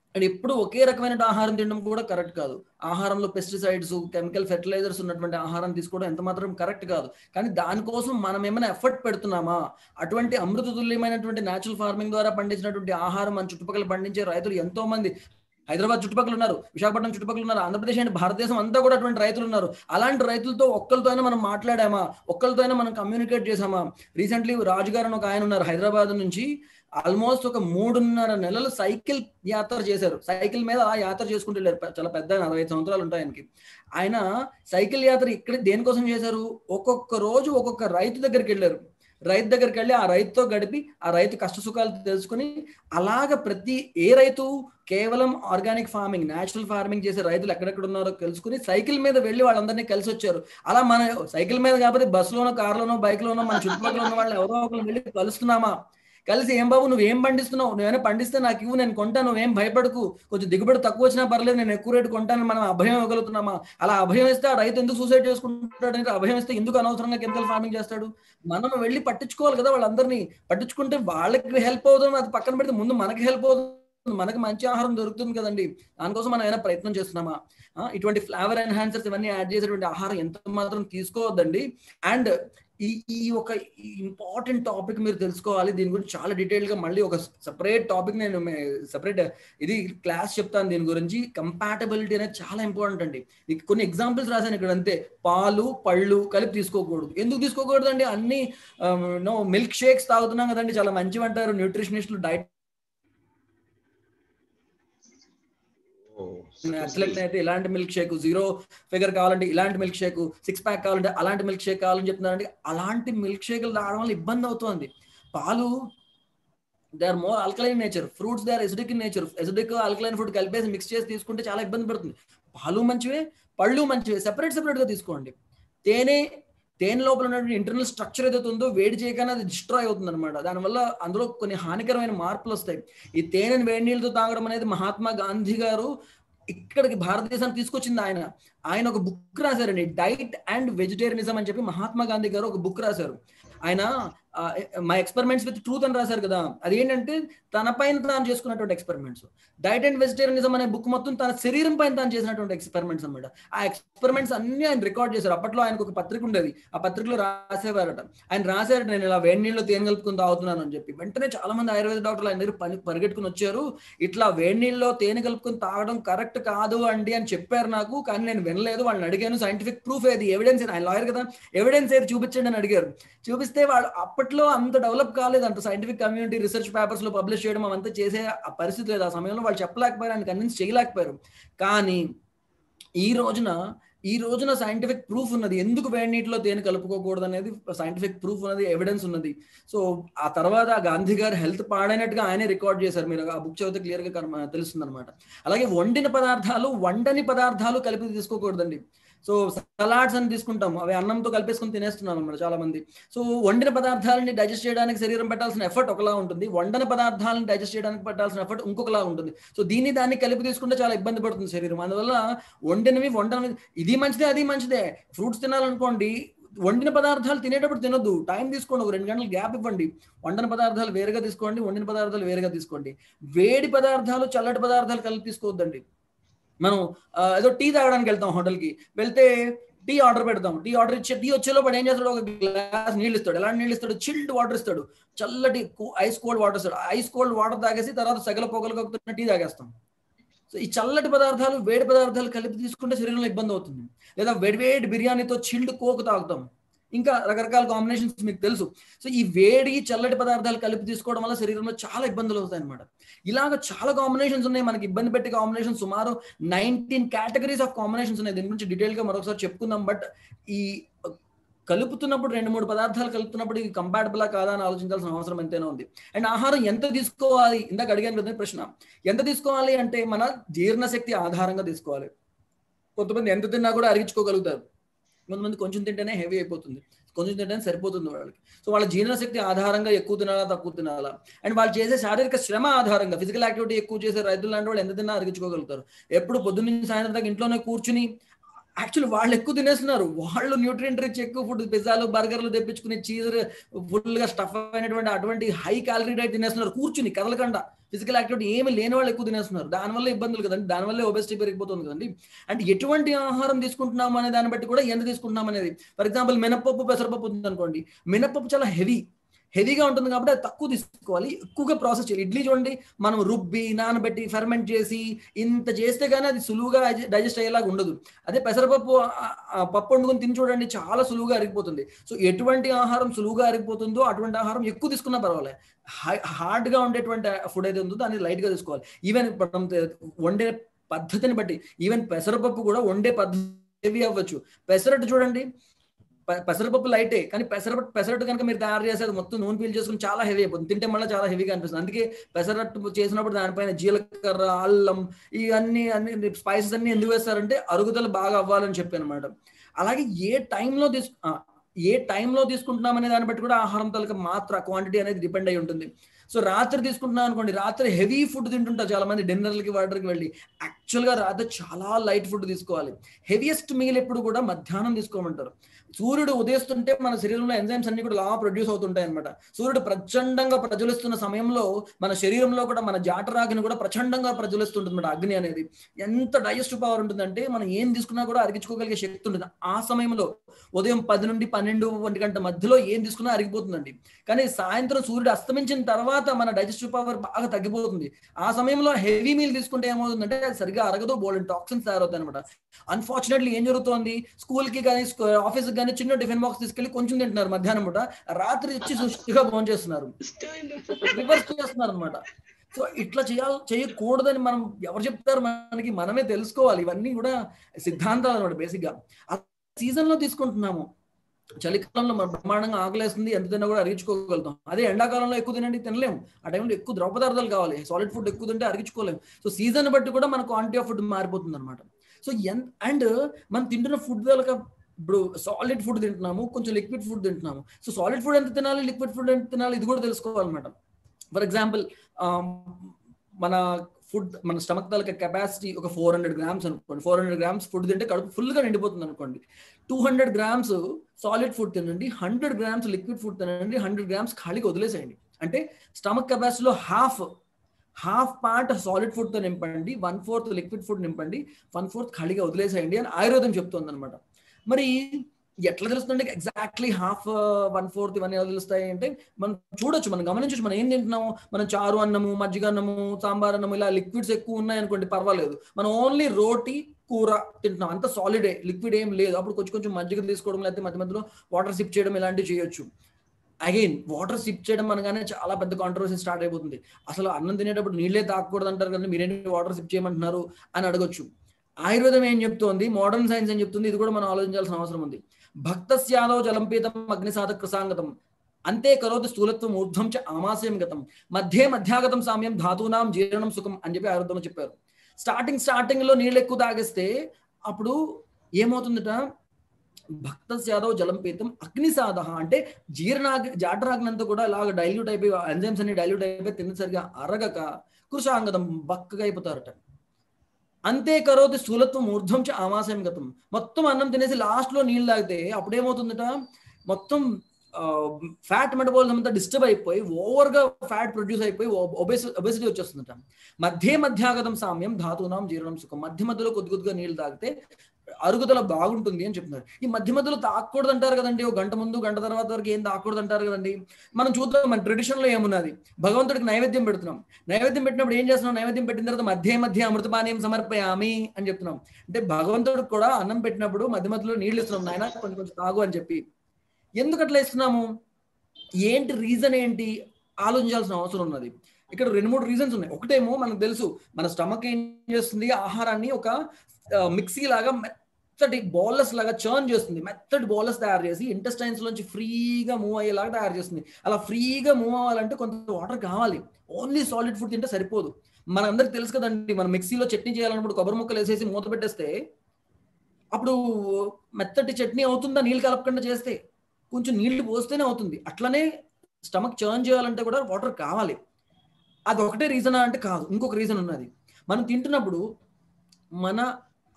అండ్ ఎప్పుడు ఒకే రకమైన ఆహారం తినడం కూడా కరెక్ట్ కాదు ఆహారంలో పెస్టిసైడ్స్ కెమికల్ ఫెర్టిలైజర్స్ ఉన్నటువంటి ఆహారం తీసుకోవడం ఎంత మాత్రం కరెక్ట్ కాదు కానీ దానికోసం మనం ఏమైనా ఎఫర్ట్ పెడుతున్నామా అటువంటి అమృత తుల్యమైనటువంటి న్యాచురల్ ఫార్మింగ్ ద్వారా పండించినటువంటి ఆహారం మన చుట్టుపక్కల పండించే రైతులు ఎంతో మంది హైదరాబాద్ చుట్టుపక్కల ఉన్నారు విశాఖపట్నం చుట్టుపక్కల ఉన్నారు ఆంధ్రప్రదేశ్ అండ్ భారతదేశం అంతా కూడా అటువంటి రైతులు ఉన్నారు అలాంటి రైతులతో ఒక్కరితో అయినా మనం మాట్లాడామా ఒక్కరితో అయినా మనం కమ్యూనికేట్ చేసామా రీసెంట్లీ రాజు గారు అని ఒక ఆయన ఉన్నారు హైదరాబాద్ నుంచి ఆల్మోస్ట్ ఒక మూడున్నర నెలలు సైకిల్ యాత్ర చేశారు సైకిల్ మీద ఆ యాత్ర చేసుకుంటూ వెళ్ళారు పె- చాలా పెద్ద ఆయన, అరవై ఐదు సంవత్సరాలు ఉంటాయి ఆయనకి ఆయన సైకిల్ యాత్ర ఇక్కడ దేనికోసం చేశారు ఒక్కొక్క రోజు ఒక్కొక్క రైతు దగ్గరికి వెళ్ళారు రైతు దగ్గరికి వెళ్ళి ఆ రైతుతో గడిపి ఆ రైతు కష్ట సుఖాలు తెలుసుకుని అలాగ ప్రతి ఏ రైతు కేవలం ఆర్గానిక్ ఫార్మింగ్ నేచురల్ ఫార్మింగ్ చేసే రైతులు ఎక్కడెక్కడ ఉన్నారో తెలుసుకుని సైకిల్ మీద వెళ్ళి వాళ్ళందరినీ కలిసి వచ్చారు అలా మన సైకిల్ మీద కాకపోతే బస్సులోనో కార్లోనో బైక్లోనో మన చుట్టుపక్కల ఉన్న వాళ్ళు ఎవరో ఒకరు వెళ్ళి కలుస్తున్నామా కలిసి ఏం బాబు నువ్వేం పండిస్తున్నావు నువ్వేమైనా పండిస్తే నాకు ఇవ్వు నేను కొంటాను నువ్వేం భయపడకు కొంచెం దిగుబడి తక్కువ వచ్చినా పర్లేదు నేను ఎక్కువ రేటు కొంటాను మనం అభయం ఇవ్వగలుగుతున్నామా అలా అభయం ఇస్తే ఆ రైతు ఎందుకు సూసైడ్ చేసుకుంటాడు అంటే అభయం ఇస్తే ఎందుకు అనవసరంగా కెమికల్ ఫార్మింగ్ చేస్తాడు మనం వెళ్ళి పట్టించుకోవాలి కదా వాళ్ళందరినీ పట్టించుకుంటే వాళ్ళకి హెల్ప్ అవుతుంది అది పక్కన పెడితే ముందు మనకి హెల్ప్ అవుతుంది మనకి మంచి ఆహారం దొరుకుతుంది కదండి దానికోసం మనం ఏమైనా ప్రయత్నం చేస్తున్నామా ఆ, ఇటువంటి ఫ్లేవర్ ఎన్హాన్సర్స్ ఇవన్నీ యాడ్ చేసేటువంటి ఆహారం ఎంత మాత్రం తీసుకోవద్దండి అండ్ ఈ ఈ ఒక ఇంపార్టెంట్ టాపిక్ మీరు తెలుసుకోవాలి దీని గురించి చాలా డీటెయిల్ గా మళ్ళీ ఒక సపరేట్ టాపిక్ నేను సపరేట్ ఇది క్లాస్ చెప్తాను దీని గురించి కంపాటబిలిటీ అనేది చాలా ఇంపార్టెంట్ అండి ఇక కొన్ని ఎగ్జాంపుల్స్ రాశాను ఇక్కడ అంతే పాలు పళ్ళు కలిపి తీసుకోకూడదు ఎందుకు తీసుకోకూడదు అండి అన్ని నో మిల్క్ షేక్స్ తాగుతున్నాం కదండి చాలా మంచివి అంటారు న్యూట్రిషనిస్టులు డైట్ అథ్లెట్ అయితే ఇలాంటి మిల్క్ షేక్ జీరో ఫిగర్ కావాలంటే ఇలాంటి మిల్క్ షేక్ సిక్స్ ప్యాక్ కావాలంటే అలాంటి మిల్క్ షేక్ కావాలని చెప్తున్నారండి అలాంటి మిల్క్ షేకులు తాగడం వల్ల ఇబ్బంది అవుతుంది పాలు they are more alkaline nature fruits they are acidic in nature acidic alkaline food కలిపేసి మిక్స్ చేసి తీసుకుంటే చాలా ఇబ్బంది పడుతుంది పాలు మంచివే పళ్ళు మంచివే సెపరేట్ సెపరేట్ గా తీసుకోండి తేనె తేనె లోపల ఉన్నటువంటి ఇంటర్నల్ స్ట్రక్చర్ ఏదైతే ఉందో వేడి చేయగానే అది డిస్ట్రాయ్ అవుతుంది అనమాట దానివల్ల అందులో కొన్ని హానికరమైన మార్పులు వస్తాయి ఈ తేనెని వేడి నీళ్ళతో తాగడం అనేది మహాత్మా గాంధీ గారు ఇక్కడికి భారతదేశానికి తీసుకొచ్చింది ఆయన ఆయన ఒక బుక్ రాశారండి డైట్ అండ్ వెజిటేరియనిజం అని చెప్పి మహాత్మా గాంధీ గారు ఒక బుక్ రాశారు ఆయన మై ఎక్స్పెరిమెంట్స్ విత్ ట్రూత్ అని రాశారు కదా అదేంటంటే తన పైన తాను చేసుకున్నటువంటి ఎక్స్పెరిమెంట్స్ డైట్ అండ్ వెజిటేరియనిజం అనే బుక్ మొత్తం తన శరీరం పైన తాను చేసినటువంటి ఎక్స్పెరిమెంట్స్ అనమాట ఆ ఎక్స్పెరిమెంట్స్ అన్ని ఆయన రికార్డ్ చేశారు అప్పట్లో ఆయనకు ఒక పత్రిక ఉండేది ఆ పత్రికలో రాసేవారట ఆయన రాశారట నేను ఇలా వేడి నీళ్ళు తేనె కలుపుకుని తాగుతున్నాను అని చెప్పి వెంటనే చాలా మంది ఆయుర్వేద డాక్టర్లు ఆయన దగ్గర పని పరిగెట్టుకుని వచ్చారు ఇట్లా వేడి నీళ్ళలో తేనె కలుపుకుని తాగడం కరెక్ట్ కాదు అండి అని చెప్పారు నాకు కానీ నేను వినలేదు వాళ్ళని అడిగాను సైంటిఫిక్ ప్రూఫ్ ఏది ఎవిడెన్స్ ఆయన లాయర్ కదా ఎవిడెన్స్ ఏది చూపించండి అని అడిగారు చూపిస్తే వాళ్ళు అప్పట్లో అంత డెవలప్ కాలేదు అంత సైంటిఫిక్ కమ్యూనిటీ రీసెర్చ్ పేపర్స్ లో పబ్లిష్ చేయడం అవంతా చేసే ఆ పరిస్థితి లేదు ఆ సమయంలో వాళ్ళు చెప్పలేకపోయారు ఆయన కన్విన్స్ చేయలేకపోయారు కానీ ఈ రోజున ఈ రోజున సైంటిఫిక్ ప్రూఫ్ ఉన్నది ఎందుకు వేడి నీటిలో తేనె కలుపుకోకూడదు అనేది సైంటిఫిక్ ప్రూఫ్ ఉన్నది ఎవిడెన్స్ ఉన్నది సో ఆ తర్వాత గాంధీ గారు హెల్త్ పాడైనట్టుగా ఆయనే రికార్డ్ చేశారు మీరు ఆ బుక్ చదివితే క్లియర్ గా తెలుస్తుంది అనమాట అలాగే వండిన పదార్థాలు వండని పదార్థాలు కలిపి తీసుకోకూడదండి సో సలాడ్స్ అని తీసుకుంటాం అవి అన్నంతో కలిపేసుకొని తినేస్తున్నాం అనమాట చాలా మంది సో వండిన పదార్థాలని డైజెస్ట్ చేయడానికి శరీరం పెట్టాల్సిన ఎఫర్ట్ ఒకలా ఉంటుంది వండని పదార్థాలను డైజెస్ట్ చేయడానికి పెట్టాల్సిన ఎఫర్ట్ ఇంకొకలా ఉంటుంది సో దీన్ని దాన్ని కలిపి తీసుకుంటే చాలా ఇబ్బంది పడుతుంది శరీరం అందువల్ల వండినవి వండనివి ఇది మంచిదే అది మంచిదే ఫ్రూట్స్ తినాలనుకోండి వండిన పదార్థాలు తినేటప్పుడు తినొద్దు టైం తీసుకోండి ఒక రెండు గంటలు గ్యాప్ ఇవ్వండి వండిన పదార్థాలు వేరుగా తీసుకోండి వండిన పదార్థాలు వేరుగా తీసుకోండి వేడి పదార్థాలు చల్లటి పదార్థాలు కలిపి తీసుకోవద్దండి మనం ఏదో టీ తాగడానికి వెళ్తాం హోటల్కి వెళ్తే టీ ఆర్డర్ పెడతాం టీ ఆర్డర్ ఇచ్చే టీ వచ్చేలోపు ఏం చేస్తాడు ఒక గ్లాస్ నీళ్ళు ఇస్తాడు ఎలాంటి నీళ్ళు ఇస్తాడు చిల్డ్ వాటర్ ఇస్తాడు చల్లటి ఐస్ కోల్డ్ వాటర్ ఇస్తాడు ఐస్ కోల్డ్ వాటర్ తాగేసి తర్వాత సగల పొగలు కక్కుతున్న టీ తాగేస్తాం సో ఈ చల్లటి పదార్థాలు వేడి పదార్థాలు కలిపి తీసుకుంటే శరీరంలో ఇబ్బంది అవుతుంది లేదా వేడి వేడి బిర్యానీతో చిల్డ్ కోక్ తాగుతాం ఇంకా రకరకాల కాంబినేషన్స్ మీకు తెలుసు సో ఈ వేడి చల్లటి పదార్థాలు కలిపి తీసుకోవడం వల్ల శరీరంలో చాలా ఇబ్బందులు అవుతాయి అనమాట ఇలాగ చాలా కాంబినేషన్స్ ఉన్నాయి మనకి ఇబ్బంది పెట్టే కాంబినేషన్ సుమారు నైన్టీన్ కేటగిరీస్ ఆఫ్ కాంబినేషన్స్ ఉన్నాయి దీని గురించి డీటెయిల్ గా మరొకసారి చెప్పుకుందాం బట్ ఈ కలుపుతున్నప్పుడు రెండు మూడు పదార్థాలు కలుపుతున్నప్పుడు ఇది కంపాటబులా కాదా అని ఆలోచించాల్సిన అవసరం ఎంతైనా ఉంది అండ్ ఆహారం ఎంత తీసుకోవాలి ఇందాక అడిగాను కదా ప్రశ్న ఎంత తీసుకోవాలి అంటే మన జీర్ణశక్తి ఆధారంగా తీసుకోవాలి కొంతమంది ఎంత తిన్నా కూడా అరిగించుకోగలుగుతారు కొంతమంది కొంచెం తింటేనే హెవీ అయిపోతుంది కొంచెం తింటేనే సరిపోతుంది వాళ్ళకి సో వాళ్ళ జీర్ణశక్తి ఆధారంగా ఎక్కువ తినాలా తక్కువ తినాలా అండ్ వాళ్ళు చేసే శారీరక శ్రమ ఆధారంగా ఫిజికల్ యాక్టివిటీ ఎక్కువ చేసే రైతులు లాంటి వాళ్ళు ఎంత తిన్నా అరిగించుకోగలుగుతారు ఎప్పుడు పొద్దున్న నుంచి సాయంత్రం దాకా ఇంట్లోనే కూర్చుని యాక్చువల్లీ వాళ్ళు ఎక్కువ తినేస్తున్నారు వాళ్ళు న్యూట్రియంట్ రిచ్ ఎక్కువ ఫుడ్ పిజ్జాలు బర్గర్లు తెప్పించుకుని చీజ్ ఫుల్ గా స్టఫ్ అయినటువంటి అటువంటి హై క్యాలరీ డైట్ తినేస్తున్నారు కూర్చుని కదలకుండా ఫిజికల్ యాక్టివిటీ ఏమి లేని వాళ్ళు ఎక్కువ తినేస్తున్నారు దానివల్ల ఇబ్బందులు కదండి దానివల్ల ఒబెసిటీ పెరిగిపోతుంది కదండి అంటే ఎటువంటి ఆహారం తీసుకుంటున్నాం అనే దాన్ని బట్టి కూడా ఎంత తీసుకుంటున్నాం అనేది ఫర్ ఎగ్జాంపుల్ మినపప్పు పెసరపప్పు ఉంది అనుకోండి మినపప్పు చాలా హెవీ హెవీగా ఉంటుంది కాబట్టి అది తక్కువ తీసుకోవాలి ఎక్కువగా ప్రాసెస్ చేయాలి ఇడ్లీ చూడండి మనం రుబ్బి నానబెట్టి ఫెర్మెంట్ చేసి ఇంత చేస్తే కానీ అది సులువుగా డైజెస్ట్ అయ్యేలాగా ఉండదు అదే పెసరపప్పు పప్పు వండుకొని తిని చూడండి చాలా సులువుగా అరిగిపోతుంది సో ఎటువంటి ఆహారం సులువుగా అరిగిపోతుందో అటువంటి ఆహారం ఎక్కువ తీసుకున్నా పర్వాలేదు హార్డ్ గా ఉండేటువంటి ఫుడ్ ఏది ఉందో దాన్ని లైట్ గా తీసుకోవాలి ఈవెన్ మనం వండే పద్ధతిని బట్టి ఈవెన్ పెసరపప్పు కూడా వండే పద్ధతి హెవీ అవ్వచ్చు పెసరట్టు చూడండి పెసరపప్పు లైటే కానీ పెసరపప్పు పెసరట్టు కనుక మీరు తయారు చేసేది మొత్తం నూనె పీల్ చేసుకుని చాలా హెవీ అయిపోతుంది తింటే మళ్ళీ చాలా హెవీగా అనిపిస్తుంది అందుకే పెసరట్టు చేసినప్పుడు దానిపైన జీలకర్ర అల్లం ఇవన్నీ అన్ని స్పైసెస్ అన్ని ఎందుకు వేస్తారంటే అరుగుదల బాగా అవ్వాలని చెప్పి అనమాట అలాగే ఏ టైంలో తీసుకు ఏ టైంలో తీసుకుంటున్నాం అనే దాన్ని బట్టి కూడా ఆహారం తలక మాత్ర క్వాంటిటీ అనేది డిపెండ్ అయి ఉంటుంది సో రాత్రి తీసుకుంటున్నాం అనుకోండి రాత్రి హెవీ ఫుడ్ తింటుంటారు చాలా మంది డిన్నర్లకి వాటర్కి వెళ్ళి యాక్చువల్గా రాత్రి చాలా లైట్ ఫుడ్ తీసుకోవాలి హెవియెస్ట్ మీల్ ఎప్పుడు కూడా మధ్యాహ్నం తీసుకోమంటారు సూర్యుడు ఉదయిస్తుంటే మన శరీరంలో ఎంజైమ్స్ అన్ని కూడా లా ప్రొడ్యూస్ అవుతుంటాయి అనమాట సూర్యుడు ప్రచండంగా ప్రజ్వలిస్తున్న సమయంలో మన శరీరంలో కూడా మన జాటరాగిని కూడా ప్రచండంగా ప్రజ్వలిస్తుంటుంది అనమాట అగ్ని అనేది ఎంత డైజెస్టివ్ పవర్ ఉంటుందంటే మనం ఏం తీసుకున్నా కూడా అరిగించుకోగలిగే శక్తి ఉంటుంది ఆ సమయంలో ఉదయం పది నుండి పన్నెండు ఒంటి గంట మధ్యలో ఏం తీసుకున్నా అరిగిపోతుందండి కానీ సాయంత్రం సూర్యుడు అస్తమించిన తర్వాత మన డైజెస్టివ్ పవర్ బాగా తగ్గిపోతుంది ఆ సమయంలో హెవీ మీల్ తీసుకుంటే ఏమవుతుందంటే అది సరిగా అరగదు బోల్డ్ టాక్సిన్స్ తయారవుతాయి అనమాట అన్ఫార్చునేట్లీ ఏం జరుగుతోంది స్కూల్ కి కానీ ఆఫీస్ కానీ చిన్న టిఫిన్ బాక్స్ తీసుకెళ్లి కొంచెం తింటున్నారు మధ్యాహ్నం పూట రాత్రి వచ్చి సుష్టిగా భోజనం చేస్తున్నారు రివర్స్ చేస్తున్నారు అనమాట సో ఇట్లా చేయాలి చేయకూడదని మనం ఎవరు చెప్తారు మనకి మనమే తెలుసుకోవాలి ఇవన్నీ కూడా సిద్ధాంతాలు అనమాట బేసిక్ గా సీజన్ లో తీసుకుంటున్నాము చలికాలంలో మన బ్రహ్మాండంగా ఆకలేస్తుంది ఎంత తిన్నా కూడా అరిగించుకోగలుగుతాం అదే ఎండాకాలంలో ఎక్కువ తినండి తినలేము ఆ టైంలో ఎక్కువ ద్రవ పదార్థాలు కావాలి సాలిడ్ ఫుడ్ ఎక్కువ తింటే అరిగించుకోలేము సో సీజన్ బట్టి కూడా మన క్వాంటిటీ ఆఫ్ ఫుడ్ మారిపోతుంది అనమాట సో ఎన్ అండ్ మనం తింటున్న ఫుడ్ కనుక ఇప్పుడు సాలిడ్ ఫుడ్ తింటున్నాము కొంచెం లిక్విడ్ ఫుడ్ తింటున్నాము సో సాలిడ్ ఫుడ్ ఎంత తినాలి లిక్విడ్ ఫుడ్ ఎంత తినాలి ఇది కూడా తెలుసుకోవాలన్నమాట ఫర్ ఎగ్జాంపుల్ మన ఫుడ్ మన స్టమక్ తాలూకా కెపాసిటీ ఒక ఫోర్ హండ్రెడ్ గ్రామ్స్ అనుకోండి ఫోర్ హండ్రెడ్ గ్రామ్స్ ఫుడ్ తింటే కడుపు ఫుల్గా నిండిపోతుంది అనుకోండి two hundred grams solid food తినండి హండ్రెడ్ గ్రామ్స్ లిక్విడ్ ఫుడ్ తినండి హండ్రెడ్ గ్రామ్స్ ఖాళీగా వదిలేసేయండి అంటే స్టమక్ కెపాసిటీలో హాఫ్ హాఫ్ పార్ట్ సాలిడ్ ఫుడ్తో నింపండి వన్ ఫోర్త్ లిక్విడ్ ఫుడ్ నింపండి వన్ ఫోర్త్ ఖాళీగా వదిలేసేయండి అని ఆయుర్వేదం చెప్తుంది అనమాట మరి ఎట్లా తెలుస్తుందంటే ఎగ్జాక్ట్లీ హాఫ్ వన్ ఫోర్త్ ఇవన్నీ ఎలా తెలుస్తాయి అంటే మనం చూడొచ్చు మనం గమనించవచ్చు మనం ఏం తింటున్నాము మనం చారు అన్నము మజ్జిగ అన్నము సాంబార్ అన్నము ఇలా లిక్విడ్స్ ఎక్కువ ఉన్నాయి అనుకోండి పర్వాలేదు మనం ఓన్లీ రోటీ కూర తింటున్నాం అంత సాలిడే లిక్విడ్ ఏం లేదు అప్పుడు కొంచెం కొంచెం మజ్జిగ తీసుకోవడం లేకపోతే మధ్య మధ్యలో వాటర్ సిప్ చేయడం ఇలాంటివి చేయొచ్చు అగైన్ వాటర్ సిప్ చేయడం అనగానే చాలా పెద్ద కాంట్రవర్సీ స్టార్ట్ అయిపోతుంది అసలు అన్నం తినేటప్పుడు నీళ్ళే తాగకూడదు అంటారు కదా మీరేంటి వాటర్ సిప్ చేయమంటున్నారు అని అడగొచ్చు ఆయుర్వేదం ఏం చెప్తోంది మోడర్న్ సైన్స్ ఏం చెప్తుంది ఇది కూడా మనం ఆలోచించాల్సిన అవసరం ఉంది భక్తస్యాదో జలంపీతం అగ్నిసాధ కృసాంగతం అంతే కరోతి స్థూలత్వం ఊర్ధ్వం చ ఆమాశయం గతం మధ్యే మధ్యాగతం సామ్యం ధాతూనాం జీర్ణం సుఖం అని చెప్పి ఆయుర్వేదంలో చెప్పారు స్టార్టింగ్ స్టార్టింగ్ లో నీళ్ళు ఎక్కువ తాగేస్తే అప్పుడు ఏమవుతుందట భక్త యాదవ్ జలం పీతం అగ్నిసాధ అంటే జీర్ణ జాటరాగ్నంతా కూడా ఇలాగ డైల్యూట్ అయిపోయి ఎంజైమ్స్ అన్ని డైల్యూట్ అయిపోయి తిన్నసరిగా అరగక కృషాంగతం బక్కగా అయిపోతారట అంతే కరోతి స్థూలత్వం ఊర్ధ్వం చ ఆమాశయం గతం మొత్తం అన్నం తినేసి లాస్ట్ లో నీళ్ళు తాగితే అప్పుడేమవుతుందట మొత్తం ఫ్యాట్ మెటబాలిజం అంతా డిస్టర్బ్ అయిపోయి ఓవర్ గా ఫ్యాట్ ప్రొడ్యూస్ అయిపోయి ఒబెసి ఒబెసిటీ వచ్చేస్తుందట మధ్య మధ్యాగతం సామ్యం ధాతునాం జీర్ణం సుఖం మధ్య మధ్యలో కొద్ది కొద్దిగా నీళ్ళు తాగితే అరుగుదల బాగుంటుంది అని చెప్తున్నారు ఈ మధ్య మధ్యలో తాకూడదు అంటారు కదండి ఒక గంట ముందు గంట తర్వాత వరకు ఏం తాకూడదు అంటారు కదండి మనం చూద్దాం మన ట్రెడిషన్ లో ఏమున్నది భగవంతుడికి నైవేద్యం పెడుతున్నాం నైవేద్యం పెట్టినప్పుడు ఏం చేస్తున్నాం నైవేద్యం పెట్టిన తర్వాత మధ్య మధ్య అమృతపానీయం సమర్పయామి అని చెప్తున్నాం అంటే భగవంతుడికి కూడా అన్నం పెట్టినప్పుడు మధ్య మధ్యలో నీళ్ళు ఇస్తున్నాం నాయన కొంచెం కొంచెం తాగు అని చెప్పి ఎందుకు అట్లా ఇస్తున్నాము ఏంటి రీజన్ ఏంటి ఆలోచించాల్సిన అవసరం ఉన్నది ఇక్కడ రెండు మూడు రీజన్స్ ఉన్నాయి ఒకటేమో మనకు తెలుసు మన స్టమక్ ఏం చేస్తుంది ఆహారాన్ని ఒక మిక్సీ లాగా మెత్తటి బాల్లెస్ లాగా చర్న్ చేస్తుంది మెత్తటి బాల్లెస్ తయారు చేసి ఇంటెస్టైన్స్ నుంచి ఫ్రీగా మూవ్ అయ్యేలాగా తయారు చేస్తుంది అలా ఫ్రీగా మూవ్ అవ్వాలంటే కొంత వాటర్ కావాలి ఓన్లీ సాలిడ్ ఫుడ్ తింటే సరిపోదు మనందరికి తెలుసు కదండి మనం మిక్సీలో చట్నీ చేయాలన్నప్పుడు కొబ్బరి ముక్కలు వేసేసి మూత పెట్టేస్తే అప్పుడు మెత్తటి చట్నీ అవుతుందా నీళ్ళు కలపకుండా చేస్తే కొంచెం నీళ్లు పోస్తేనే అవుతుంది అట్లనే స్టమక్ చర్న్ చేయాలంటే కూడా వాటర్ కావాలి అది ఒకటే రీజనా అంటే కాదు ఇంకొక రీజన్ ఉన్నది మనం తింటున్నప్పుడు మన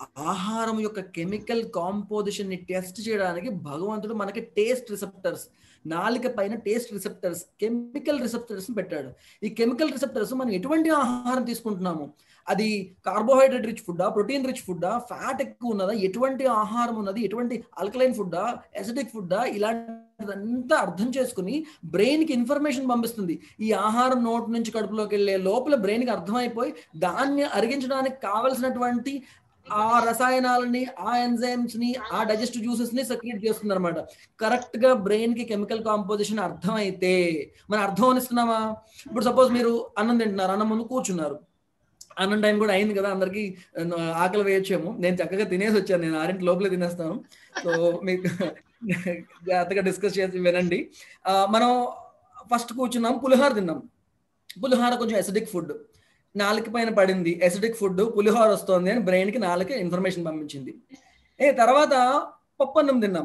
ఆహారం యొక్క కెమికల్ కాంపోజిషన్ ని టెస్ట్ చేయడానికి భగవంతుడు మనకి టేస్ట్ రిసెప్టర్స్ నాలుక పైన టేస్ట్ రిసెప్టర్స్ కెమికల్ రిసెప్టర్స్ పెట్టాడు ఈ కెమికల్ రిసెప్టర్స్ మనం ఎటువంటి ఆహారం తీసుకుంటున్నాము అది కార్బోహైడ్రేట్ రిచ్ ఫుడ్డా ప్రోటీన్ రిచ్ ఫుడ్డా ఫ్యాట్ ఎక్కువ ఉన్నదా ఎటువంటి ఆహారం ఉన్నది ఎటువంటి ఆల్కలైన్ ఫుడ్డా ఎసిడిక్ ఫుడ్డా ఇలాంటిదంతా అర్థం చేసుకుని బ్రెయిన్ కి ఇన్ఫర్మేషన్ పంపిస్తుంది ఈ ఆహారం నోట్ నుంచి కడుపులోకి వెళ్ళే లోపల బ్రెయిన్ కి అర్థమైపోయి దాన్ని అరిగించడానికి కావలసినటువంటి ఆ రసాయనాలని ఆ ఎంజైమ్స్ ని ఆ డైజెస్టివ్ జ్యూసెస్ ని సెక్రెట్ చేస్తుంది అనమాట కరెక్ట్ గా బ్రెయిన్ కి కెమికల్ కాంపోజిషన్ అర్థమైతే మనం అర్థం అనిస్తున్నామా ఇప్పుడు సపోజ్ మీరు అన్నం తింటున్నారు అన్నం ముందు కూర్చున్నారు అన్నం టైం కూడా అయింది కదా అందరికి ఆకలి వేయచ్చేమో నేను చక్కగా తినేసి వచ్చాను నేను ఆరింటి లోపలే తినేస్తాను సో మీకు జాగ్రత్తగా డిస్కస్ చేసి వినండి మనం ఫస్ట్ కూర్చున్నాం పులిహోర తిన్నాం పులిహోర కొంచెం ఎసిడిక్ ఫుడ్ నాలుక పైన పడింది ఎసిడిక్ ఫుడ్ పులిహోర వస్తుంది అని బ్రెయిన్కి నాలుక ఇన్ఫర్మేషన్ పంపించింది ఏ తర్వాత పప్పు అన్నం తిన్నాం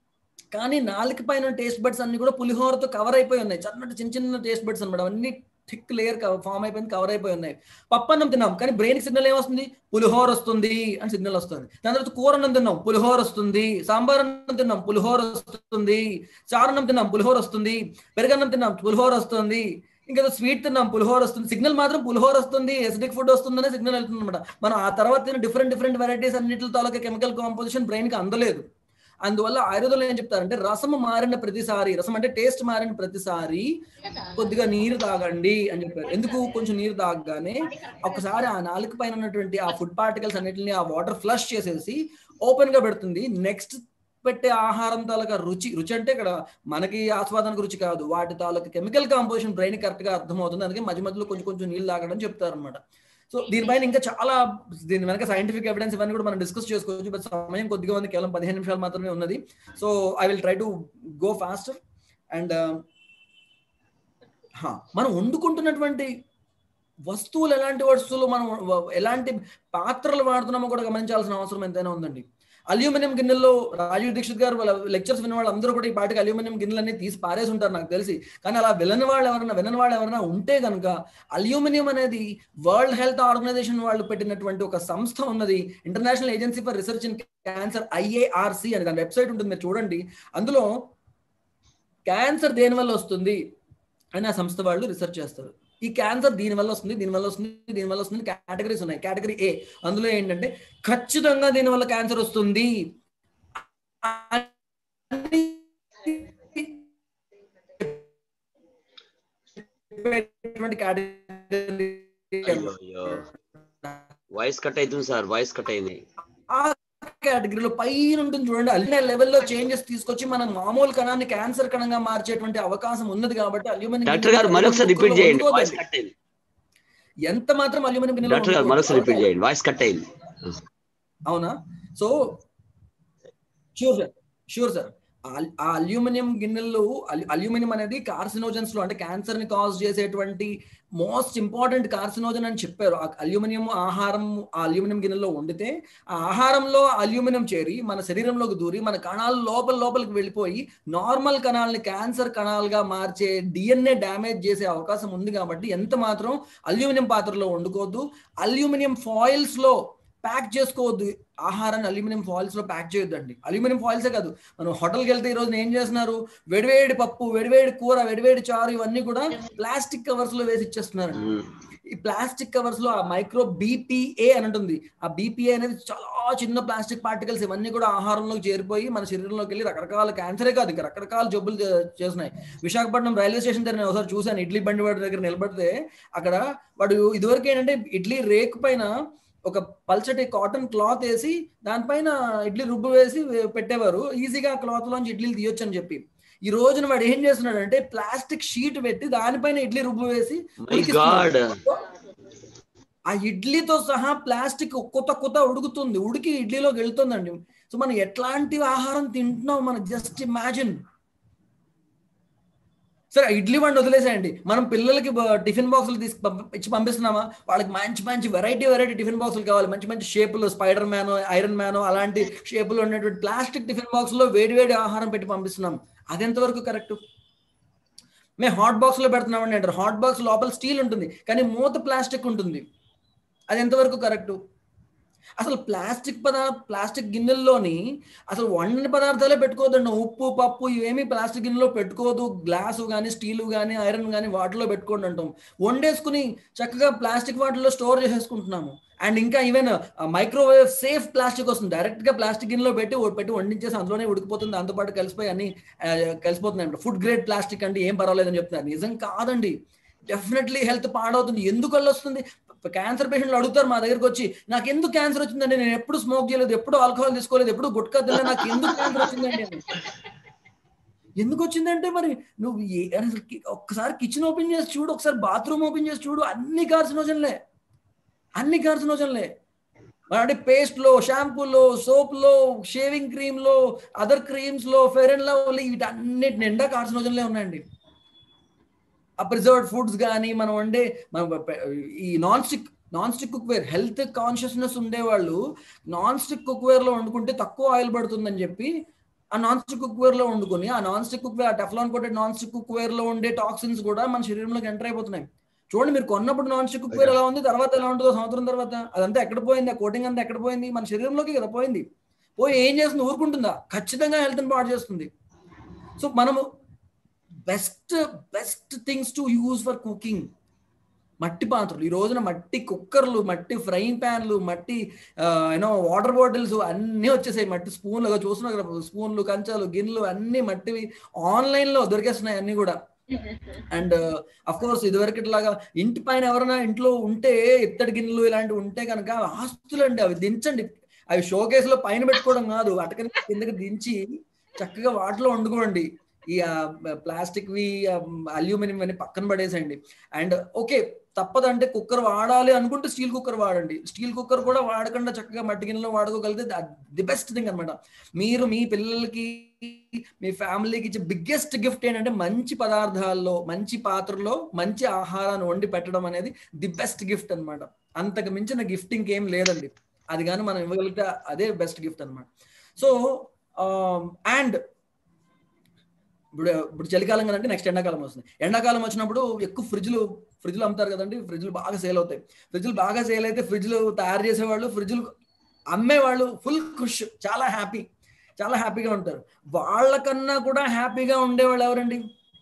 కానీ నాలుక పైన టేస్ట్ బడ్స్ అన్ని కూడా పులిహోరతో కవర్ అయిపోయి ఉన్నాయి చిన్న చిన్న చిన్న టేస్ట్ బడ్స్ అనమాట అవన్నీ థిక్ లేయర్ ఫామ్ అయిపోయింది కవర్ అయిపోయి ఉన్నాయి పప్పు అన్నం తిన్నాం కానీ బ్రెయిన్ సిగ్నల్ ఏమొస్తుంది పులిహోర వస్తుంది అని సిగ్నల్ వస్తుంది దాని తర్వాత కూర అన్నం తిన్నాం పులిహోర వస్తుంది సాంబార్ అన్నం తిన్నాం పులిహోర వస్తుంది చారన్నం తిన్నాం పులిహోర వస్తుంది పెరుగన్నం తిన్నాం పులిహోర వస్తుంది ఇంకా స్వీట్ తిన్నాం పులిహోర వస్తుంది సిగ్నల్ మాత్రం పులిహోర వస్తుంది ఎసిడిక్ ఫుడ్ వస్తుందనే సిగ్నల్ వెళ్తుంది అనమాట మనం ఆ తర్వాత తిన్న డిఫరెంట్ డిఫరెంట్ వెరైటీస్ అన్నింటి తాలూకా కెమికల్ కాంపోజిషన్ బ్రెయిన్ కి అందలేదు అందువల్ల ఆయుర్వేదంలో ఏం చెప్తారంటే రసము మారిన ప్రతిసారి రసం అంటే టేస్ట్ మారిన ప్రతిసారి కొద్దిగా నీరు తాగండి అని చెప్పారు ఎందుకు కొంచెం నీరు తాగగానే ఒకసారి ఆ నాలుగు పైన ఉన్నటువంటి ఆ ఫుడ్ పార్టికల్స్ అన్నిటిని ఆ వాటర్ ఫ్లష్ చేసేసి ఓపెన్ గా పెడుతుంది నెక్స్ట్ పెట్టే ఆహారం తాలూకా రుచి రుచి అంటే ఇక్కడ మనకి ఆస్వాదనకు రుచి కాదు వాటి తాలూకా కెమికల్ కాంపోజిషన్ బ్రెయిన్ కరెక్ట్ గా అర్థమవుతుంది అందుకే మధ్య మధ్యలో కొంచెం కొంచెం నీళ్ళు తాగడం చెప్తారు అనమాట సో దీనిపైన ఇంకా చాలా దీని వెనక సైంటిఫిక్ ఎవిడెన్స్ ఇవన్నీ కూడా మనం డిస్కస్ చేసుకోవచ్చు బట్ సమయం కొద్దిగా ఉంది కేవలం పదిహేను నిమిషాలు మాత్రమే ఉన్నది so I will try to go faster and మనం వండుకుంటున్నటువంటి వస్తువులు ఎలాంటి వస్తువులు మనం ఎలాంటి పాత్రలు వాడుతున్నామో కూడా గమనించాల్సిన అవసరం ఎంతైనా ఉందండి అల్యూమినియం గిన్నెల్లో రాజీవ్ దీక్షిత్ గారు వాళ్ళ లెక్చర్స్ విన్న వాళ్ళు అందరూ కూడా ఈ పాటికి అల్యూమినియం గిన్నెలన్నీ తీసి పారేసి ఉంటారు నాకు తెలిసి కానీ అలా విలని వాళ్ళు ఎవరైనా వినని వాళ్ళు ఎవరైనా ఉంటే కనుక అల్యూమినియం అనేది వరల్డ్ హెల్త్ ఆర్గనైజేషన్ వాళ్ళు పెట్టినటువంటి ఒక సంస్థ ఉన్నది international agency for research in cancer IARC అని దాని వెబ్సైట్ ఉంటుంది మీరు చూడండి అందులో క్యాన్సర్ దేని వల్ల వస్తుంది అని ఆ సంస్థ వాళ్ళు రీసెర్చ్ చేస్తారు ఈ క్యాన్సర్ దీని వల్ల వస్తుంది దీని వల్ల వస్తుంది దీని వల్ల వస్తుంది కేటగిరీస్ ఉన్నాయి కేటగిరీ ఏ అందులో ఏంటంటే ఖచ్చితంగా దీని వల్ల క్యాన్సర్ వస్తుంది వాయిస్ కట్ అవుతుంది సార్ వాయిస్ కట్ అయింది ఆ కేటగిరీలో పైన ఉంటుంది చూడండి అల్లిన లెవెల్లో చేంజెస్ తీసుకొచ్చి మనం మామూలు కణాన్ని క్యాన్సర్ కణంగా మార్చేటువంటి అవకాశం ఉన్నది కాబట్టి అల్యూమినియం డాక్టర్ గారు మరొకసారి రిపీట్ చేయండి వాయిస్ కట్ అయింది ఎంత మాత్రం అల్యూమినియం డాక్టర్ గారు మరొకసారి రిపీట్ చేయండి వాయిస్ కట్ అయింది అవునా so sure sir sure sir ఆ అల్యూమినియం గిన్నెలు అల్యూమినియం అనేది కార్సినోజన్స్ లో అంటే క్యాన్సర్ ని కాజ్ చేసేటువంటి మోస్ట్ ఇంపార్టెంట్ కార్సినోజన్ అని చెప్పారు ఆ అల్యూమినియం ఆహారం ఆ అల్యూమినియం గిన్నెలో వండితే ఆ ఆహారంలో అల్యూమినియం చేరి మన శరీరంలోకి దూరి మన కణాలు లోపల లోపలికి వెళ్ళిపోయి నార్మల్ కణాలని క్యాన్సర్ కణాలుగా మార్చే డిఎన్ఏ డ్యామేజ్ చేసే అవకాశం ఉంది కాబట్టి ఎంత మాత్రం అల్యూమినియం పాత్రలో వండుకోవద్దు అల్యూమినియం ఫాయిల్స్ లో ప్యాక్ చేసుకోవద్దు ఆహారాన్ని అల్యూమినియం ఫాయిల్స్ లో ప్యాక్ చేయొద్దండి అల్యూమినియం ఫాయిల్సే కాదు మనం హోటల్కి వెళ్తే ఈ రోజు ఏం చేస్తున్నారు వెడివేడి పప్పు వెడివేడి కూర వెడివేడి చారు ఇవన్నీ కూడా ప్లాస్టిక్ కవర్స్ లో వేసి ఇచ్చేస్తున్నారు ఈ ప్లాస్టిక్ కవర్స్ లో ఆ మైక్రో బీపీఏ అని ఉంటుంది ఆ బీపీఏ అనేది చాలా చిన్న ప్లాస్టిక్ పార్టికల్స్ ఇవన్నీ కూడా ఆహారంలోకి చేరిపోయి మన శరీరంలోకి వెళ్ళి రకరకాల క్యాన్సరే కాదు ఇంకా రకరకాల జబ్బులు చేస్తున్నాయి విశాఖపట్నం రైల్వే స్టేషన్ దగ్గర నేను ఒకసారి చూశాను ఇడ్లీ బండి వాడి దగ్గర నిలబడితే అక్కడ వాడు ఇదివరకు ఏంటంటే ఇడ్లీ రేకు పైన ఒక పల్చటి కాటన్ క్లాత్ వేసి దానిపైన ఇడ్లీ రుబ్బు వేసి పెట్టేవారు ఈజీగా క్లాత్ లోంచి ఇడ్లీలు తీయొచ్చు అని చెప్పి ఈ రోజున వాడు ఏం చేస్తున్నాడు అంటే ప్లాస్టిక్ షీట్ పెట్టి దానిపైన ఇడ్లీ రుబ్బు వేసి ఆ ఇడ్లీతో సహా ప్లాస్టిక్ కొత్త కొత్త ఉడుకుతుంది ఉడికి ఇడ్లీలోకి వెళ్తుందండి సో మనం ఎట్లాంటి ఆహారం తింటున్నాం మనం జస్ట్ ఇమాజిన్ సరే ఇడ్లీ వండి వదిలేసేయండి మనం పిల్లలకి టిఫిన్ బాక్సులు తీసి ఇచ్చి పంపిస్తున్నామా వాళ్ళకి మంచి మంచి వెరైటీ వెరైటీ టిఫిన్ బాక్సులు కావాలి మంచి మంచి షేపులు స్పైడర్ మ్యాన్ ఐరన్ మ్యాన్ అలాంటి షేపులు ఉన్నటువంటి ప్లాస్టిక్ టిఫిన్ బాక్స్ లో వేడి వేడి ఆహారం పెట్టి పంపిస్తున్నాం అది ఎంతవరకు కరెక్ట్ మేము హాట్ బాక్స్ లో పెడుతున్నామండి అంటారు హాట్ బాక్స్ లోపల స్టీల్ ఉంటుంది కానీ మూత ప్లాస్టిక్ ఉంటుంది అది ఎంతవరకు కరెక్ట్ అసలు ప్లాస్టిక్ పదార్థ ప్లాస్టిక్ గిన్నెల్లోని అసలు వండిన పదార్థాలే పెట్టుకోవద్దండి ఉప్పు పప్పు ఇవేమి ప్లాస్టిక్ గిన్నెలో పెట్టుకోవద్దు గ్లాసు కానీ స్టీలు కానీ ఐరన్ కానీ వాటిలో పెట్టుకోండి అంటాం వండేసుకుని చక్కగా ప్లాస్టిక్ వాటిలో స్టోర్ చేసేసుకుంటున్నాము అండ్ ఇంకా ఈవెన్ మైక్రోవేవ్ సేఫ్ ప్లాస్టిక్ వస్తుంది డైరెక్ట్ గా ప్లాస్టిక్ గిన్నెలో పెట్టి పెట్టి వండించేసి అందులోనే ఉడికిపోతుంది దాంతో పాటు కలిసిపోయి అన్ని కలిసిపోతున్నాయి ఫుడ్ గ్రేడ్ ప్లాస్టిక్ అంటే ఏం పర్వాలేదని చెప్తున్నారు నిజం కాదండి డెఫినెట్లీ హెల్త్ పాడవుతుంది ఎందుకు వల్ల వస్తుంది క్యాన్సర్ పేషెంట్లు అడుగుతారు మా దగ్గరికి వచ్చి నాకు ఎందుకు క్యాన్సర్ వచ్చిందండి నేను ఎప్పుడు స్మోక్ చేయలేదు ఎప్పుడు ఆల్కహాల్ తీసుకోలేదు ఎప్పుడు గుట్కా తినలేదు నాకు ఎందుకు క్యాన్సర్ వచ్చిందండి ఎందుకు వచ్చిందంటే మరి నువ్వు ఒక్కసారి కిచెన్ ఓపెన్ చేసి చూడు ఒకసారి బాత్రూమ్ ఓపెన్ చేసి చూడు అన్ని కార్సినోజన్లే అన్ని కార్సినోజన్లే అంటే పేస్ట్లో షాంపూలో సోప్లో షేవింగ్ క్రీమ్లో అదర్ క్రీమ్స్లో ఫెయిర్ అండ్ లవ్లీ వీటన్నిటి నిండా కార్సినోజన్లే ఉన్నాయండి ఆ ప్రిజర్వ్డ్ ఫుడ్స్ కానీ మనం వండే ఈ non stick non stick cookware health consciousness ఉండేవాళ్ళు నాన్ స్టిక్ కుక్వేర్లో వండుకుంటే తక్కువ ఆయిల్ పడుతుందని చెప్పి ఆ నాన్ స్టిక్ కుక్వేర్లో వండుకొని ఆ నాన్ స్టిక్ కుక్వేర్ ఆ టెఫ్లాన్ కొట్టే నాన్ స్టిక్ కుక్వేర్లో ఉండే టాక్సిన్స్ కూడా మన శరీరంలోకి ఎంటర్ అయిపోతున్నాయి చూడండి మీరు కొన్నప్పుడు నాన్ స్టిక్ కుక్వేర్ ఎలా ఉంది తర్వాత ఎలా ఉంటుందో సంవత్సరం తర్వాత అదంతా ఎక్కడ పోయింది ఆ కోటింగ్ అంతా ఎక్కడ పోయింది మన శరీరంలోకి కదా పోయింది పోయి ఏం చేస్తుంది ఊరుకుంటుందా ఖచ్చితంగా హెల్త్ని పాడు చేస్తుంది సో మనము best best things to use for cooking మట్టి పాత్రలు ఈ రోజున మట్టి కుక్కర్లు మట్టి ఫ్రైయింగ్ ప్యాన్లు మట్టి యూనో వాటర్ బాటిల్స్ అన్నీ వచ్చేసాయి మట్టి స్పూన్లు చూస్తున్నా కదా స్పూన్లు కంచాలు గిన్నెలు అన్ని మట్టివి ఆన్లైన్లో దొరికేస్తున్నాయి అన్నీ కూడా అండ్ అఫ్ కోర్స్ ఇదివరకు ఇట్లాగా ఇంటి పైన ఎవరైనా ఇంట్లో ఉంటే ఇత్తడి గిన్నెలు ఇలాంటివి ఉంటే కనుక ఆస్తులు అండి అవి దించండి అవి షోకేస్ లో పైన పెట్టుకోవడం కాదు అటకని కిందకి దించి చక్కగా వాటిలో వండుకోండి ఈ ప్లాస్టిక్ వి అల్యూమినియం అని పక్కన పడేసండి అండ్ ఓకే తప్పదంటే కుక్కర్ వాడాలి అనుకుంటే స్టీల్ కుక్కర్ వాడండి స్టీల్ కుక్కర్ కూడా వాడకుండా చక్కగా మట్టి గిన్నెలో వాడుకోగలిగితే ది బెస్ట్ థింగ్ అనమాట మీరు మీ పిల్లలకి మీ ఫ్యామిలీకి ఇచ్చే బిగ్గెస్ట్ గిఫ్ట్ ఏంటంటే మంచి పదార్థాల్లో మంచి పాత్రలో మంచి ఆహారాన్ని వండి పెట్టడం అనేది ది బెస్ట్ గిఫ్ట్ అనమాట అంతకు మించిన గిఫ్ట్ ఇంకేం లేదండి అది కానీ మనం ఇవ్వగలిగితే అదే బెస్ట్ గిఫ్ట్ అనమాట సో అండ్ ఇప్పుడు ఇప్పుడు చలికాలం కదంటే నెక్స్ట్ ఎండాకాలం వస్తుంది ఎండాకాలం వచ్చినప్పుడు ఎక్కువ ఫ్రిడ్జ్లు ఫ్రిడ్జ్లు అమ్ముతారు కదండి ఫ్రిడ్జ్లు బాగా సేల్ అవుతాయి ఫ్రిడ్జ్లు బాగా సేల్ అయితే ఫ్రిడ్జ్లు తయారు చేసేవాళ్ళు ఫ్రిడ్జ్లు అమ్మేవాళ్ళు ఫుల్ ఖుష్ చాలా హ్యాపీ చాలా హ్యాపీగా ఉంటారు వాళ్ళకన్నా కూడా హ్యాపీగా ఉండేవాళ్ళు ఎవరండి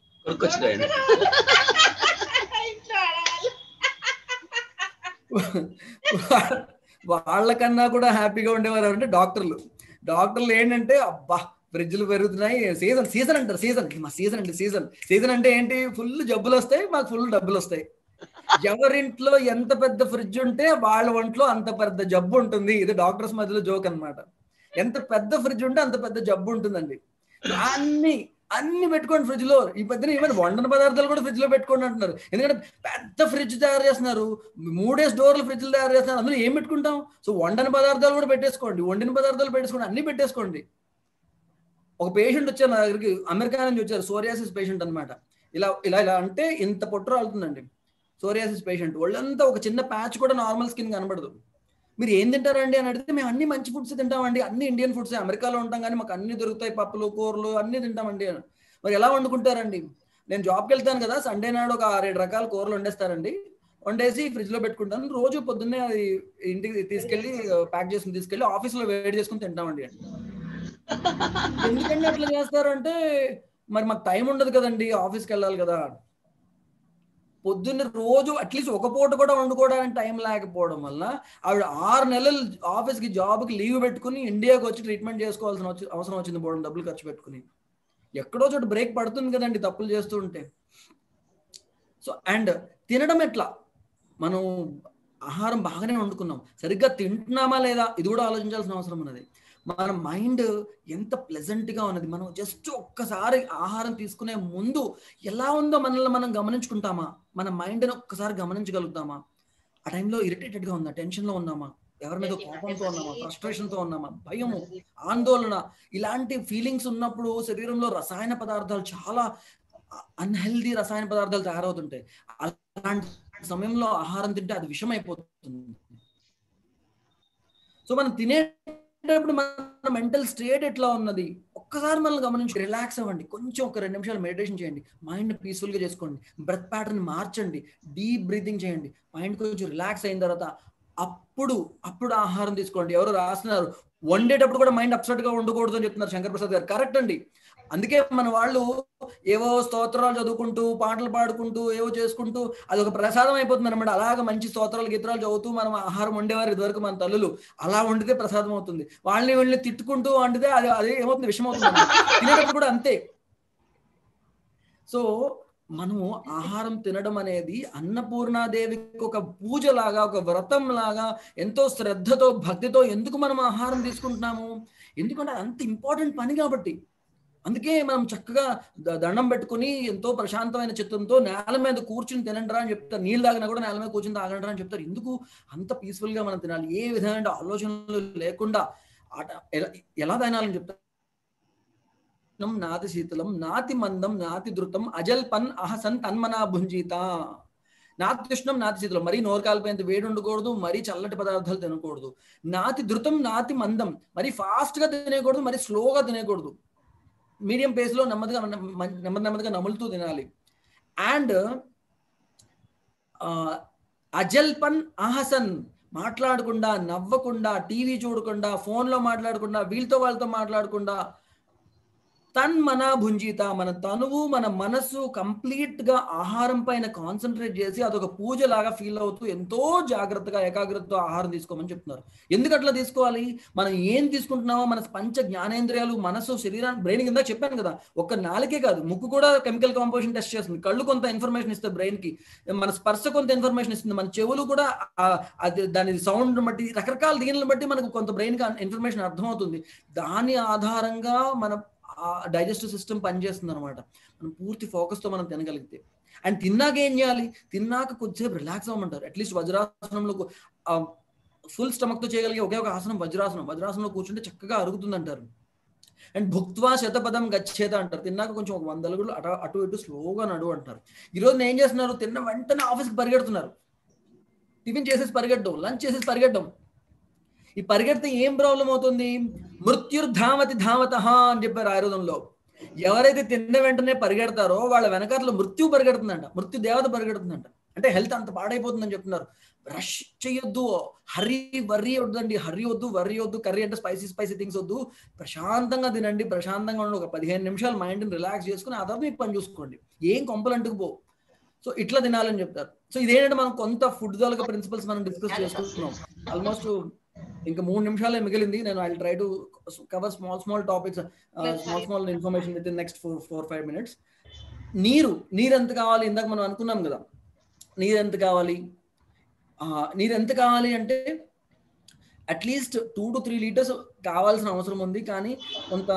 వాళ్ళకన్నా కూడా హ్యాపీగా ఉండేవారు ఎవరంటే డాక్టర్లు డాక్టర్లు ఏంటంటే అబ్బా ఫ్రిడ్జ్లు పెరుగుతున్నాయి సీజన్ సీజన్ అంటారు సీజన్ మా సీజన్ అండి సీజన్ సీజన్ అంటే ఏంటి ఫుల్ జబ్బులు వస్తాయి మాకు ఫుల్ డబ్బులు వస్తాయి ఎవరింట్లో ఎంత పెద్ద ఫ్రిడ్జ్ ఉంటే వాళ్ళ ఒంట్లో అంత పెద్ద జబ్బు ఉంటుంది ఇది డాక్టర్స్ మధ్యలో జోక్ అనమాట ఎంత పెద్ద ఫ్రిడ్జ్ ఉంటే అంత పెద్ద జబ్బు ఉంటుందండి అన్ని అన్ని పెట్టుకోండి ఫ్రిడ్జ్ లో ఈ పెద్ద ఈవెన్ వండన పదార్థాలు కూడా ఫ్రిడ్జ్ లో పెట్టుకోండి అంటున్నారు ఎందుకంటే పెద్ద ఫ్రిడ్జ్ తయారు చేస్తున్నారు మూడేసి డోర్లు ఫ్రిడ్జ్లు తయారు చేస్తున్నారు అందులో ఏం పెట్టుకుంటాం సో వండని పదార్థాలు కూడా పెట్టేసుకోండి వండిన పదార్థాలు పెట్టేసుకోండి అన్ని పెట్టేసుకోండి ఒక పేషెంట్ వచ్చారు నా దగ్గరికి అమెరికా నుంచి వచ్చారు సోరియాసిస్ పేషెంట్ అనమాట ఇలా ఇలా ఇలా అంటే ఇంత పొట్టు రాలుతుందండి సోరియాసిస్ పేషెంట్ వాళ్ళంతా ఒక చిన్న ప్యాచ్ కూడా నార్మల్ స్కిన్ కనబడదు మీరు ఏం తింటారండి అని అడిగితే మేము అన్ని మంచి ఫుడ్స్ తింటామండి అన్ని ఇండియన్ ఫుడ్స్ అమెరికాలో ఉంటాం కానీ మాకు అన్ని దొరుకుతాయి పప్పులు కూరలు అన్ని తింటామండి మరి ఎలా వండుకుంటారండి నేను జాబ్కి వెళ్తాను కదా సండే నాడు ఒక ఆరేడు రకాల కూరలు వండేస్తారండి వండేసి ఫ్రిడ్జ్ లో పెట్టుకుంటాను రోజు పొద్దున్నే అది ఇంటికి తీసుకెళ్లి ప్యాక్ చేసుకుని తీసుకెళ్లి ఆఫీస్ లో వేడి చేసుకుని తింటామండి ఎందుకండి అట్లా చేస్తారంటే మరి మాకు టైం ఉండదు కదండి ఆఫీస్కి వెళ్ళాలి కదా పొద్దున్న రోజు అట్లీస్ట్ ఒక పూట కూడా వండుకోవడానికి టైం లేకపోవడం వల్ల ఆవిడ ఆరు నెలలు ఆఫీస్కి జాబ్కి లీవ్ పెట్టుకుని ఇండియాకి వచ్చి ట్రీట్మెంట్ చేసుకోవాల్సిన అవసరం వచ్చింది పోవడం డబ్బులు ఖర్చు పెట్టుకుని ఎక్కడో చోట బ్రేక్ పడుతుంది కదండి తప్పులు చేస్తూ ఉంటే సో అండ్ తినడం ఎట్లా మనం ఆహారం బాగానే వండుకున్నాం సరిగ్గా తింటున్నామా లేదా ఇది కూడా ఆలోచించాల్సిన అవసరం ఉన్నది మన మైండ్ ఎంత ప్లెజెంట్గా ఉన్నది మనం జస్ట్ ఒక్కసారి ఆహారం తీసుకునే ముందు ఎలా ఉందో మనల్ని మనం గమనించుకుంటామా మన మైండ్ని ఒక్కసారి గమనించగలుగుతామా ఆ టైంలో ఇరిటేటెడ్గా ఉందా టెన్షన్లో ఉన్నామా ఎవరి మీద కోపంతో ఉన్నామా ఫ్రస్ట్రేషన్తో ఉన్నామా భయము ఆందోళన ఇలాంటి ఫీలింగ్స్ ఉన్నప్పుడు శరీరంలో రసాయన పదార్థాలు చాలా అన్హెల్దీ రసాయన పదార్థాలు తయారవుతుంటాయి అలాంటి సమయంలో ఆహారం తింటే అది విషం అయిపోతుంది సో మనం తినేటప్పుడు మన మెంటల్ స్టేట్ ఎట్లా ఉన్నది ఒక్కసారి మనల్ని గమనించి రిలాక్స్ అవ్వండి కొంచెం ఒక రెండు నిమిషాలు మెడిటేషన్ చేయండి మైండ్ పీస్ఫుల్గా చేసుకోండి బ్రెత్ ప్యాటర్న్ మార్చండి డీప్ బ్రీతింగ్ చేయండి మైండ్ కొంచెం రిలాక్స్ అయిన తర్వాత అప్పుడు అప్పుడు ఆహారం తీసుకోండి ఎవరు రాస్తున్నారు వండేటప్పుడు కూడా మైండ్ అప్సెట్ గా ఉండకూడదు అని చెప్తున్నారు శంకర్ ప్రసాద్ గారు కరెక్ట్ అండి అందుకే మన వాళ్ళు ఏవో స్తోత్రాలు చదువుకుంటూ పాటలు పాడుకుంటూ ఏవో చేసుకుంటూ అది ఒక ప్రసాదం అయిపోతుంది అనమాట అలాగ మంచి స్తోత్రాలు గీత్రాలు చదువుతూ మనం ఆహారం వండేవారు ఇదివరకు మన తల్లులు అలా వండితే ప్రసాదం అవుతుంది వాళ్ళని వీళ్ళని తిట్టుకుంటూ వండితే అది అది ఏమవుతుంది విషయం అవుతుంది తినేటప్పుడు కూడా అంతే సో మనము ఆహారం తినడం అనేది అన్నపూర్ణాదేవికి ఒక పూజలాగా ఒక వ్రతం లాగా ఎంతో శ్రద్ధతో భక్తితో ఎందుకు మనం ఆహారం తీసుకుంటున్నాము ఎందుకంటే అంత ఇంపార్టెంట్ పని కాబట్టి అందుకే మనం చక్కగా ద- దండం పెట్టుకుని ఎంతో ప్రశాంతమైన చిత్తంతో నేల మీద కూర్చుని తినండిరా అని చెప్తారు నీళ్ళు తాగినా కూడా నేల మీద కూర్చుని తాగండిరా అని చెప్తారు ఎందుకు అంత పీస్ఫుల్ గా మనం తినాలి ఏ విధమైన ఆలోచనలు లేకుండా ఆట ఎలా ఎలా తినాలని చెప్తారు నం నాతి శీతలం నాతి మందం నాతి ధృతం అజల్పన్ అహసన్ తన్మనా భుంజిత నాత్యుష్ణం నాతి శీతలం మరీ నోరు కాలిపోయేంత వేడి ఉండకూడదు మరీ చల్లటి పదార్థాలు తినకూడదు నాతి ధృతం నాతి మందం మరీ ఫాస్ట్ గా తినేయకూడదు మరీ స్లోగా తినేయకూడదు మీడియం పేస్ లో నెమ్మదిగా నెమ్మది నెమ్మదిగా నములుతూ తినాలి అండ్ అజల్పన్ అహసన్ మాట్లాడకుండా నవ్వకుండా టీవీ చూడకుండా ఫోన్లో మాట్లాడకుండా వీళ్ళతో వాళ్ళతో మాట్లాడకుండా తన్మన భుంజిత మన తనువు మన మనస్సు కంప్లీట్ గా ఆహారం పైన కాన్సన్ట్రేట్ చేసి అదొక పూజ లాగా ఫీల్ అవుతూ ఎంతో జాగ్రత్తగా ఏకాగ్రతతో ఆహారం తీసుకోమని చెప్తున్నారు ఎందుకు అట్లా తీసుకోవాలి మనం ఏం తీసుకుంటున్నామో మన పంచ జ్ఞానేంద్రియాలు మనసు శరీరాన్ని బ్రెయిన్ కింద చెప్పాను కదా ఒక్క నాలుకే కాదు ముక్కు కూడా కెమికల్ కాంపోజిషన్ టెస్ట్ చేస్తుంది కళ్ళు కొంత ఇన్ఫర్మేషన్ ఇస్తుంది బ్రెయిన్ కి మన స్పర్శ కొంత ఇన్ఫర్మేషన్ ఇస్తుంది మన చెవులు కూడా ఆ- అది దాని సౌండ్ బట్టి రకరకాల దీనిని బట్టి మనకు కొంత బ్రెయిన్ కి ఇన్ఫర్మేషన్ అర్థమవుతుంది దాని ఆధారంగా మన డైజెస్టివ్ సిస్టమ్ పనిచేస్తుంది అనమాట మనం పూర్తి focus తో మనం తినగలిగితే అండ్ తిన్నాక ఏం చేయాలి తిన్నాక కొద్దిసేపు రిలాక్స్ అవ్వమంటారు అట్లీస్ట్ వజ్రాసనంలో ఫుల్ స్టమక్ తో చేయగలిగే ఒకే ఒక ఆసనం వజ్రాసనం వజ్రాసనంలో కూర్చుంటే చక్కగా అరుగుతుంది అంటారు అండ్ భుక్త్వా శతపదం గచ్చేత అంటారు తిన్నాక కొంచెం ఒక వంద అడుగులు అటు అటు ఇటు స్లోగా నడు అంటారు ఈ రోజు ఏం చేస్తున్నారు తిన్న వెంటనే ఆఫీస్కి పరిగెడుతున్నారు టిఫిన్ చేసేసి పరిగెట్టడం లంచ్ చేసేసి పరిగెట్టడం ఈ పరిగెడితే ఏం ప్రాబ్లం అవుతుంది మృత్యుర్ధామతి ధామత అని చెప్పారు ఆయుర్వేదంలో ఎవరైతే తిన్న వెంటనే పరిగెడతారో వాళ్ళ వెనకాతలో మృత్యు పరిగెడుతుందంట మృత్యు దేవత పరిగెడుతుందంట అంటే హెల్త్ అంత పాడైపోతుందని చెప్తున్నారు రష్ చేయొద్దు హర్రీ వర్రీ వద్దండి హర్రీ వద్దు వర్రీ వద్దు కర్రీ అంటే స్పైసీ స్పైసీ థింగ్స్ వద్దు ప్రశాంతంగా తినండి ప్రశాంతంగా ఉండి ఒక పదిహేను నిమిషాలు మైండ్ని రిలాక్స్ చేసుకుని ఆ తర్వాత మీకు పని చూసుకోండి ఏం కొంపలు అంటుకుపో సో ఇట్లా తినాలని చెప్తారు సో ఇదేంటంటే మనం కొంత ఫుడ్ దాలుగా ప్రిన్సిపల్స్ మనం డిస్కస్ చేసుకుంటున్నాం ఆల్మోస్ట్ ఇంకా మూడు నిమిషాలే మిగిలింది నేను I try to cover small small topics small small information within next four four five minutes నీరు నీరు ఎంత కావాలి ఇందాక మనం అనుకున్నాం కదా నీరు ఎంత కావాలి ఆ, నీరు ఎంత కావాలి అంటే at least two to three litres కావాల్సిన అవసరం ఉంది కానీ కొంత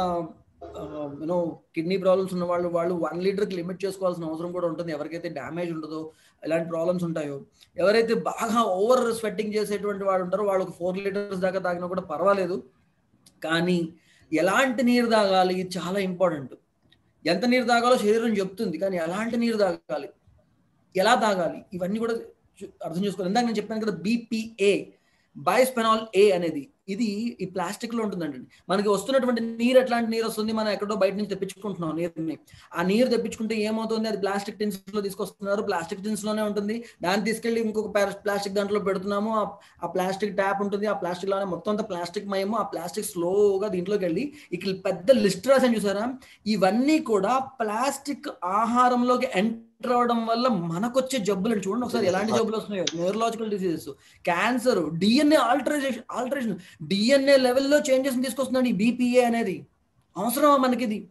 యూనో కిడ్నీ ప్రాబ్లమ్స్ ఉన్న వాళ్ళు వాళ్ళు వన్ లీటర్కి లిమిట్ చేసుకోవాల్సిన అవసరం కూడా ఉంటుంది ఎవరికైతే డ్యామేజ్ ఉంటుందో ఎలాంటి ప్రాబ్లమ్స్ ఉంటాయో ఎవరైతే బాగా ఓవర్ స్వెట్టింగ్ చేసేటువంటి వాళ్ళు ఉంటారో వాళ్ళకి ఫోర్ లీటర్స్ దాకా తాగినా కూడా పర్వాలేదు కానీ ఎలాంటి నీరు తాగాలి ఇది చాలా ఇంపార్టెంట్ ఎంత నీరు తాగాలో శరీరం చెప్తుంది కానీ ఎలాంటి నీరు తాగాలి ఎలా తాగాలి ఇవన్నీ కూడా చూ- అర్థం చేసుకోవాలి ఇందాక నేను చెప్పాను కదా బీపీఏ బయోస్పెనాల్ ఏ అనేది ఇది ఈ ప్లాస్టిక్ లో ఉంటుందండి మనకి వస్తున్నటువంటి నీరు ఎట్లాంటి నీరు వస్తుంది మనం ఎక్కడో బయట నుంచి తెప్పించుకుంటున్నాం నీరుని ఆ నీరు తెప్పించుకుంటే ఏమవుతుంది అది ప్లాస్టిక్ టిన్స్ లో తీసుకొస్తున్నారు ప్లాస్టిక్ టిన్స్ లోనే ఉంటుంది దాన్ని తీసుకెళ్లి ఇంకొక ప్లాస్టిక్ దాంట్లో పెడుతున్నాము ఆ- ఆ ప్లాస్టిక్ ట్యాప్ ఉంటుంది ఆ ప్లాస్టిక్ లోనే మొత్తం అంతా ప్లాస్టిక్ మయము ఆ ప్లాస్టిక్ స్లోగా దీంట్లోకి వెళ్ళి ఇక్కడ పెద్ద లిస్ట్ రాసాను చూసారా ఇవన్నీ కూడా ప్లాస్టిక్ ఆహారంలోకి ఎంటర్ అవడం వల్ల మనకొచ్చే జబ్బులు అండి. చూడండి ఒకసారి ఎలాంటి జబ్బులు వస్తున్నాయో neurological diseases cancer DNA alterisation alteration DNA లెవెల్లో చేంజెస్ తీసుకొస్తున్నాడు ఈ బీపీఏ అనేది అవసరమా మనకి ఇది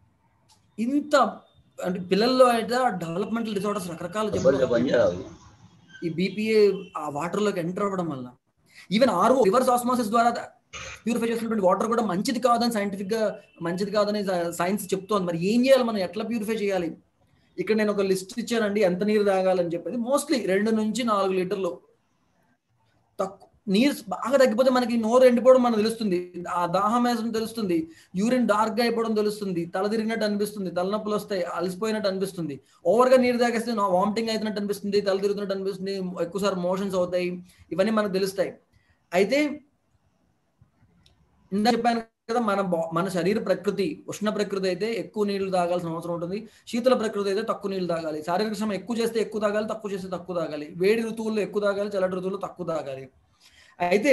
ఇంత అంటే పిల్లల్లో అయితే డెవలప్మెంటల్ డిసార్డర్స్ రకరకాల జబ్బులు వస్తున్నాయి. ఈ బీపీఏ ఆ వాటర్ లోకి ఎంటర్ అవ్వడం వల్ల ఈవెన్ ఆర్ఓ రివర్స్ ఆస్మాసిస్ ద్వారా ప్యూరిఫై చేసినటువంటి వాటర్ కూడా మంచిది కాదని సైంటిఫిక్ గా మంచిది కాదని సైన్స్ చెప్తోంది మరి ఏం చేయాలి మనం ఎట్లా ప్యూరిఫై చేయాలి ఇక్కడ నేను ఒక లిస్ట్ ఇచ్చానండి ఎంత నీరు తాగాలని చెప్పేది మోస్ట్లీ రెండు నుంచి నాలుగు లీటర్లు తక్కువ నీరు బాగా తగ్గిపోతే మనకి నోరు ఎండిపోవడం మనకు తెలుస్తుంది ఆ దాహం వేసడం తెలుస్తుంది యూరిన్ డార్క్ గా అయిపోవడం తెలుస్తుంది తల తిరిగినట్టు అనిపిస్తుంది తలనొప్పులు వస్తాయి అలసిపోయినట్టు అనిపిస్తుంది ఓవర్ గా నీరు తాగేస్తే నా వామిటింగ్ అవుతున్నట్టు అనిపిస్తుంది తల తిరుగుతున్నట్టు అనిపిస్తుంది ఎక్కువసారి మోషన్స్ అవుతాయి ఇవన్నీ మనకు తెలుస్తాయి అయితే ఇందా చెప్పాను కదా మన బా- మన శరీర ప్రకృతి ఉష్ణ ప్రకృతి అయితే ఎక్కువ నీళ్లు తాగాల్సిన అవసరం ఉంటుంది శీతల ప్రకృతి అయితే తక్కువ నీళ్లు తాగాలి శారీరక శ్రమ ఎక్కువ చేస్తే ఎక్కువ తాగాలి తక్కువ చేస్తే తక్కువ తాగాలి వేడి ఋతువుల్లో ఎక్కువ తాగాలి చల్లటి ఋతువుల్లో తక్కువ తాగాలి అయితే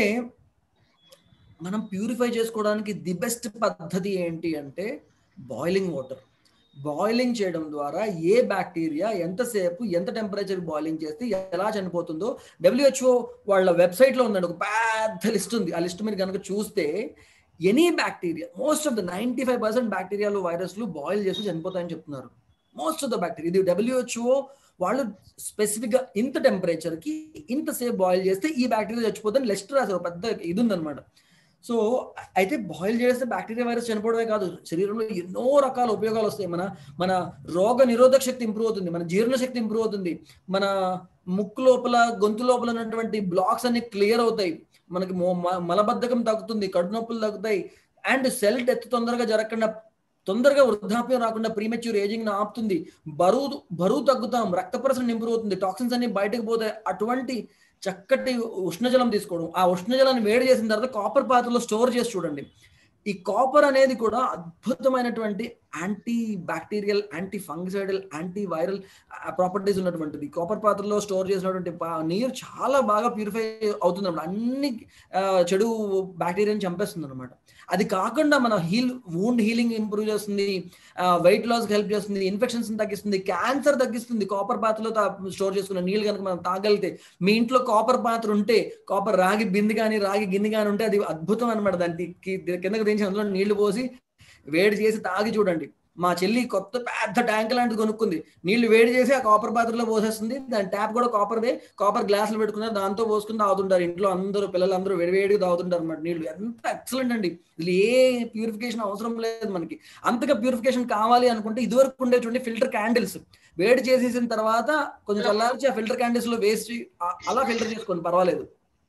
మనం ప్యూరిఫై చేసుకోవడానికి ది బెస్ట్ పద్ధతి ఏంటి అంటే బాయిలింగ్ వాటర్ బాయిలింగ్ చేయడం ద్వారా ఏ బ్యాక్టీరియా ఎంతసేపు ఎంత టెంపరేచర్ బాయిలింగ్ చేస్తే ఎలా చనిపోతుందో డబ్ల్యూహెచ్ఓ వాళ్ళ వెబ్సైట్లో ఉందండి ఒక పెద్ద లిస్ట్ ఉంది ఆ లిస్ట్ మీరు కనుక చూస్తే any bacteria most of the ninety five percent బ్యాక్టీరియాలు వైరస్లు బాయిల్ చేసి చనిపోతాయని చెప్తున్నారు మోస్ట్ ఆఫ్ ద బ్యాక్టీరియా ఇది డబ్ల్యూహెచ్ఓ వాళ్ళు స్పెసిఫిక్ గా ఇంత టెంపరేచర్ కి ఇంతసేపు బాయిల్ చేస్తే ఈ బ్యాక్టీరియా చచ్చిపోతుంది లెస్ట్ రాశారు పెద్ద ఇది ఉందన్నమాట సో అయితే బాయిల్ చేస్తే బ్యాక్టీరియా వైరస్ చనిపోవడమే కాదు శరీరంలో ఎన్నో రకాల ఉపయోగాలు వస్తాయి మన మన రోగ నిరోధక శక్తి ఇంప్రూవ్ అవుతుంది మన జీర్ణ శక్తి ఇంప్రూవ్ అవుతుంది మన ముక్కు లోపల గొంతు లోపల ఉన్నటువంటి బ్లాక్స్ అన్ని క్లియర్ అవుతాయి మనకి మలబద్ధకం తగ్గుతుంది కడుపు నొప్పులు తగ్గుతాయి అండ్ సెల్ డెత్ తొందరగా జరగకుండా తొందరగా వృద్ధాప్యం రాకుండా ప్రీమెచ్యూర్ ఏజింగ్ ఆపుతుంది బరువు బరువు తగ్గుతాం రక్త ప్రసరణ ఇంప్రూవ్ అవుతుంది టాక్సిన్స్ అన్ని బయటకు పోతాయి అటువంటి చక్కటి ఉష్ణజలం తీసుకోవడం ఆ ఉష్ణజలాన్ని వేడి చేసిన తర్వాత కాపర్ పాత్రలో స్టోర్ చేసి చూడండి ఈ కాపర్ అనేది కూడా అద్భుతమైనటువంటి anti bacterial anti fungicidal anti viral properties ఉన్నటువంటిది కాపర్ పాత్రలో స్టోర్ చేసినటువంటి నీరు చాలా బాగా ప్యూరిఫై అవుతుంది అనమాట అన్ని చెడు బ్యాక్టీరియాని చంపేస్తుంది అనమాట అది కాకుండా మన హీల్ వూండ్ హీలింగ్ ఇంప్రూవ్ చేస్తుంది వెయిట్ లాస్ హెల్ప్ చేస్తుంది ఇన్ఫెక్షన్స్ తగ్గిస్తుంది క్యాన్సర్ తగ్గిస్తుంది కాపర్ పాత్రలో స్టోర్ చేసుకున్న నీళ్ళు కనుక మనం తాగలితే మీ ఇంట్లో కాపర్ పాత్ర ఉంటే కాపర్ రాగి బింది కానీ రాగి గిన్నె కానీ ఉంటే అది అద్భుతం అనమాట దానికి కిందకి దించి అందులో నీళ్లు పోసి వేడి చేసి తాగి చూడండి మా చెల్లి కొత్త పెద్ద ట్యాంక్ లాంటిది కొనుక్కుంది నీళ్లు వేడి చేసి ఆ కాపర్ పాత్రలో పోసేస్తుంది దాని ట్యాప్ కూడా కాపర్దే కాపర్ గ్లాసులు పెట్టుకున్నారు దాంతో పోసుకుని తాగుతుంటారు ఇంట్లో అందరూ పిల్లలు అందరూ వేడివేడిగా తాగుతుంటారు అన్నమాట నీళ్లు ఎంత ఎక్సలెంట్ అండి ఇది ఏ ప్యూరిఫికేషన్ అవసరం లేదు మనకి అంతగా ప్యూరిఫికేషన్ కావాలి అనుకుంటే ఇదివరకు ఉండేటువంటి ఫిల్టర్ క్యాండిల్స్ వేడి చేసేసిన తర్వాత కొంచెం చల్లార్చి ఆ ఫిల్టర్ క్యాండిల్స్ లో వేసి అలా ఫిల్టర్ చేసుకోండి పర్వాలేదు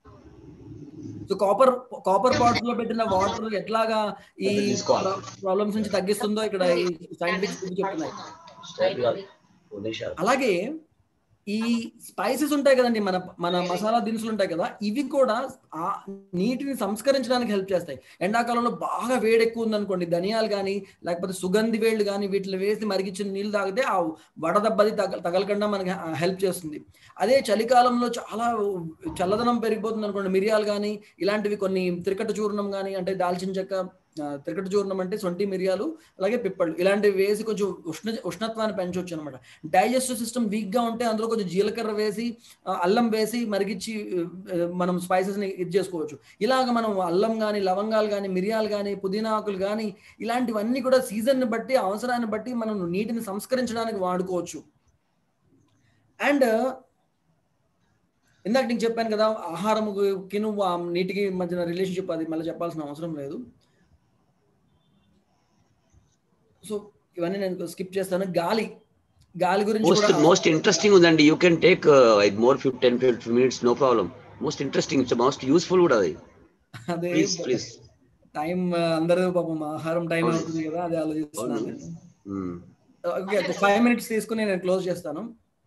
సో కాపర్ కాపర్ పాట్స్ లో పెట్టిన వాటర్ ఎట్లాగా ఈ ప్రాబ్లమ్స్ నుంచి తగ్గిస్తుందో ఇక్కడ ఈ సైంటిఫిక్ చెప్తున్నాయి అలాగే ఈ స్పైసెస్ ఉంటాయి కదండి మన మన మసాలా దినుసులు ఉంటాయి కదా ఇవి కూడా ఆ నీటిని సంస్కరించడానికి హెల్ప్ చేస్తాయి ఎండాకాలంలో బాగా వేడి ఎక్కువ ఉందనుకోండి ధనియాలు కానీ లేకపోతే సుగంధి వేళ్ళు కానీ వీటిలో వేసి మరిగించిన నీళ్ళు తాగితే ఆ వడదబ్బది తగ తగలకుండా మనకి హెల్ప్ చేస్తుంది అదే చలికాలంలో చాలా చల్లదనం పెరిగిపోతుంది అనుకోండి మిరియాలు కానీ ఇలాంటివి కొన్ని త్రికట చూర్ణం కానీ అంటే దాల్చిన చెక్క త్రికట చూర్ణం అంటే సొంటి మిరియాలు అలాగే పిప్పళ్ళు ఇలాంటివి వేసి కొంచెం ఉష్ణ ఉష్ణత్వాన్ని పెంచవచ్చు అనమాట డైజెస్టివ్ సిస్టమ్ వీక్గా ఉంటే అందులో కొంచెం జీలకర్ర వేసి అల్లం వేసి మరిగించి మనం స్పైసెస్ని ఇది చేసుకోవచ్చు ఇలాగ మనం అల్లం కానీ లవంగాలు కానీ మిరియాలు కానీ పుదీనా ఆకులు కానీ ఇలాంటివన్నీ కూడా సీజన్ని బట్టి అవసరాన్ని బట్టి మనం నీటిని సంస్కరించడానికి వాడుకోవచ్చు అండ్ ఇందాక నేను చెప్పాను కదా ఆహారముకిను నీటికి మధ్యన రిలేషన్షిప్ అది మళ్ళీ చెప్పాల్సిన అవసరం లేదు సో ఇవన్నీ నేను స్కిప్ చేస్తాను గాలి గాలి గురించి మోస్ట్ మోస్ట్ ఇంట్రెస్టింగ్ ఉందండి you can take more fifteen fifteen minutes no problem most interesting it's most useful కూడా అది అదే ప్లీజ్ ప్లీజ్ టైం అందరూ పాపం ఆహారం టైం అవుతుంది కదా అదే ఆలోచిస్తున్నాను ఓకే ఫైవ్ మినిట్స్ తీసుకుని నేను క్లోజ్ చేస్తాను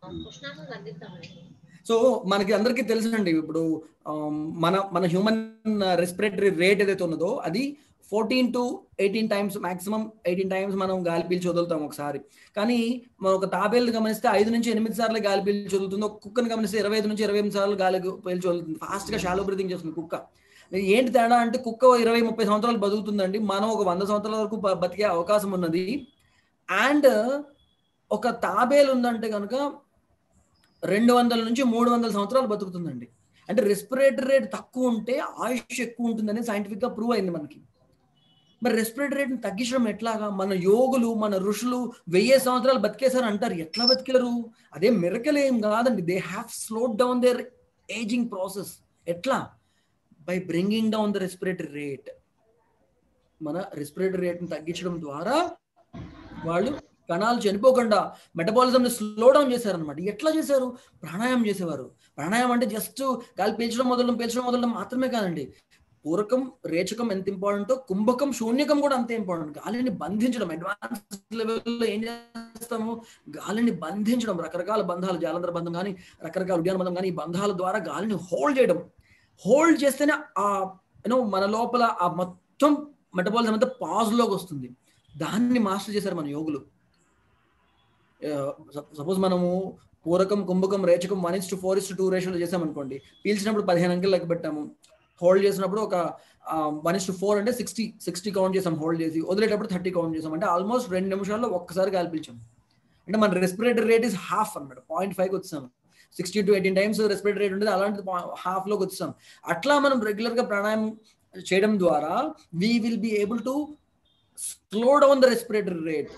సో మనకి అందరికీ తెలుసండి ఇప్పుడు మన మన హ్యూమన్ రెస్పిరేటరీ రేట్ ఏదైతే ఉన్నదో అది fourteen to eighteen times maximum eighteen times మనం గాలి పీల్చి వదులుతాం ఒకసారి కానీ మనం ఒక తాబేలు గమనిస్తే ఐదు నుంచి ఎనిమిది సార్లు గాలి పీల్చి వదులుతుంది ఒక కుక్కను గమనిస్తే ఇరవై ఐదు నుంచి ఇరవై ఎనిమిది సార్లు గాలి పీల్చి వదులుతుంది ఫాస్ట్ గా షాలో బ్రీతింగ్ చేస్తుంది కుక్క ఏంటి తేడా అంటే కుక్క ఇరవై ముప్పై సంవత్సరాలు బతుకుతుందండి మనం ఒక వంద సంవత్సరాల వరకు బతికే అవకాశం ఉన్నది అండ్ ఒక తాబేలు ఉందంటే కనుక రెండు వందల నుంచి మూడు వందల సంవత్సరాలు బతుకుతుందండి అంటే రెస్పిరేటరీ రేట్ తక్కువ ఉంటే ఆయుష్ ఎక్కువ ఉంటుందని సైంటిఫిక్ గా ప్రూవ్ అయింది మనకి మరి రెస్పిరేటరీ రేట్ని తగ్గించడం ఎట్లాగా మన యోగులు మన ఋషులు వెయ్యి సంవత్సరాలు బతికేశారు అంటారు ఎట్లా బతికెలరు అదే మిరకలు ఏం కాదండి they have slowed down their aging process ఎట్లా by bringing down the respiratory rate మన రెస్పిరేటరీ రేట్ని తగ్గించడం ద్వారా వాళ్ళు కణాలు చనిపోకుండా మెటబాలిజంని స్లో డౌన్ చేశారనమాట ఎట్లా చేశారు ప్రాణాయామం చేసేవారు ప్రాణాయామం అంటే జస్ట్ గాలి పీల్చడం మొదలడం పీల్చడం మొదలడం మాత్రమే కాదండి పూరకం రేచకం ఎంత ఇంపార్టెంటో కుంభకం శూన్యకం కూడా అంతే ఇంపార్టెంట్ గాలిని బంధించడం అడ్వాన్స్ లెవెల్లో ఏం చేస్తాము గాలిని బంధించడం రకరకాల బంధాలు జాలంధర బంధం కానీ రకరకాల ఉద్యాన బంధం కానీ ఈ బంధాల ద్వారా గాలిని హోల్డ్ చేయడం హోల్డ్ చేస్తేనే ఆ యూనో మన లోపల ఆ మొత్తం మెటబాలిజం అంతా పాజ్లోకి వస్తుంది దాన్ని మాస్టర్ చేశారు మన యోగులు సపోజ్ మనము పూరకం కుంభకం రేచకం one is to four is to two రేషియోలో చేసామనుకోండి పీల్చినప్పుడు పదిహేను అంకెలు లెక్క పెట్టాము హోల్డ్ చేసినప్పుడు ఒక వన్ ఇస్ టు ఫోర్ అంటే సిక్స్టీ సిక్స్టీ కౌంట్ చేసాం హోల్డ్ చేసి వదిలేటప్పుడు థర్టీ కౌంట్ చేసాం అంటే ఆల్మోస్ట్ రెండు నిమిషాల్లో ఒక్కసారి గాలి పీల్చాం అంటే మన రెస్పిరేటరీ రేట్ ఇస్ హాఫ్ అన్నమాట పాయింట్ ఫైవ్కి వచ్చాం sixty to eighteen times respiratory rate ఉంటుంది అలాంటి హాఫ్ లోకి వచ్చాం అట్లా మనం రెగ్యులర్ గా ప్రాణాయామం చేయడం ద్వారా we will be able to slow down the respiratory rate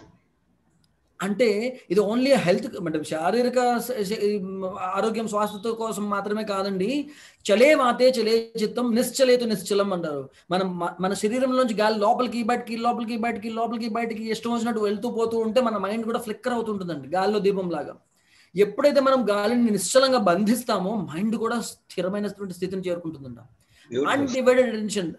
అంటే ఇది ఓన్లీ హెల్త్ అంటే శారీరక స- స- ఆరోగ్యం స్వాస్థ్యత కోసం మాత్రమే కాదండి చలే మాతే చలే చిత్తం నిశ్చలేతు నిశ్చలం అంటారు మనం మ- మన శరీరంలోంచి గాలి లోపలికి బయటికి లోపలికి బయటికి లోపలికి బయటికి ఇష్టం వచ్చినట్టు వెళ్తూ పోతూ ఉంటే మన మైండ్ కూడా ఫ్లిక్కర్ అవుతుంటుందండి గాలిలో దీపం లాగా ఎప్పుడైతే మనం గాలిని నిశ్చలంగా బంధిస్తామో మైండ్ కూడా స్థిరమైనటువంటి స్థితిని చేరుకుంటుందంట undivided attention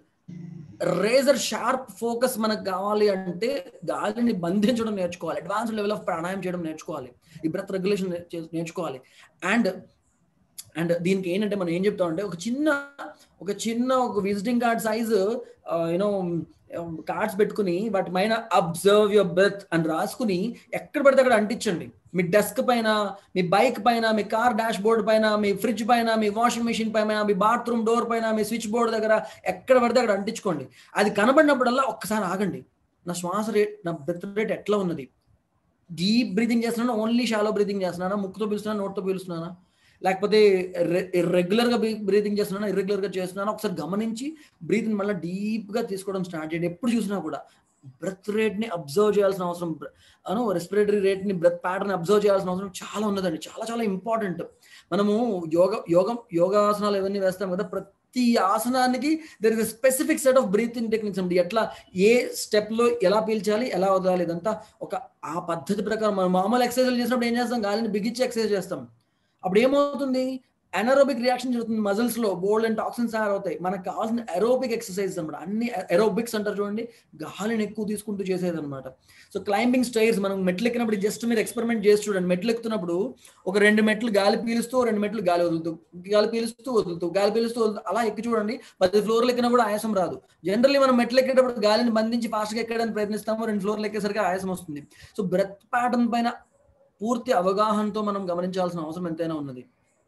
razor sharp focus మనకు కావాలి అంటే గాలిని బంధించడం నేర్చుకోవాలి అడ్వాన్స్ లెవెల్ ఆఫ్ ప్రాణాయామం చేయడం నేర్చుకోవాలి ఈ బ్రెత్ రెగ్యులేషన్ నేర్చుకోవాలి అండ్ అండ్ దీనికి ఏంటంటే మనం ఏం చెప్తామంటే ఒక చిన్న ఒక చిన్న ఒక visiting card size you know cards పెట్టుకుని వాటి పైన అబ్జర్వ్ యువర్ బ్రెత్ అని రాసుకుని ఎక్కడ పడితే అక్కడ అంటించండి మీ డెస్క్ పైన మీ బైక్ పైన మీ కార్ డాష్ బోర్డ్ పైన మీ ఫ్రిడ్జ్ పైన మీ వాషింగ్ మెషిన్ పైన మీ బాత్రూమ్ డోర్ పైన మీ స్విచ్ బోర్డ్ దగ్గర ఎక్కడ పడితే అక్కడ అంటించుకోండి అది కనబడినప్పుడల్లా ఒక్కసారి ఆగండి నా శ్వాస రేట్ నా బ్రెత్ రేట్ ఎట్లా ఉన్నది డీప్ బ్రీతింగ్ చేస్తున్నానా ఓన్లీ షాలో బ్రీతింగ్ చేస్తున్నానా ముక్కుతో పీలుస్తున్నానా నోట్తో పీలుస్తున్నానా లేకపోతే రెగ్యులర్ గా బ్రీతింగ్ చేస్తున్నానా ఇర్రెగ్యులర్ గా చేస్తున్నానా ఒకసారి గమనించి బ్రీతింగ్ మళ్ళీ డీప్ గా తీసుకోవడం స్టార్ట్ చేయండి ఎప్పుడు చూసినా కూడా బ్రెత్ రేట్ ని అబ్జర్వ్ చేయాల్సిన అవసరం అను రెస్పిరేటరీ రేట్ ని బ్రెత్ ప్యాటర్న్ అబ్జర్వ్ చేయాల్సిన అవసరం చాలా ఉన్నదండి చాలా చాలా ఇంపార్టెంట్ మనము యోగ యోగం యోగాసనాలు ఇవన్నీ వేస్తాం కదా ప్రతి ఆసనానికి there is specific set of breathing techniques అండి ఎట్లా ఏ స్టెప్ లో ఎలా పీల్చాలి ఎలా వదలాలి ఇదంతా ఒక ఆ పద్ధతి ప్రకారం మనం మామూలు ఎక్సర్సైజ్ చేసినప్పుడు ఏం చేస్తాం గాలిని బిగించి ఎక్సర్సైజ్ చేస్తాం అప్పుడు ఏమవుతుంది అనరోబిక్ రియాక్షన్ జరుగుతుంది మజిల్స్ లో బోల్డ్ అండ్ టాక్సిన్స్ తయారవుతాయి మనకు కావాల్సిన ఎరోబిక్ ఎక్సర్సైజ్ అనమాట అన్ని ఎరోబిక్స్ అంటారు చూడండి గాలిని ఎక్కువ తీసుకుంటూ చేసేది అనమాట సో క్లైంబింగ్ స్టైర్స్ మనం మెట్లు ఎక్కినప్పుడు జస్ట్ మీరు ఎక్స్పెరిమెంట్ చేసి చూడండి మెట్లు ఎక్కుతున్నప్పుడు ఒక రెండు మెట్లు గాలి పీలుస్తూ రెండు మెట్లు గాలి వదులుతూ గాలి పీలుస్తూ వదులుతూ గాలి పీలుస్తూ వదులుతూ అలా ఎక్కి చూడండి పది ఫ్లోర్లు ఎక్కినా కూడా ఆయాసం రాదు జనరల్లీ మనం మెట్లు ఎక్కేటప్పుడు గాలిని బంధించి ఫాస్ట్గా ఎక్కడానికి ప్రయత్నిస్తాము రెండు ఫ్లోర్లు ఎక్కేసరికి ఆయాసం వస్తుంది సో బ్రెత్ ప్యాటర్న్ పైన పూర్తి అవగాహనతో మనం గమనించాల్సిన అవసరం ఎంతైనా ఉన్నది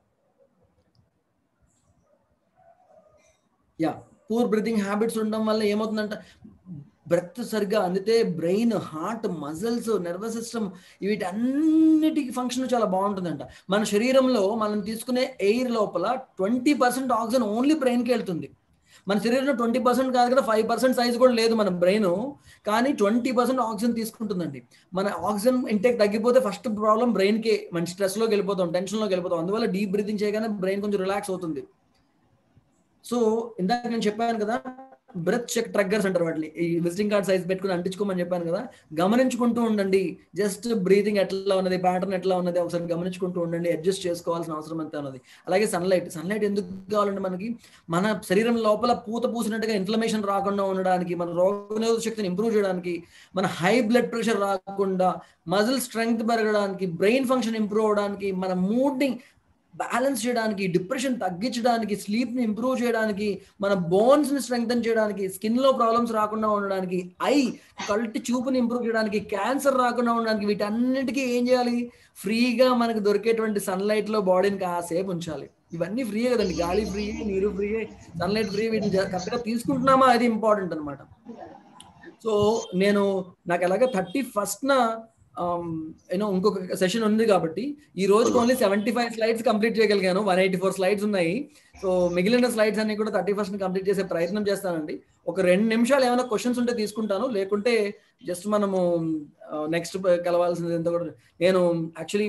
యా పూర్ బ్రీతింగ్ హ్యాబిట్స్ ఉండడం వల్ల ఏమవుతుందంటే బ్రెత్ సరిగ్గా అందితే brain heart muscles nervous system వీటన్నిటికి ఫంక్షన్ చాలా బాగుంటుందంట మన శరీరంలో మనం తీసుకునే ఎయిర్ లోపల ట్వంటీ పర్సెంట్ ఆక్సిజన్ ఓన్లీ బ్రెయిన్కి వెళ్తుంది మన శరీరంలో ట్వంటీ పర్సెంట్ కాదు కదా ఫైవ్ పర్సెంట్ సైజ్ కూడా లేదు మన బ్రెయిన్ కానీ ట్వంటీ పర్సెంట్ ఆక్సిజన్ తీసుకుంటుందండి మన ఆక్సిజన్ ఇంటేక్ తగ్గిపోతే ఫస్ట్ ప్రాబ్లం బ్రెయిన్కి మన స్ట్రెస్లోకి వెళ్ళిపోతాం టెన్షన్లోకి వెళ్ళిపోతాం అందువల్ల డీప్ బ్రీతింగ్ చేయగానే బ్రెయిన్ కొంచెం రిలాక్స్ అవుతుంది సో ఇందాక నేను చెప్పాను కదా బ్రెత్ చెక్ ట్రగ్గర్స్ అంటారు వాటిని ఈ విజిటింగ్ కార్డ్ సైజ్ పెట్టుకుని అంటించుకోమని చెప్పాను కదా గమనించుకుంటూ ఉండండి జస్ట్ బ్రీతింగ్ ఎట్లా ఉన్నది ప్యాటర్న్ ఎట్లా ఉన్నది ఒకసారి గమనించుకుంటూ ఉండండి అడ్జస్ట్ చేసుకోవాల్సిన అవసరం ఎంత ఉన్నది అలాగే సన్లైట్ సన్లైట్ ఎందుకు కావాలంటే మనకి మన శరీరం లోపల పూత పూసినట్టుగా ఇన్ఫ్లమేషన్ రాకుండా ఉండడానికి మన రోగనిరోధక శక్తిని ఇంప్రూవ్ చేయడానికి మన హై బ్లడ్ ప్రెషర్ రాకుండా మజిల్ స్ట్రెంగ్త్ పెరగడానికి బ్రెయిన్ ఫంక్షన్ ఇంప్రూవ్ అవడానికి మన మూడ్ని బ్యాలెన్స్ చేయడానికి డిప్రెషన్ తగ్గించడానికి స్లీప్ ని ఇంప్రూవ్ చేయడానికి మన బోన్స్ ని స్ట్రెంగ్తన్ చేయడానికి స్కిన్ లో ప్రాబ్లమ్స్ రాకుండా ఉండడానికి ఐ కల్టి చూపుని ఇంప్రూవ్ చేయడానికి క్యాన్సర్ రాకుండా ఉండడానికి వీటన్నిటికీ ఏం చేయాలి ఫ్రీగా మనకు దొరికేటువంటి సన్లైట్ లో బాడీని కాసేపు ఉంచాలి ఇవన్నీ ఫ్రీ కదండి గాలి ఫ్రీ నీరు ఫ్రీ సన్లైట్ ఫ్రీ వీటిని కరెక్ట్గా తీసుకుంటున్నామా అది ఇంపార్టెంట్ అనమాట సో నేను నాకు ఎలాగ థర్టీ ఫస్ట్న యూనో ఇంకొక సెషన్ ఉంది కాబట్టి ఈ రోజుకి only seventy five slides complete చేయగలిగాను వన్ ఎయిటీ ఫోర్ స్లైడ్స్ ఉన్నాయి సో మిగిలిన స్లైడ్స్ అన్ని కూడా థర్టీ ఫస్ట్ కంప్లీట్ చేసే ప్రయత్నం చేస్తానండి ఒక రెండు నిమిషాలు ఏమైనా క్వశ్చన్స్ ఉంటే తీసుకుంటాను లేకుంటే జస్ట్ మనము నెక్స్ట్ కలవాల్సింది ఎంత కూడా నేను యాక్చువల్లీ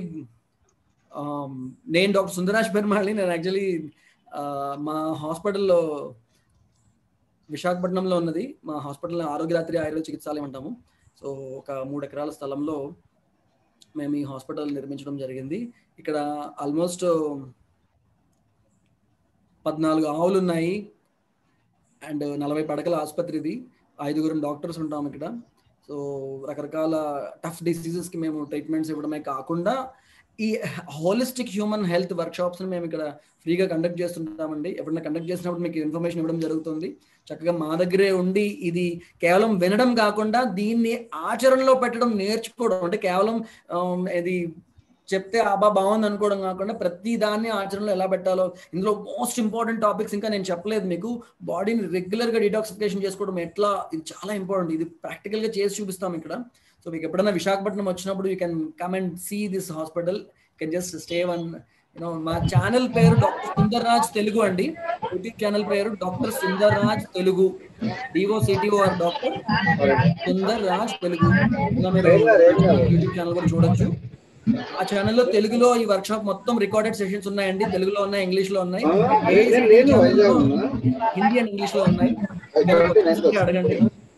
నేను డాక్టర్ సుందరాజ్ పెరుమాళి నేను యాక్చువల్లీ మా హాస్పిటల్లో విశాఖపట్నంలో ఉన్నది మా హాస్పిటల్ ఆరోగ్యరాత్రి ఆయుర్వేద చికిత్సాలయం అంటాము సో ఒక మూడు ఎకరాల స్థలంలో మేము ఈ హాస్పిటల్ నిర్మించడం జరిగింది ఇక్కడ ఆల్మోస్ట్ పద్నాలుగు ఆవులు ఉన్నాయి అండ్ నలభై పడకల ఆసుపత్రి ఇది ఐదుగురు డాక్టర్స్ ఉంటాం ఇక్కడ సో రకరకాల టఫ్ డిసీజెస్కి మేము ట్రీట్మెంట్స్ ఇవ్వడమే కాకుండా ఈ హోలిస్టిక్ హ్యూమన్ హెల్త్ వర్క్షాప్స్ని మేము ఇక్కడ ఫ్రీగా కండక్ట్ చేస్తుంటామండి ఎప్పుడైనా కండక్ట్ చేసినప్పుడు మీకు ఇన్ఫర్మేషన్ ఇవ్వడం జరుగుతుంది చక్కగా మా దగ్గరే ఉండి ఇది కేవలం వినడం కాకుండా దీన్ని ఆచరణలో పెట్టడం నేర్చుకోవడం అంటే కేవలం ఇది చెప్తే ఆబా బాగుంది అనుకోవడం కాకుండా ప్రతి దాన్ని ఆచరణలో ఎలా పెట్టాలో ఇందులో మోస్ట్ ఇంపార్టెంట్ టాపిక్స్ ఇంకా నేను చెప్పలేదు మీకు బాడీని రెగ్యులర్ గా డిటాక్సిఫికేషన్ చేసుకోవడం ఎట్లా ఇది చాలా ఇంపార్టెంట్ ఇది ప్రాక్టికల్ గా చేసి చూపిస్తాం ఇక్కడ సో మీకు ఎప్పుడైనా విశాఖపట్నం వచ్చినప్పుడు you can come and see this hospital can just stay one you know మా ఛానల్ పేరు డాక్టర్ సుందర్ రాజ్ తెలుగు అండి యూట్యూబ్ ఛానల్ పేరు doctor Sundar Raj Telugu D O C T O R doctor Sundar Raj Telugu ఇలా మీరు యూట్యూబ్ ఛానల్ కూడా చూడొచ్చు ఆ ఛానల్లో తెలుగులో ఈ వర్క్ షాప్ మొత్తం రికార్డెడ్ సెషన్స్ ఉన్నాయండి తెలుగులో ఉన్నాయి ఇంగ్లీష్ లో ఉన్నాయి AICTE ఛానల్లో హిందీ అండ్ ఇంగ్లీష్ లో ఉన్నాయి మీరు అడగండి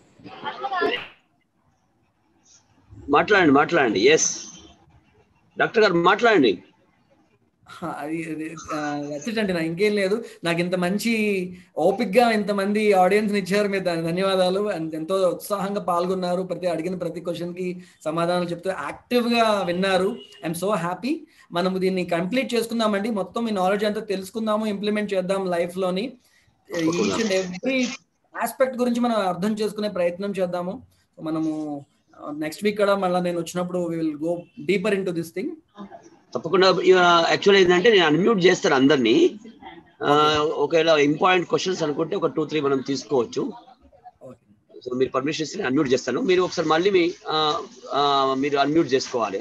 మాట్లాడండి మాట్లాడండి ఎస్ డాక్టర్ గారు మాట్లాడండి హా, అది అండి నా ఇంకేం లేదు నాకు ఇంత మంచి ఓపిక్ గా ఇంతమంది ఆడియన్స్ ఇచ్చారు మీరు దాని ధన్యవాదాలు అండ్ ఎంతో ఉత్సాహంగా పాల్గొన్నారు ప్రతి అడిగిన ప్రతి క్వశ్చన్ కి సమాధానాలు చెప్తూ యాక్టివ్ గా విన్నారు ఐఎమ్ సో హ్యాపీ మనము దీన్ని కంప్లీట్ చేసుకుందామండి మొత్తం ఈ నాలెడ్జ్ అంతా తెలుసుకుందాము ఇంప్లిమెంట్ చేద్దాం లైఫ్ లోని ఈచ్ అండ్ ఎవ్రీ ఆస్పెక్ట్ గురించి మనం అర్థం చేసుకునే ప్రయత్నం చేద్దాము So, మనము నెక్స్ట్ వీక్ కూడా మళ్ళీ నేను వచ్చినప్పుడు will go deeper into this thing తప్పకుండా యాక్చువల్ ఏంటంటే నేను అన్మ్యూట్ చేస్తాను అందరినీ ఆ, ఒకవేళ ఇంపార్టెంట్ క్వశ్చన్స్ అనుకుంటే ఒక టూ త్రీ మనం తీసుకోవచ్చు సో మీరు పర్మిషన్ ఇస్తే అన్మ్యూట్ చేస్తాను మీరు ఒకసారి మళ్ళీ మీ ఆ, ఆ, మీరు అన్మ్యూట్ చేసుకోవాలి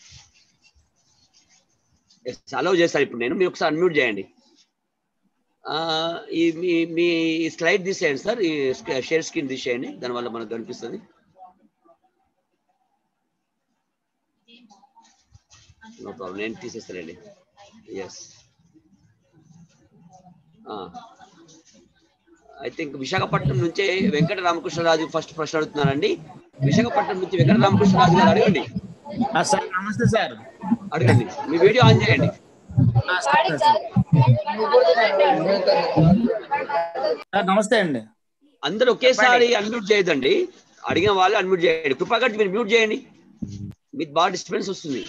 అలౌ చేస్తాను ఇప్పుడు నేను మీరు ఒకసారి అన్మ్యూట్ చేయండి ఆ, ఈ మీ మీ స్లైడ్ తీసేయండి సార్ ఈ షేర్ స్క్రీన్ తీసేయండి దానివల్ల మనకు కనిపిస్తుంది నో ప్రాబ్లం నేను తీసేస్తానండి ఎస్ ఐ థింక్ విశాఖపట్నం నుంచే వెంకట రామకృష్ణరాజు ఫస్ట్ ప్రశ్న అడుగుతున్నారండి విశాఖపట్నం నుంచి వెంకట రామకృష్ణరాజు గారు అడగండి ఆ, సార్ నమస్తే సార్ అడగండి మీ వీడియో ఆన్ చేయండి ఆ, సార్, సార్, సార్. సార్, నమస్తే అండి అందరూ ఒకేసారి అన్మ్యూట్ చేయదండి అడిగిన వాళ్ళు అన్మ్యూట్ చేయండి కృపాకర్ మీరు మ్యూట్ చేయండి మీకు బాగా డిస్టర్బెన్స్ వస్తుంది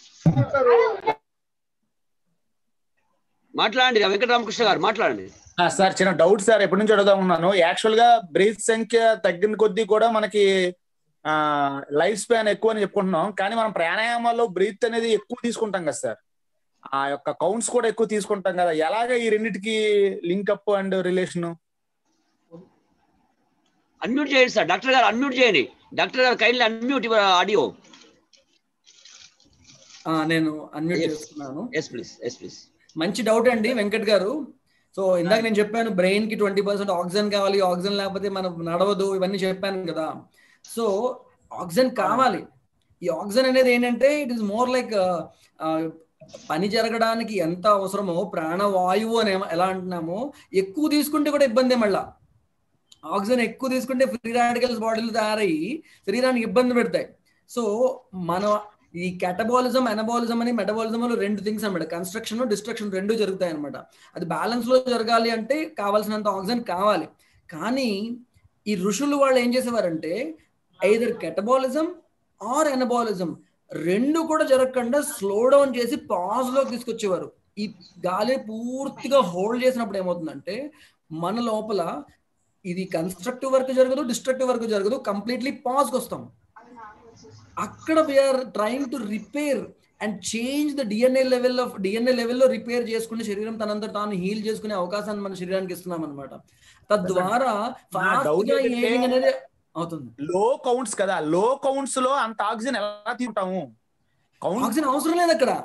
మాట్లాడండి వెంకట రామకృష్ణ గారు మాట్లాడండి ఆ, సార్ చిన్న డౌట్ సార్ ఎప్పటి నుంచి అడుగుతా ఉన్నాను యాక్చువల్ గా బ్రీత్ సంఖ్య తగ్గిన కొద్దీ కూడా మనకి లైఫ్ స్పాన్ ఎక్కువ అని చెప్పుకుంటున్నాం కానీ మనం ప్రాణాయామాల్లో బ్రీత్ అనేది ఎక్కువ తీసుకుంటాం కదా సార్ ఆ యొక్క కౌంట్స్ కూడా ఎక్కువ తీసుకుంటాం కదా ఎలాగ ఈ రెండింటికి link up and relation unmute చేయండి సార్ డాక్టర్ గారు అన్మ్యూట్ చేయండి డాక్టర్ గారు కైండ్లీ అన్మ్యూట్ యువర్ ఆడియో నేను అన్మ్యూట్ Yes. చేస్తున్నాను ఎస్ ప్లీజ్ ఎస్ ప్లీజ్ మంచి డౌట్ అండి వెంకట్ గారు సో ఇందాక నేను చెప్పాను బ్రెయిన్ కి ట్వంటీ పర్సెంట్ ఆక్సిజన్ కావాలి ఆక్సిజన్ లేకపోతే మనం నడవదు ఇవన్నీ చెప్పాను కదా సో ఆక్సిజన్ కావాలి ఈ ఆక్సిజన్ అనేది ఏంటంటే ఇట్ ఇస్ మోర్ లైక్ పని జరగడానికి ఎంత అవసరమో ప్రాణవాయువు అని ఏమ- ఎలా అంటున్నామో ఎక్కువ తీసుకుంటే కూడా ఇబ్బంది మళ్ళా ఆక్సిజన్ ఎక్కువ తీసుకుంటే ఫ్రీ రాడికల్స్ బాడీలు తయారయ్యి శరీరానికి ఇబ్బంది పెడతాయి సో మన ఈ కెటబాలిజం ఎనబాలిజం అని మెటబాలిజం రెండు థింగ్స్ అన్నమాట కన్స్ట్రక్షన్ డిస్ట్రక్షన్ రెండు జరుగుతాయి అనమాట అది బ్యాలెన్స్ లో జరగాలి అంటే కావాల్సినంత ఆక్సిజన్ కావాలి కానీ ఈ ఋషులు వాళ్ళు ఏం చేసేవారంటే ఐదర్ కెటబాలిజం ఆర్ ఎనబాలిజం రెండు కూడా జరగకుండా స్లో డౌన్ చేసి పాజ్ లోకి తీసుకొచ్చేవారు ఈ గాలి పూర్తిగా హోల్డ్ చేసినప్పుడు ఏమవుతుందంటే మన లోపల ఇది కన్స్ట్రక్టివ్ వర్క్ జరగదు డిస్ట్రక్టివ్ వర్క్ జరగదు కంప్లీట్లీ పాజ్కి వస్తాం అక్కడ we are trying to repair and change the DNA level of DNA లెవెల్లో రిపేర్ చేసుకునే శరీరం తనంతా తాను హీల్ చేసుకునే అవకాశాన్ని మన శరీరానికి ఇస్తున్నాం అనమాట తద్వారా ఫాస్ట్ doubt గా ఏంటంటే- ఏజింగ్ అనేది అవుతుంది లో కౌంట్స్ కదా లో కౌంట్స్ లో అంత ఆక్సిజన్ ఎలా తీసుకుంటాము కౌంట్ ఆక్సిజన్ అవసరం లేదు అక్కడ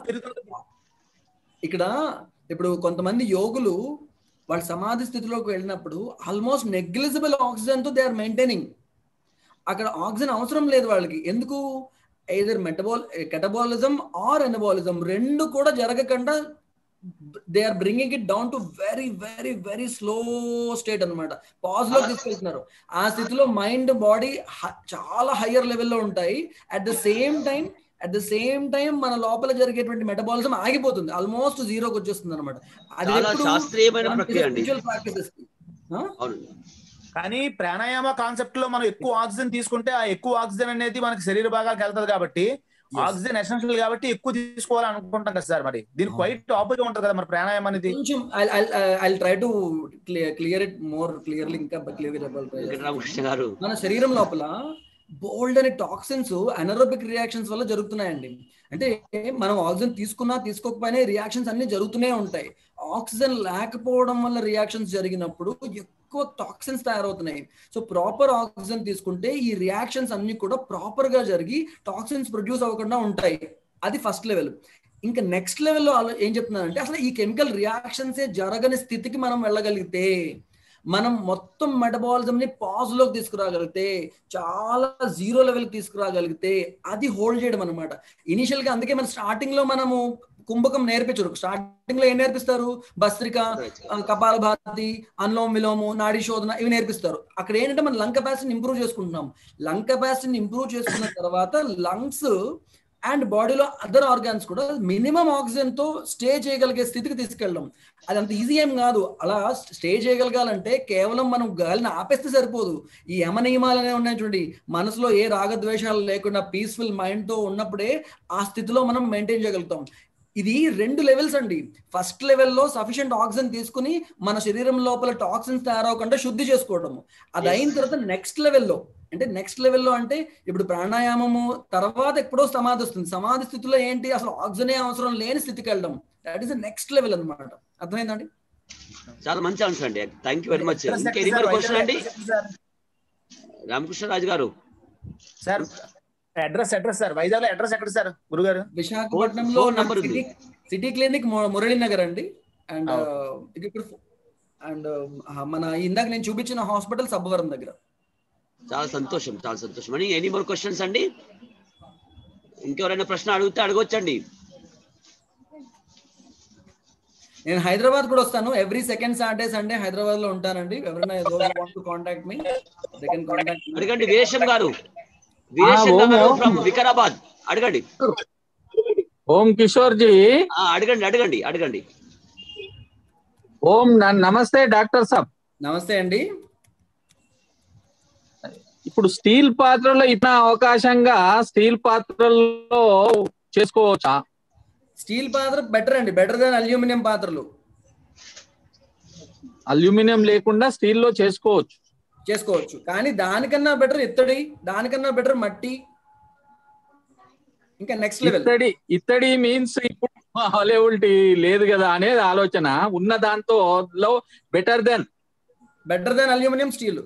ఇక్కడ ఇప్పుడు కొంతమంది యోగులు వాళ్ళ సమాధి స్థితిలోకి వెళ్ళినప్పుడు ఆల్మోస్ట్ నెగ్లిజిబుల్ ఆక్సిజన్ తో దే ఆర్ మెయింటైనింగ్ అక్కడ ఆక్సిజన్ అవసరం లేదు వాళ్ళకి ఎందుకు ఐదర్ మెటబాల్ కెటబాలిజం ఆర్ ఎనబాలిజం రెండు కూడా జరగకుండా they are bringing it down to very very very slow state అన్నమాట పాజ్ లో తీసుకెళ్తున్నారు ఆ స్థితిలో మైండ్ బాడీ చాలా హయ్యర్ లెవెల్లో ఉంటాయి at the same time at the same time మన లోపల జరిగేటువంటి మెటబాలిజం ఆగిపోతుంది ఆల్మోస్ట్ జీరోకి వచ్చేస్తుంది అనమాట అది చాలా ఎప్పుడు శాస్త్రీయమైన మనం ప్రక్రియ అండి. spiritual practices కి. ఆ? అవునండి కానీ ప్రాణాయామ కాన్సెప్ట్ లో మనం ఎక్కువ ఆక్సిజన్ తీసుకుంటే ఆ ఎక్కువ ఆక్సిజన్ అనేది మనకి శరీర భాగాలకు వెళ్తది కాబట్టి ఆక్సిజన్ ఎసెన్షియల్ కాబట్టి ఎక్కువ తీసుకోవాలని అనుకుంటాం కదా సార్ మరి దీని క్వైట్ ఆపోజిట్ ఉంటది కదా మరి ప్రాణాయామం అనేది కొంచెం I try to clear it more clearly ఇంకా క్లియర్ గా చెప్పాలి try చేస్తాను. వెంకటరామకృష్ణ గారు మన శరీరం లోపల బోల్డ్ అనే టాక్సిన్స్ అనరోబిక్ రియాక్షన్స్ వల్ల జరుగుతున్నాయండి అంటే మనం ఆక్సిజన్ తీసుకున్నా తీసుకోకపోయినా రియాక్షన్స్ అన్ని జరుగుతూనే ఉంటాయి ఆక్సిజన్ లేకపోవడం వల్ల రియాక్షన్స్ జరిగినప్పుడు ఎక్కువ టాక్సిన్స్ తయారవుతున్నాయి సో ప్రాపర్ ఆక్సిజన్ తీసుకుంటే ఈ రియాక్షన్స్ అన్ని కూడా ప్రాపర్ గా జరిగి టాక్సిన్స్ ప్రొడ్యూస్ అవ్వకుండా ఉంటాయి అది ఫస్ట్ లెవెల్ ఇంకా నెక్స్ట్ లెవెల్లో ఏం చెప్తున్నానంటే అసలు ఈ కెమికల్ రియాక్షన్సే జరగని స్థితికి మనం వెళ్ళగలిగితే మనం మొత్తం మెటబాలిజం ని పాజ్ లోకి తీసుకురాగలిగితే చాలా జీరో లెవెల్కి తీసుకురాగలిగితే అది హోల్డ్ చేయడం అనమాట ఇనిషియల్ గా అందుకే మన స్టార్టింగ్ లో మనము కుంభకం నేర్పించరు స్టార్టింగ్ లో ఏం నేర్పిస్తారు భస్త్రిక కపాల భాతి అన్లోమ్ విలోము నాడీ శోధన ఇవి నేర్పిస్తారు అక్కడ ఏంటంటే మన లంగ్ కెపాసిటీని ఇంప్రూవ్ చేసుకుంటున్నాం లంగ్ కెపాసిటీని ఇంప్రూవ్ చేసుకున్న తర్వాత లంగ్స్ అండ్ బాడీలో అదర్ ఆర్గాన్స్ కూడా మినిమం ఆక్సిజన్ తో స్టే చేయగలిగే స్థితికి తీసుకెళ్ళడం అది అంత ఈజీ ఏం కాదు అలా స్టే చేయగలగాలంటే కేవలం మనం గాలిని ఆపేస్తే సరిపోదు ఈ యమ నియమాలు అనేవి ఉన్నాయి చూడండి మనసులో ఏ రాగద్వేషాలు లేకుండా పీస్ఫుల్ మైండ్ తో ఉన్నప్పుడే ఆ స్థితిలో మనం మెయింటైన్ చేయగలుగుతాం ఇది రెండు లెవెల్స్ అండి ఫస్ట్ లెవెల్లో సఫిషియంట్ ఆక్సిజన్ తీసుకుని మన శరీరం లోపల టాక్సిన్స్ తయారవకుండా శుద్ధి చేసుకోవడం అది అయిన తర్వాత నెక్స్ట్ లెవెల్లో అంటే నెక్స్ట్ లెవెల్లో అంటే ఇప్పుడు ప్రాణాయామము తర్వాత ఎప్పుడో సమాధి వస్తుంది సమాధి స్థితిలో ఏంటి అసలు ఆక్సిజనే అవసరం లేని స్థితికి వెళ్ళడం దట్ ఈస్ నెక్స్ట్ లెవెల్ అనమాట అర్థమైందండి చాలా మంచి ఆన్సర్ అండి థ్యాంక్ యూ వెరీ మచ్ ఇంకా ఎనీ క్వశ్చన్ అండి రామకృష్ణరాజు గారు sir address address sir Vizag లో అడ్రస్ ఎక్కడ సార్ గురుగారు విశాఖపట్నంలో ఫోన్ నంబర్ ఉంది. సిటీ క్లినిక్ మురళీ నగర్ అండి అండ్ ఆ. ఇక్కడ అండ్ మన ఇందాక నేను చూపించిన హాస్పిటల్ సబ్బవరం దగ్గర చాలా సంతోషం చాలా సంతోషం అండి ఎనీ మోర్ క్వశ్చన్స్ అండి ఇంకెవరైనా ప్రశ్న అడిగితే అడగొచ్చండి నేను హైదరాబాద్ కూడా వస్తాను every second Saturday Sunday Hyderabad లో ఉంటానండి ఎవరైనా want to contact me they can contact అడగండి వీరేశం గారు వీరేశం ఓం గారు ఓం. ఫ్రమ్ వికారాబాద్ అడగండి ఓం కిషోర్ జీ ఆ, అడగండి అడగండి అడగండి ఓం న- నమస్తే డాక్టర్ సాబ్ నమస్తే అండి ఇప్పుడు స్టీల్ పాత్రలో ఇట్లా అవకాశంగా స్టీల్ పాత్రల్లో చేసుకోవచ్చా స్టీల్ పాత్ర బెటర్ అండి బెటర్ దాన్ అల్యూమినియం పాత్రలు అల్యూమినియం లేకుండా స్టీల్ లో చేసుకోవచ్చు చేసుకోవచ్చు కానీ దానికన్నా బెటర్ ఇత్తడి దానికన్నా బెటర్ మట్టి ఇంకా నెక్స్ట్ లెవెల్ ఇత్తడి ఇత్తడి మీన్స్ ఇప్పుడు అవైలబిలిటీ లేదు కదా అనేది ఆలోచన ఉన్న దాంతో లో better than better than aluminium steel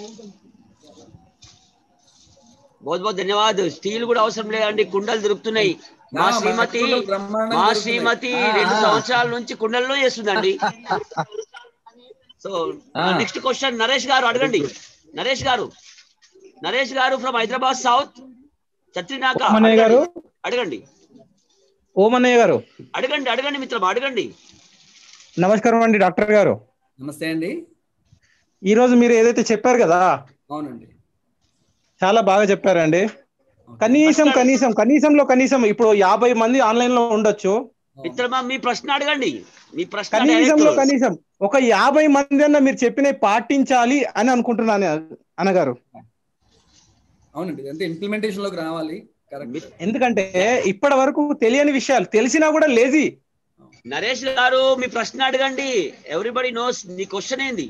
బహుత్ బహుత్ ధన్యవాద్ స్టీల్ కూడా అవసరం లేదండి కుండలు దొరుకుతున్నాయి మా శ్రీమతి మా శ్రీమతి రెండు సంవత్సరాల నుంచి కుండల్లో చేస్తుందండి సో ఆ. నెక్స్ట్ క్వశ్చన్ నరేష్ గారు అడగండి నరేష్ గారు నరేష్ గారు ఫ్రమ్ హైదరాబాద్ సౌత్ చత్రినాక ఓమన్నయ్య గారు అడగండి ఓమన్నయ్య గారు అడగండి అడగండి మిత్రం అడగండి నమస్కారం అండి డాక్టర్ గారు నమస్తే అండి ఈ రోజు మీరు ఏదైతే చెప్పారు కదా అవునండి చాలా బాగా చెప్పారండి కనీసం కనీసం కనీసంలో కనీసం ఇప్పుడు యాభై మంది ఆన్లైన్ లో ఉండొచ్చు మిత్రమా మీ ప్రశ్న అడగండి మీ ప్రశ్న కనీసంలో direct. కనీసం ఒక యాభై మంది అన్న మీరు చెప్పినవి పాటించాలి అని అనుకుంటున్నాను అనగారు అవునండి ఇదంతా ఇంప్లిమెంటేషన్ లోకి రావాలి కరెక్ట్ ఎందుకంటే ఇప్పటి వరకు తెలియని విషయాలు తెలిసినా కూడా లేజీ నరేష్ గారు మీ ప్రశ్న అడగండి ఎవ్రీబడి నోస్ మీ క్వశ్చన్ ఏంది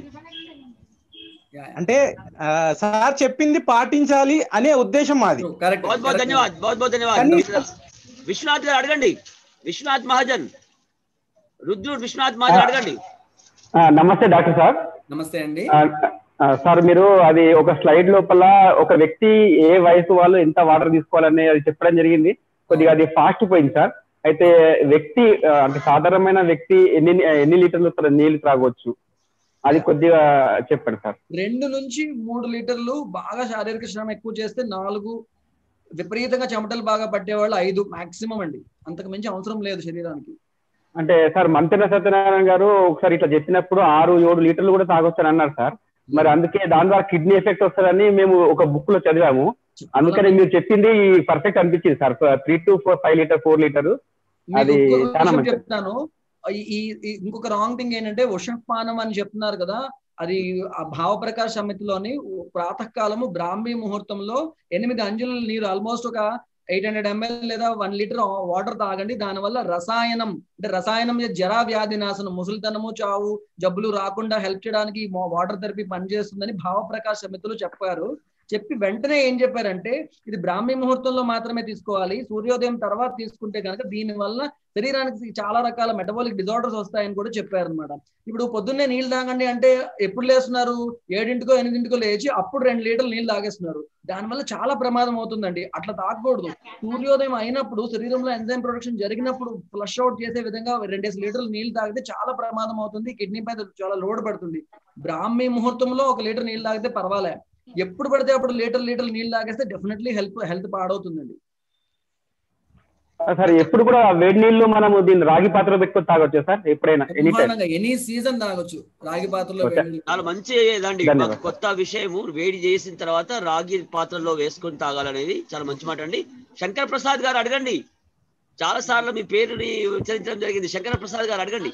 అంటే ఆ, సార్ చెప్పింది పాటించాలి అనే ఉద్దేశం మాది కరెక్ట్ बहुत बहुत धन्यवाद बहुत बहुत धन्यवाद कनीस- విశ్వనాథ్ గారు అడగండి విశ్వనాథ్ మహాజన్ రుద్రుడు విశ్వనాథ్ మహాజన్ అడగండి ఆ, నమస్తే డాక్టర్ సార్ నమస్తే అండి ఆ, ఆ, సార్ మీరు అది ఒక స్లైడ్ లోపల ఒక వ్యక్తి ఏ వయసు వాళ్ళు ఎంత వాటర్ తీసుకోవాలని అది చెప్పడం జరిగింది కొద్దిగా అది ఫాస్ట్ పోయింది సార్ అయితే వ్యక్తి ఆ, అంటే సాధారణమైన వ్యక్తి ఎన్ని ఎన్ని లీటర్లు త్ర- నీళ్లు త్రాగొచ్చు అది కొద్దిగా చెప్పండి సార్ రెండు నుంచి మూడు లీటర్లు బాగా శారీరక శ్రమ ఎక్కువ చేస్తే నాలుగు విపరీతంగా చెమటలు బాగా పట్టేవాళ్ళు ఐదు మాక్సిమం అండి అంతకు మించి అవసరం లేదు శరీరానికి అంటే సార్ మంతెన సత్యనారాయణ గారు ఒకసారి ఇట్లా చెప్పినప్పుడు ఆరు ఏడు లీటర్లు కూడా తాగొచ్చని అన్నారు సార్ మరి అందుకే దాని ద్వారా కిడ్నీ ఎఫెక్ట్ వస్తుందని మేము ఒక బుక్ లో చదివాము అందుకని మీరు చెప్పింది పర్ఫెక్ట్ అనిపించింది sir three two four five litre four litre మీకు అది ఇంకొక చాలా విషయం మంచిది. చెప్తాను ఈ- ఈ ఈ ఇంకొక రాంగ్ థింగ్ ఏంటంటే ఉషపానం అని చెప్తున్నారు కదా అది ఆ భావప్రకాశ సమితిలోని ప్రాతకాలము బ్రాహ్మీ ముహూర్తంలో ఎనిమిది అంజుల నీరు ఆల్మోస్ట్ ఒక ఎయిట్ హండ్రెడ్ ఎంఎల్ లేదా వన్ లీటర్ వాటర్ తాగండి దానివల్ల రసాయనం అంటే రసాయనం జరా వ్యాధి నాశనం ముసలితనము చావు జబ్బులు రాకుండా హెల్ప్ చేయడానికి వాటర్ థెరపీ పనిచేస్తుందని భావప్రకాశ సమితిలో చెప్పారు చెప్పి వెంటనే ఏం చెప్పారంటే ఇది బ్రాహ్మీ ముహూర్తంలో మాత్రమే తీసుకోవాలి సూర్యోదయం తర్వాత తీసుకుంటే కనుక దీని వల్ల శరీరానికి చాలా రకాల మెటబాలిక్ డిజార్డర్స్ వస్తాయని కూడా చెప్పారనమాట ఇప్పుడు పొద్దున్నే నీళ్ళు తాగండి అంటే ఎప్పుడు లేస్తున్నారు ఏడింటికో ఎనిమిదింటికో లేచి అప్పుడు రెండు లీటర్లు నీళ్ళు తాగేస్తున్నారు దానివల్ల చాలా ప్రమాదం అవుతుందండి అట్లా తాగకూడదు సూర్యోదయం అయినప్పుడు శరీరంలో ఎంజైమ్ ప్రొడక్షన్ జరిగినప్పుడు ఫ్లష్ అవుట్ చేసే విధంగా రెండేసి లీటర్లు నీళ్ళు తాగితే చాలా ప్రమాదం అవుతుంది కిడ్నీ పైన చాలా లోడ్ పడుతుంది బ్రాహ్మీ ముహూర్తంలో ఒక లీటర్ నీళ్ళు తాగితే పర్వాలే ఎప్పుడు పడితే అప్పుడు లీటర్ లీటర్ నీళ్ళు తాగేస్తే డెఫినెట్లీ హెల్త్ హెల్త్ పాడవుతుందండి సార్ ఎప్పుడు కూడా వేడి నీళ్లు మనము దీన్ని రాగి పాత్రలో పెట్టుకొని తాగొచ్చు సార్ ఎప్పుడైనా ఎనీ టైం ఎనీ సీజన్ తాగొచ్చు రాగి పాత్రలో Okay. వేడి నీళ్ళు. చాలా మంచి ఇదండి ధన్యవాదాలు. మాకు కొత్త విషయము వేడి చేసిన తర్వాత రాగి పాత్రలో వేసుకొని తాగాలనేది చాలా మంచి మాట అండి శంకర్ ప్రసాద్ గారు అడగండి చాలా సార్లు మీ పేరుని ఉచ్చరించడం జరిగింది శంకర ప్రసాద్ గారు అడగండి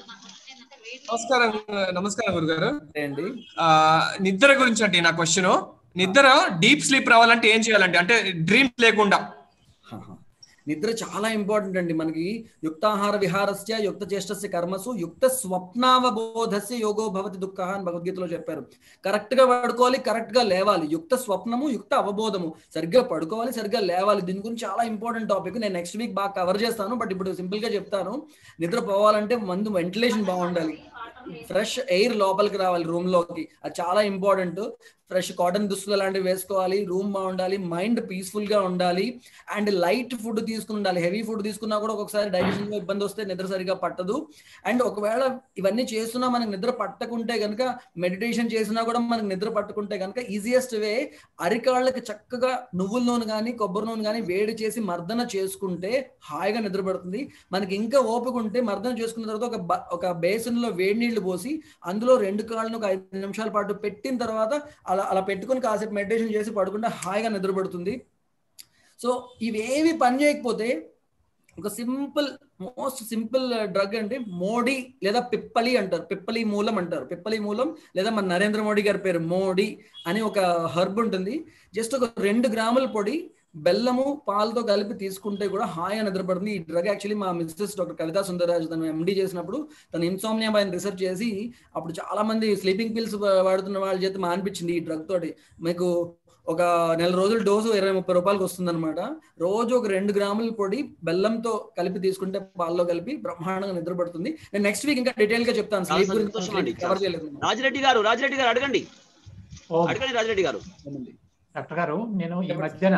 నమస్కారం నమస్కారం గురుగారు అంతే అండి ఆ, నిద్ర గురించి అంటే నా క్వశ్చన్ నిద్ర డీప్ స్లీప్ రావాలంటే ఏం చేయాలంటే అంటే డ్రీమ్స్ లేకుండా హహ. నిద్ర చాలా ఇంపార్టెంట్ అండి మనకి యుక్తాహార విహారస్య యుక్త చేష్టస్య కర్మసు యుక్త స్వప్నావబోధస్య యోగో భవతి దుఃఖ అని భగవద్గీతలో చెప్పారు కరెక్ట్ గా పడుకోవాలి కరెక్ట్ గా లేవాలి యుక్త స్వప్నము యుక్త అవబోధము సరిగ్గా పడుకోవాలి సరిగ్గా లేవాలి దీని గురించి చాలా ఇంపార్టెంట్ టాపిక్ నేను నెక్స్ట్ వీక్ బాగా కవర్ చేస్తాను బట్ ఇప్పుడు సింపుల్ గా చెప్తాను నిద్ర పోవాలంటే ముందు వెంటిలేషన్ బాగుండాలి ఫ్రెష్ ఎయిర్ లోపలికి రావాలి రూమ్ లోకి అది చాలా ఇంపార్టెంట్ ఫ్రెష్ కాటన్ దుస్తులు అలాంటివి వేసుకోవాలి రూమ్ బాగుండాలి మైండ్ పీస్ఫుల్ గా ఉండాలి అండ్ లైట్ ఫుడ్ తీసుకుని ఉండాలి హెవీ ఫుడ్ తీసుకున్నా కూడా ఒక్కొక్కసారి డైజెషన్ లో ఇబ్బంది వస్తే నిద్ర సరిగా పట్టదు అండ్ ఒకవేళ ఇవన్నీ చేస్తున్నా మనకు నిద్ర పట్టకుంటే కనుక మెడిటేషన్ చేసినా కూడా మనకు నిద్ర పట్టుకుంటే కనుక ఈజియెస్ట్ వే అరికాళ్ళకి చక్కగా నువ్వుల నూనె కానీ కొబ్బరి నూనె కానీ వేడి చేసి మర్దన చేసుకుంటే హాయిగా నిద్ర పడుతుంది మనకి ఇంకా ఓపిక ఉంటే మర్దన చేసుకున్న తర్వాత ఒక బ- ఒక బేసిన్ లో వేడి నీళ్లు పోసి అందులో రెండు కాళ్ళను ఒక ఐదు నిమిషాల పాటు పెట్టిన తర్వాత అలా అలా పెట్టుకొని కాసేపు మెడిటేషన్ చేసి పడుకుంటే హాయిగా నిద్ర పడుతుంది సో ఇవేవి పని చేయకపోతే ఒక సింపుల్ మోస్ట్ సింపుల్ డ్రగ్ అంటే మోడీ లేదా పిప్పలి అంటారు పిప్పలి మూలం అంటారు పిప్పలి మూలం లేదా మన నరేంద్ర మోడీ గారి పేరు మోడీ అని ఒక హర్బ్ ఉంటుంది జస్ట్ ఒక రెండు గ్రాముల పొడి బెల్లము పాలతో కలిపి తీసుకుంటే కూడా హాయిగా నిద్రపడుతుంది ఈ డ్రగ్ యాక్చువల్లీ మా మిస్సెస్ డాక్టర్ కవితా సుందరరాజు తను ఎండి చేసినప్పుడు తను ఇన్సోమ్నియా పైన రీసెర్చ్ చేసి అప్పుడు చాలా మంది స్లీపింగ్ పిల్స్ వాడుతున్న వాళ్ళ చేత మానిపించింది ఈ డ్రగ్ తోటి మీకు ఒక నెల రోజుల డోసు ఇరవై ముప్పై రూపాయలకి వస్తుందన్నమాట రోజు ఒక రెండు గ్రాముల పొడి బెల్లంతో కలిపి తీసుకుంటే పాల్లో కలిపి బ్రహ్మాండంగా నిద్రపడుతుంది నేను నెక్స్ట్ వీక్ ఇంకా డీటెయిల్ గా చెప్తాను చాలా స్లీప్ సంతోషం అండి. గురించి కవర్ చేయలేదు రాజిరెడ్డి గారు రాజిరెడ్డి గారు అడగండి ఓ అడగండి రాజిరెడ్డి గారు డాక్టర్ గారు నేను ఈ మధ్యన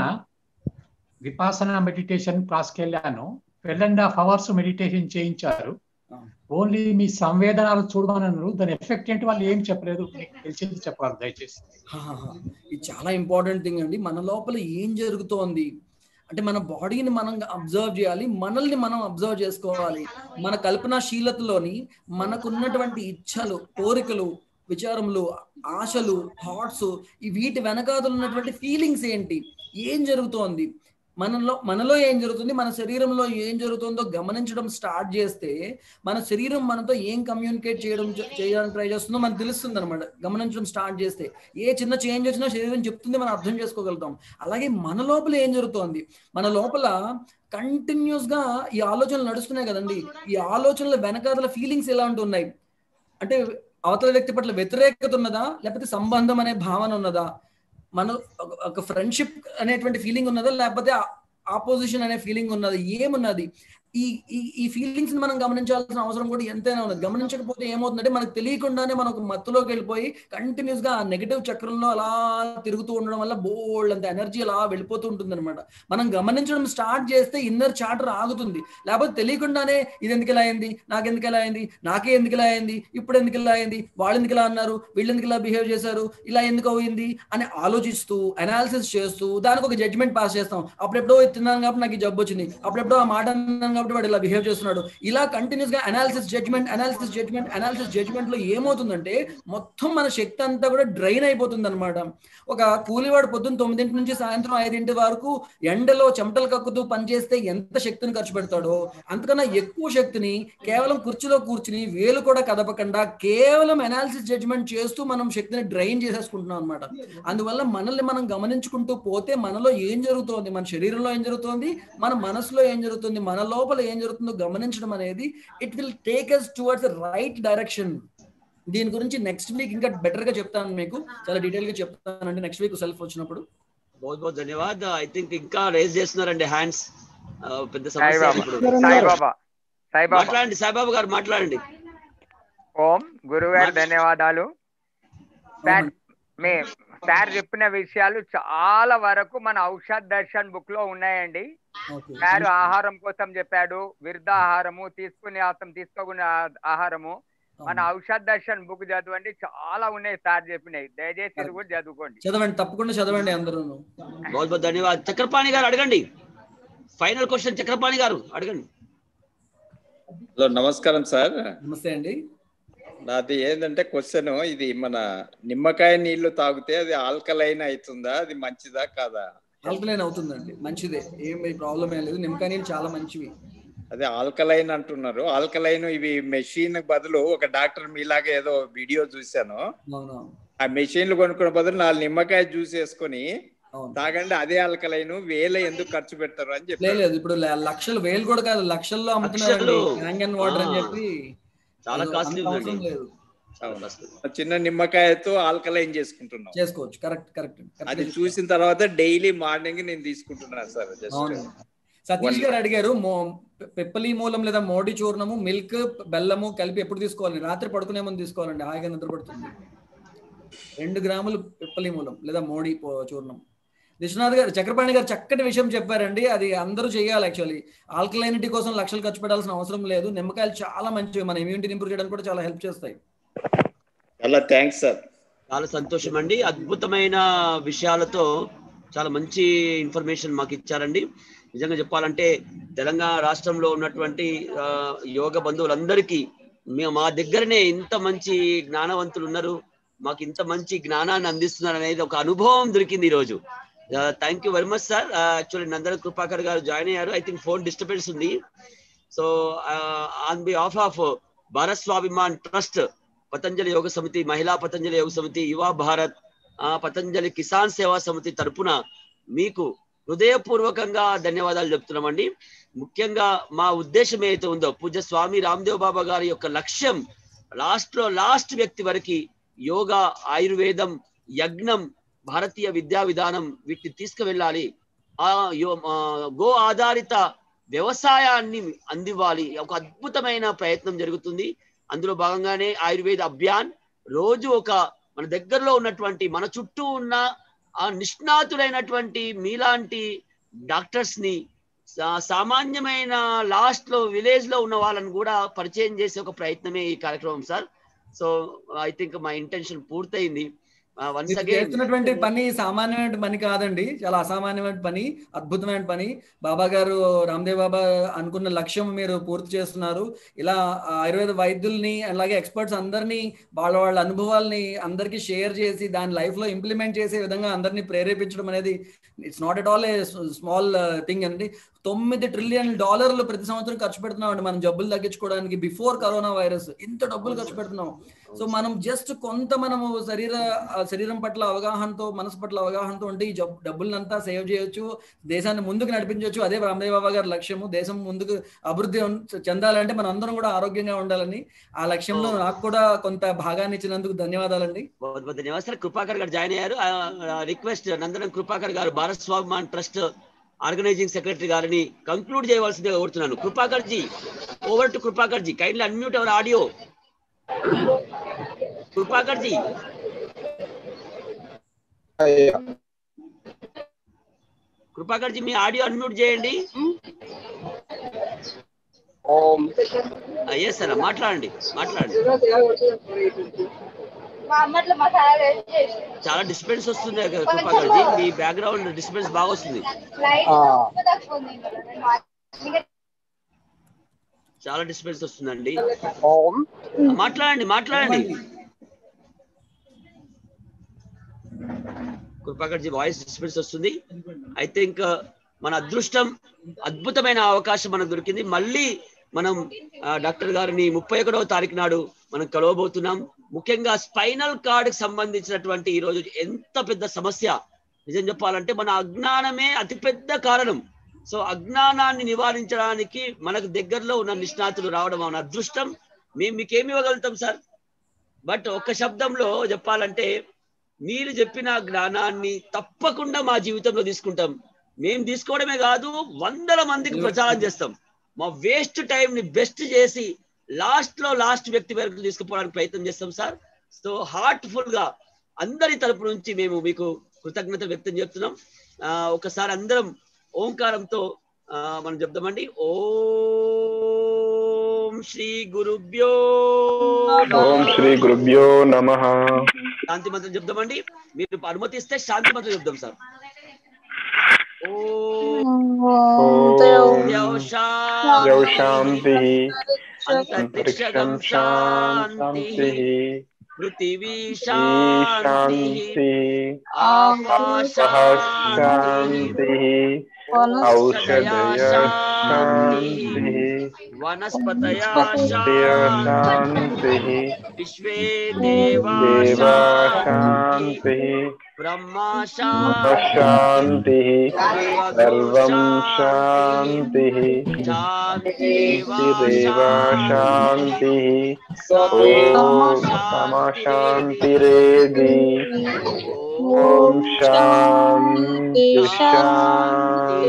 విపాసన మెడిటేషన్ క్లాస్కి వెళ్ళాను twelve and half hours meditation చేయించారు ఆ. ఓన్లీ మీ సంవేదనాలు చూడమన్నారు దాని ఎఫెక్ట్ ఏంటి వాళ్ళు ఏం చెప్పలేదు మీకు తెలిసింది చెప్పాలి దయచేసి హాహాహా. ఇది చాలా ఇంపార్టెంట్ థింగ్ అండి మన లోపల ఏం జరుగుతోంది అంటే మన బాడీని మనం అబ్జర్వ్ చేయాలి మనల్ని మనం అబ్జర్వ్ చేసుకోవాలి మన కల్పనాశీలతలోని మనకున్నటువంటి ఇచ్ఛలు కోరికలు విచారములు ఆశలు థాట్స్ ఈ వీటి వెనకాతలు ఉన్నటువంటి ఫీలింగ్స్ ఏంటి ఏం జరుగుతోంది మనలో మనలో ఏం జరుగుతుంది మన శరీరంలో ఏం జరుగుతుందో గమనించడం స్టార్ట్ చేస్తే మన శరీరం మనతో ఏం కమ్యూనికేట్ చేయడం చేయడానికి ట్రై చేస్తుందో మనకు తెలుస్తుంది అనమాట గమనించడం స్టార్ట్ చేస్తే ఏ చిన్న చేంజ్ వచ్చినా శరీరం చెప్తుంది మనం అర్థం చేసుకోగలుగుతాం అలాగే మన లోపల ఏం జరుగుతోంది మన లోపల కంటిన్యూస్ గా ఈ ఆలోచనలు నడుస్తున్నాయి కదండి ఈ ఆలోచనల వెనకాతల ఫీలింగ్స్ ఎలా ఉంటున్నాయి అంటే అవతల వ్యక్తి పట్ల వ్యతిరేకత ఉన్నదా లేకపోతే సంబంధం అనే భావన ఉన్నదా మన ఒక- ఒక ఫ్రెండ్షిప్ అనేటువంటి ఫీలింగ్ ఉన్నదా లేకపోతే ఆపోజిషన్ అనే ఫీలింగ్ ఉన్నది ఏమున్నది ఈ ఈ ఈ ఫీలింగ్స్ ని మనం గమనించాల్సిన అవసరం కూడా ఎంతైనా ఉన్నది గమనించకపోతే ఏమవుతుందంటే మనకు తెలియకుండానే మనం ఒక మత్తులోకి వెళ్ళిపోయి కంటిన్యూస్ గా ఆ నెగిటివ్ చక్రంలో అలా తిరుగుతూ ఉండడం వల్ల బోల్డ్ అంత ఎనర్జీ అలా వెళ్ళిపోతూ ఉంటుంది అనమాట మనం గమనించడం స్టార్ట్ చేస్తే ఇన్నర్ చార్టర్ ఆగుతుంది లేకపోతే తెలియకుండానే ఇది ఎందుకు ఇలా అయింది నాకు ఎందుకు ఇలా అయింది నాకే ఎందుకు ఇలా అయింది ఇప్పుడు ఎందుకు ఇలా అయింది వాళ్ళు ఎందుకు ఇలా అన్నారు వీళ్ళు ఎందుకు ఇలా బిహేవ్ చేశారు ఇలా ఎందుకు అయింది అని ఆలోచిస్తూ అనాలిసిస్ చేస్తూ దానికి ఒక జడ్జ్మెంట్ పాస్ చేస్తాం అప్పుడెప్పుడో ఇది తిన్నాను కాబట్టి నాకు ఈ జబ్బు వచ్చింది అప్పుడెప్పుడో ఆ మాట అన్నాను కాబట్టి వాడు ఇలా బిహేవ్ చేస్తున్నాడు ఇలా కంటిన్యూస్ గా analysis judgment analysis judgment analysis judgment లో ఏమవుతుందంటే మొత్తం మన శక్తి అంతా కూడా డ్రైన్ అయిపోతుంది అనమాట ఒక కూలివాడు పొద్దున్న తొమ్మిదింటి నుంచి సాయంత్రం ఐదింటి వరకు ఎండలో చెమటలు కక్కుతూ పనిచేస్తే ఎంత శక్తిని ఖర్చు పెడతాడో అంతకన్నా ఎక్కువ శక్తిని కేవలం కుర్చీలో కూర్చుని వేలు కూడా కదపకుండా కేవలం అనాలిసిస్ జడ్జ్మెంట్ చేస్తూ మనం శక్తిని డ్రైన్ చేసేసుకుంటున్నాం అనమాట అందువల్ల మనల్ని మనం గమనించుకుంటూ పోతే మనలో ఏం జరుగుతోంది మన శరీరంలో ఏం జరుగుతోంది మన మనసులో ఏం జరుగుతుంది మన లోపల ఏం జరుగుతుందో గమనించడం అనేది it will take us towards right direction దీని గురించి నెక్స్ట్ వీక్ ఇంకా బెటర్ గా చెప్తాను మీకు చాలా డీటెయిల్ గా చెప్తానండి నెక్స్ట్ వీక్ సెల్ఫ్ వచ్చినప్పుడు बहुत बहुत धन्यवाद ఐ థింక్ ఇంకా రేజ్ చేస్తున్నారండి హ్యాండ్స్ పెద్ద సమస్య సాయిబాబా ఇప్పుడు సాయిబాబా సాయిబాబా మాట్లాడండి సాయిబాబు గారు మాట్లాడండి ఓం గురుగారు ధన్యవాదాలు సార్ మీ సార్ చెప్పిన విషయాలు చాలా వరకు మన ఔషధ్ దర్శన్ బుక్ లో ఉన్నాయండి సార్ ఆహారం కోసం చెప్పాడు విరుద్ధ ఆహారము తీసుకునే ఆహారం తీసుకోకునే ఆ- ఆహారము మన ఔషధ్ దర్శన్ బుక్ చదవండి చాలా ఉన్నాయి సార్ చెప్పినాయి దయచేసి ఇది కూడా చదువుకోండి చదవండి తప్పకుండా చదవండి అందరూ बहुत बहुत धन्यवाद చక్రపాణి గారు అడగండి ఫైనల్ క్వశ్చన్ చక్రపాణి గారు అడగండి హలో నమస్కారం సార్ నమస్తే అండి నాది ఏంటంటే క్వశ్చన్ ఇది మన నిమ్మకాయ నీళ్లు తాగితే అది ఆల్కలైన్ అవుతుందా అది మంచిదా కాదా ఆల్కలైన్ అవుతుందండి మంచిదే ఏం ప్రాబ్లం ఏం లేదు నిమ్మకాయ నీళ్ళు చాలా మంచివి అదే ఆల్కలైన్ అంటున్నారు ఆల్కలైన్ ఇవి మెషిన్ బదులు ఒక డాక్టర్ మీలాగా ఏదో వీడియో చూశాను అవునా ఆ మెషిన్లు కొనుక్కునే బదులు నాలుగు నిమ్మకాయ జ్యూస్ వేసుకొని తాగండి అదే ఆల్కలైన్ వేల ఎందుకు ఖర్చు పెడతారు అని చెప్పి లేదు లేదు ఇప్పుడు ల- లక్షలు వేలు కూడా కాదు లక్షల్లో అమ్ముతున్నారండి లక్షలు. హ్యాంగ్ అండ్ వాటర్ అని ఆ. చెప్పి చాలా అది కాస్ట్లీ అంత అవసరం ఉందండి లేదు చిన్న నిమ్మకాయతో ఆల్కలైన్ చేసుకుంటున్నాం చేసుకోవచ్చు కరెక్ట్ కరెక్ట్ అది చూసిన తర్వాత డైలీ మార్నింగ్ నేను తీసుకుంటున్నాను సార్ అవును జస్ట్ సతీష్ గారు అడిగారు మో- పె- పెప్పలి మూలం లేదా మోడి చూర్ణము మిల్క్ బెల్లము కలిపి ఎప్పుడు తీసుకోవాలి రాత్రి పడుకునే ముందు తీసుకోవాలండి హాయిగా నిద్ర పడుతుంది రెండు గ్రాములు పిప్పలి మూలం లేదా మోడి పో- చూర్ణం విశ్వనాథ్ గారు చక్రపాణి గారు చక్కటి విషయం చెప్పారండి అది అందరూ చేయాలి యాక్చువల్లీ ఆల్కలైనిటీ కోసం లక్షలు ఖర్చు పెట్టాల్సిన అవసరం లేదు నిమ్మకాయలు చాలా మంచివి మన ఇమ్యూనిటీని ఇంప్రూవ్ చేయడానికి కూడా చాలా హెల్ప్ చేస్తాయి చాలా థ్యాంక్స్ సార్ చాలా సంతోషం అండి అద్భుతమైన విషయాలతో చాలా మంచి ఇన్ఫర్మేషన్ మాకు ఇచ్చారండి నిజంగా చెప్పాలంటే తెలంగాణ రాష్ట్రంలో ఉన్నటువంటి ఆ, యోగ బంధువులందరికీ మేము మా దగ్గరనే ఇంత మంచి జ్ఞానవంతులు ఉన్నారు మాకు ఇంత మంచి జ్ఞానాన్ని అందిస్తున్నారు అనేది ఒక అనుభవం దొరికింది ఈరోజు thank you very much sir actually Nandana Kripakar గారు జాయిన్ అయ్యారు ఐ థింక్ ఫోన్ డిస్టర్బెన్స్ ఉంది so on behalf of Bharat Swabhiman trust Patanjali Yoga Samiti Mahila Patanjali Yoga సమితి యువ భారత్ ఆ, పతంజలి కిసాన్ సేవా సమితి తరపున మీకు హృదయపూర్వకంగా ధన్యవాదాలు చెప్తున్నామండి ముఖ్యంగా మా ఉద్దేశం ఏదైతే ఉందో పూజ్య స్వామి రామ్దేవ్ బాబా గారి యొక్క లక్ష్యం లాస్ట్ లో లాస్ట్ వ్యక్తి వరకు యోగా ఆయుర్వేదం యజ్ఞం భారతీయ విద్యా విధానం వీటిని తీసుకువెళ్ళాలి ఆ యో- ఆ, గో ఆధారిత వ్యవసాయాన్ని అందివ్వాలి ఒక అద్భుతమైన ప్రయత్నం జరుగుతుంది అందులో భాగంగానే ఆయుర్వేద అభియాన్ రోజు ఒక మన దగ్గరలో ఉన్నటువంటి మన చుట్టూ ఉన్న ఆ నిష్ణాతులైనటువంటి మీలాంటి డాక్టర్స్ ని సా- సామాన్యమైన లాస్ట్ లో విలేజ్ లో ఉన్న వాళ్ళని కూడా పరిచయం చేసే ఒక ప్రయత్నమే ఈ కార్యక్రమం సార్ సో ఐ థింక్ మా ఇంటెన్షన్ పూర్తయింది వన్స్ మీరు అగైన్ చేస్తున్నటువంటి పని సామాన్యమైన పని కాదండి చాలా అసామాన్యమైన పని అద్భుతమైన పని బాబా గారు రామ్దేవ్ బాబా అనుకున్న లక్ష్యం మీరు పూర్తి చేస్తున్నారు ఇలా ఆ ఆయుర్వేద వైద్యుల్ని అలాగే ఎక్స్పర్ట్స్ అందరినీ వాళ్ళ వాళ్ళ అనుభవాల్ని అందరికీ షేర్ చేసి దాని లైఫ్ లో ఇంప్లిమెంట్ చేసే విధంగా అందరినీ ప్రేరేపించడం అనేది it's not at all a small thing అండి తొమ్మిది ట్రిలియన్ డాలర్లు ప్రతి సంవత్సరం ఖర్చు పెడుతున్నాం అండి మనం జబ్బులు తగ్గించుకోవడానికి బిఫోర్ కరోనా వైరస్ ఇంత డబ్బులు ఖర్చు పెడుతున్నాం సో మనం జస్ట్ కొంత మనము శరీర ఆ శరీరం పట్ల అవగాహనతో మనసు పట్ల అవగాహనతో ఉంటే ఈ జబ్ డబ్బులంతా సేవ్ చేయొచ్చు దేశాన్ని ముందుకు నడిపించవచ్చు అదే రామదేవ్ బాబా గారి లక్ష్యము దేశం ముందుకు అభివృద్ధి ఉన్- చెందాలంటే మనం అందరం కూడా ఆరోగ్యంగా ఉండాలని ఆ లక్ష్యంలో నాకు కూడా కొంత భాగాన్ని ఇచ్చినందుకు ధన్యవాదాలండి बहुत बहुत धन्यवाद सर कृपाकर గారు జాయిన్ అయ్యారు రిక్వెస్ట్ నందనం కృపాకర్ గారు Bharat Swabhiman trust organising secretary గారిని కంక్లూడ్ చేయవలసిందిగా కోరుతున్నాను Kripakar ji over to Kripakar ji kindly unmute our audio Kripakar ji Kripakar ji మీ ఆడియో అన్మ్యూట్ చేయండి ఎస్ సార్ మాట్లాడండి మాట్లాడండి మా అమ్మట్లో మసాలా వేసి చేసి చాలా డిస్టర్బెన్స్ వస్తుంది కదా కృపాకర్ జీ మీ బ్యాక్గ్రౌండ్ డిస్టర్బెన్స్ బాగా వస్తుంది లైట్ ఆ. ఉప్పు తక్కువ ఉంది ఇందులో. నేను మార్నింగే చాలా డిస్టర్బెన్స్ వస్తుందండి మాట్లాడండి మాట్లాడండి కృపాకర్ జీ వాయిస్ డిస్టర్బెన్స్ వస్తుంది ఐ థింక్ మన అదృష్టం అద్భుతమైన అవకాశం మనకు దొరికింది మళ్ళీ మనం ఆ, డాక్టర్ గారిని ముప్పై ఒకటవ తారీఖు నాడు మనం కలవబోతున్నాం ముఖ్యంగా స్పైనల్ కార్డ్ కి సంబంధించినటువంటి ఈ రోజు ఎంత పెద్ద సమస్య నిజం చెప్పాలంటే మన అజ్ఞానమే అతిపెద్ద కారణం సో అజ్ఞానాన్ని నివారించడానికి మనకు దగ్గరలో ఉన్న నిష్ణాతులు రావడం మన అదృష్టం మేము మీకేమి ఇవ్వగలుగుతాం సార్ బట్ ఒక్క శబ్దంలో చెప్పాలంటే మీరు చెప్పిన జ్ఞానాన్ని తప్పకుండా మా జీవితంలో తీసుకుంటాం మేము తీసుకోవడమే కాదు వందల మందికి ప్రచారం చేస్తాం మా వేస్ట్ టైం ని బెస్ట్ చేసి లాస్ట్ లో లాస్ట్ వ్యక్తి వరకు తీసుకుపోవడానికి ప్రయత్నం చేస్తాం సార్ సో హార్ట్ఫుల్ గా అందరి తరపు నుంచి మేము మీకు కృతజ్ఞత వ్యక్తం చేస్తున్నాం ఆ, ఒకసారి అందరం ఓంకారంతో ఆ, మనం చెప్దామండి ఓం శ్రీ గురుభ్యో ఓం శ్రీ గురుభ్యో నమ శాంతి మంత్రం చెప్దామండి మీరు అనుమతిస్తే శాంతి మంత్రం చెప్దాం సార్ యౌ శాంతి అంతరిక్షం అంతరిక్షం శాంతి పృథివీ శాంతి ఆపా సహ శాంతి ఔషధయ శాంతి వనస్పతయా వనస్పతయ శాంతి విశ్వే దేవా దేవా శాంతి శాంతి బ్రహ్మా శాంతి సర్వం శాంతి శాంతిరేవా శాంతి ఓం సమ శాంతిరేది ఓం శాంతి శాంతి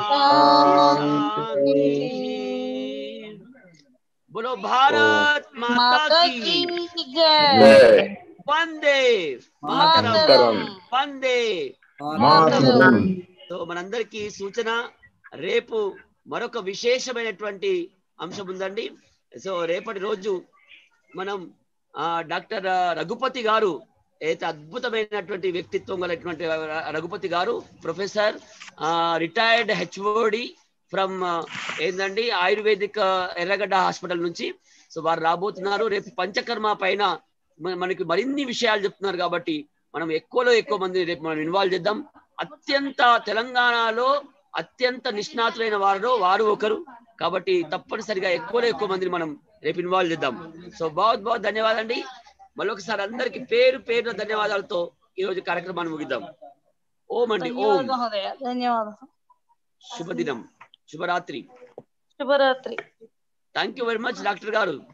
శాంతి बोलो भारत माता की జై వందే మాతరం. వందే మాతరం. సో మనందరికీ సూచన రేపు మరొక విశేషమైనటువంటి అంశం ఉందండి సో రేపటి రోజు మనం ఆ డాక్టర్ రఘుపతి గారు అయితే అద్భుతమైనటువంటి వ్యక్తిత్వం గలటువంటి రఘుపతి గారు ప్రొఫెసర్ రిటైర్డ్ హెచ్ఓడి ఫ్రమ్ ఏందండి ఆయుర్వేదిక్ ఎర్రగడ్డ హాస్పిటల్ నుంచి సో వారు రాబోతున్నారు రేపు పంచకర్మ పైన మన- మనకి మరిన్ని విషయాలు చెప్తున్నారు కాబట్టి మనం ఎక్కువలో ఎక్కువ మంది రేపు మనం ఇన్వాల్వ్ చేద్దాం అత్యంత తెలంగాణలో అత్యంత నిష్ణాతులైన వారిలో వారు ఒకరు కాబట్టి తప్పనిసరిగా ఎక్కువలో ఎక్కువ మందిని మనం రేపు ఇన్వాల్వ్ చేద్దాం సో బాగుత్ బాగుత్ ధన్యవాదాలు అండి మళ్ళొకసారి అందరికి పేరు పేరున ధన్యవాదాలతో ఈ రోజు కార్యక్రమాన్ని ముగిద్దాం ఓం అండి ఓం ధన్యవాదాలు మహోదయ ధన్యవాదాలు శుభదినం శుభరాత్రి శుభరాత్రి thank you very much doctor గారు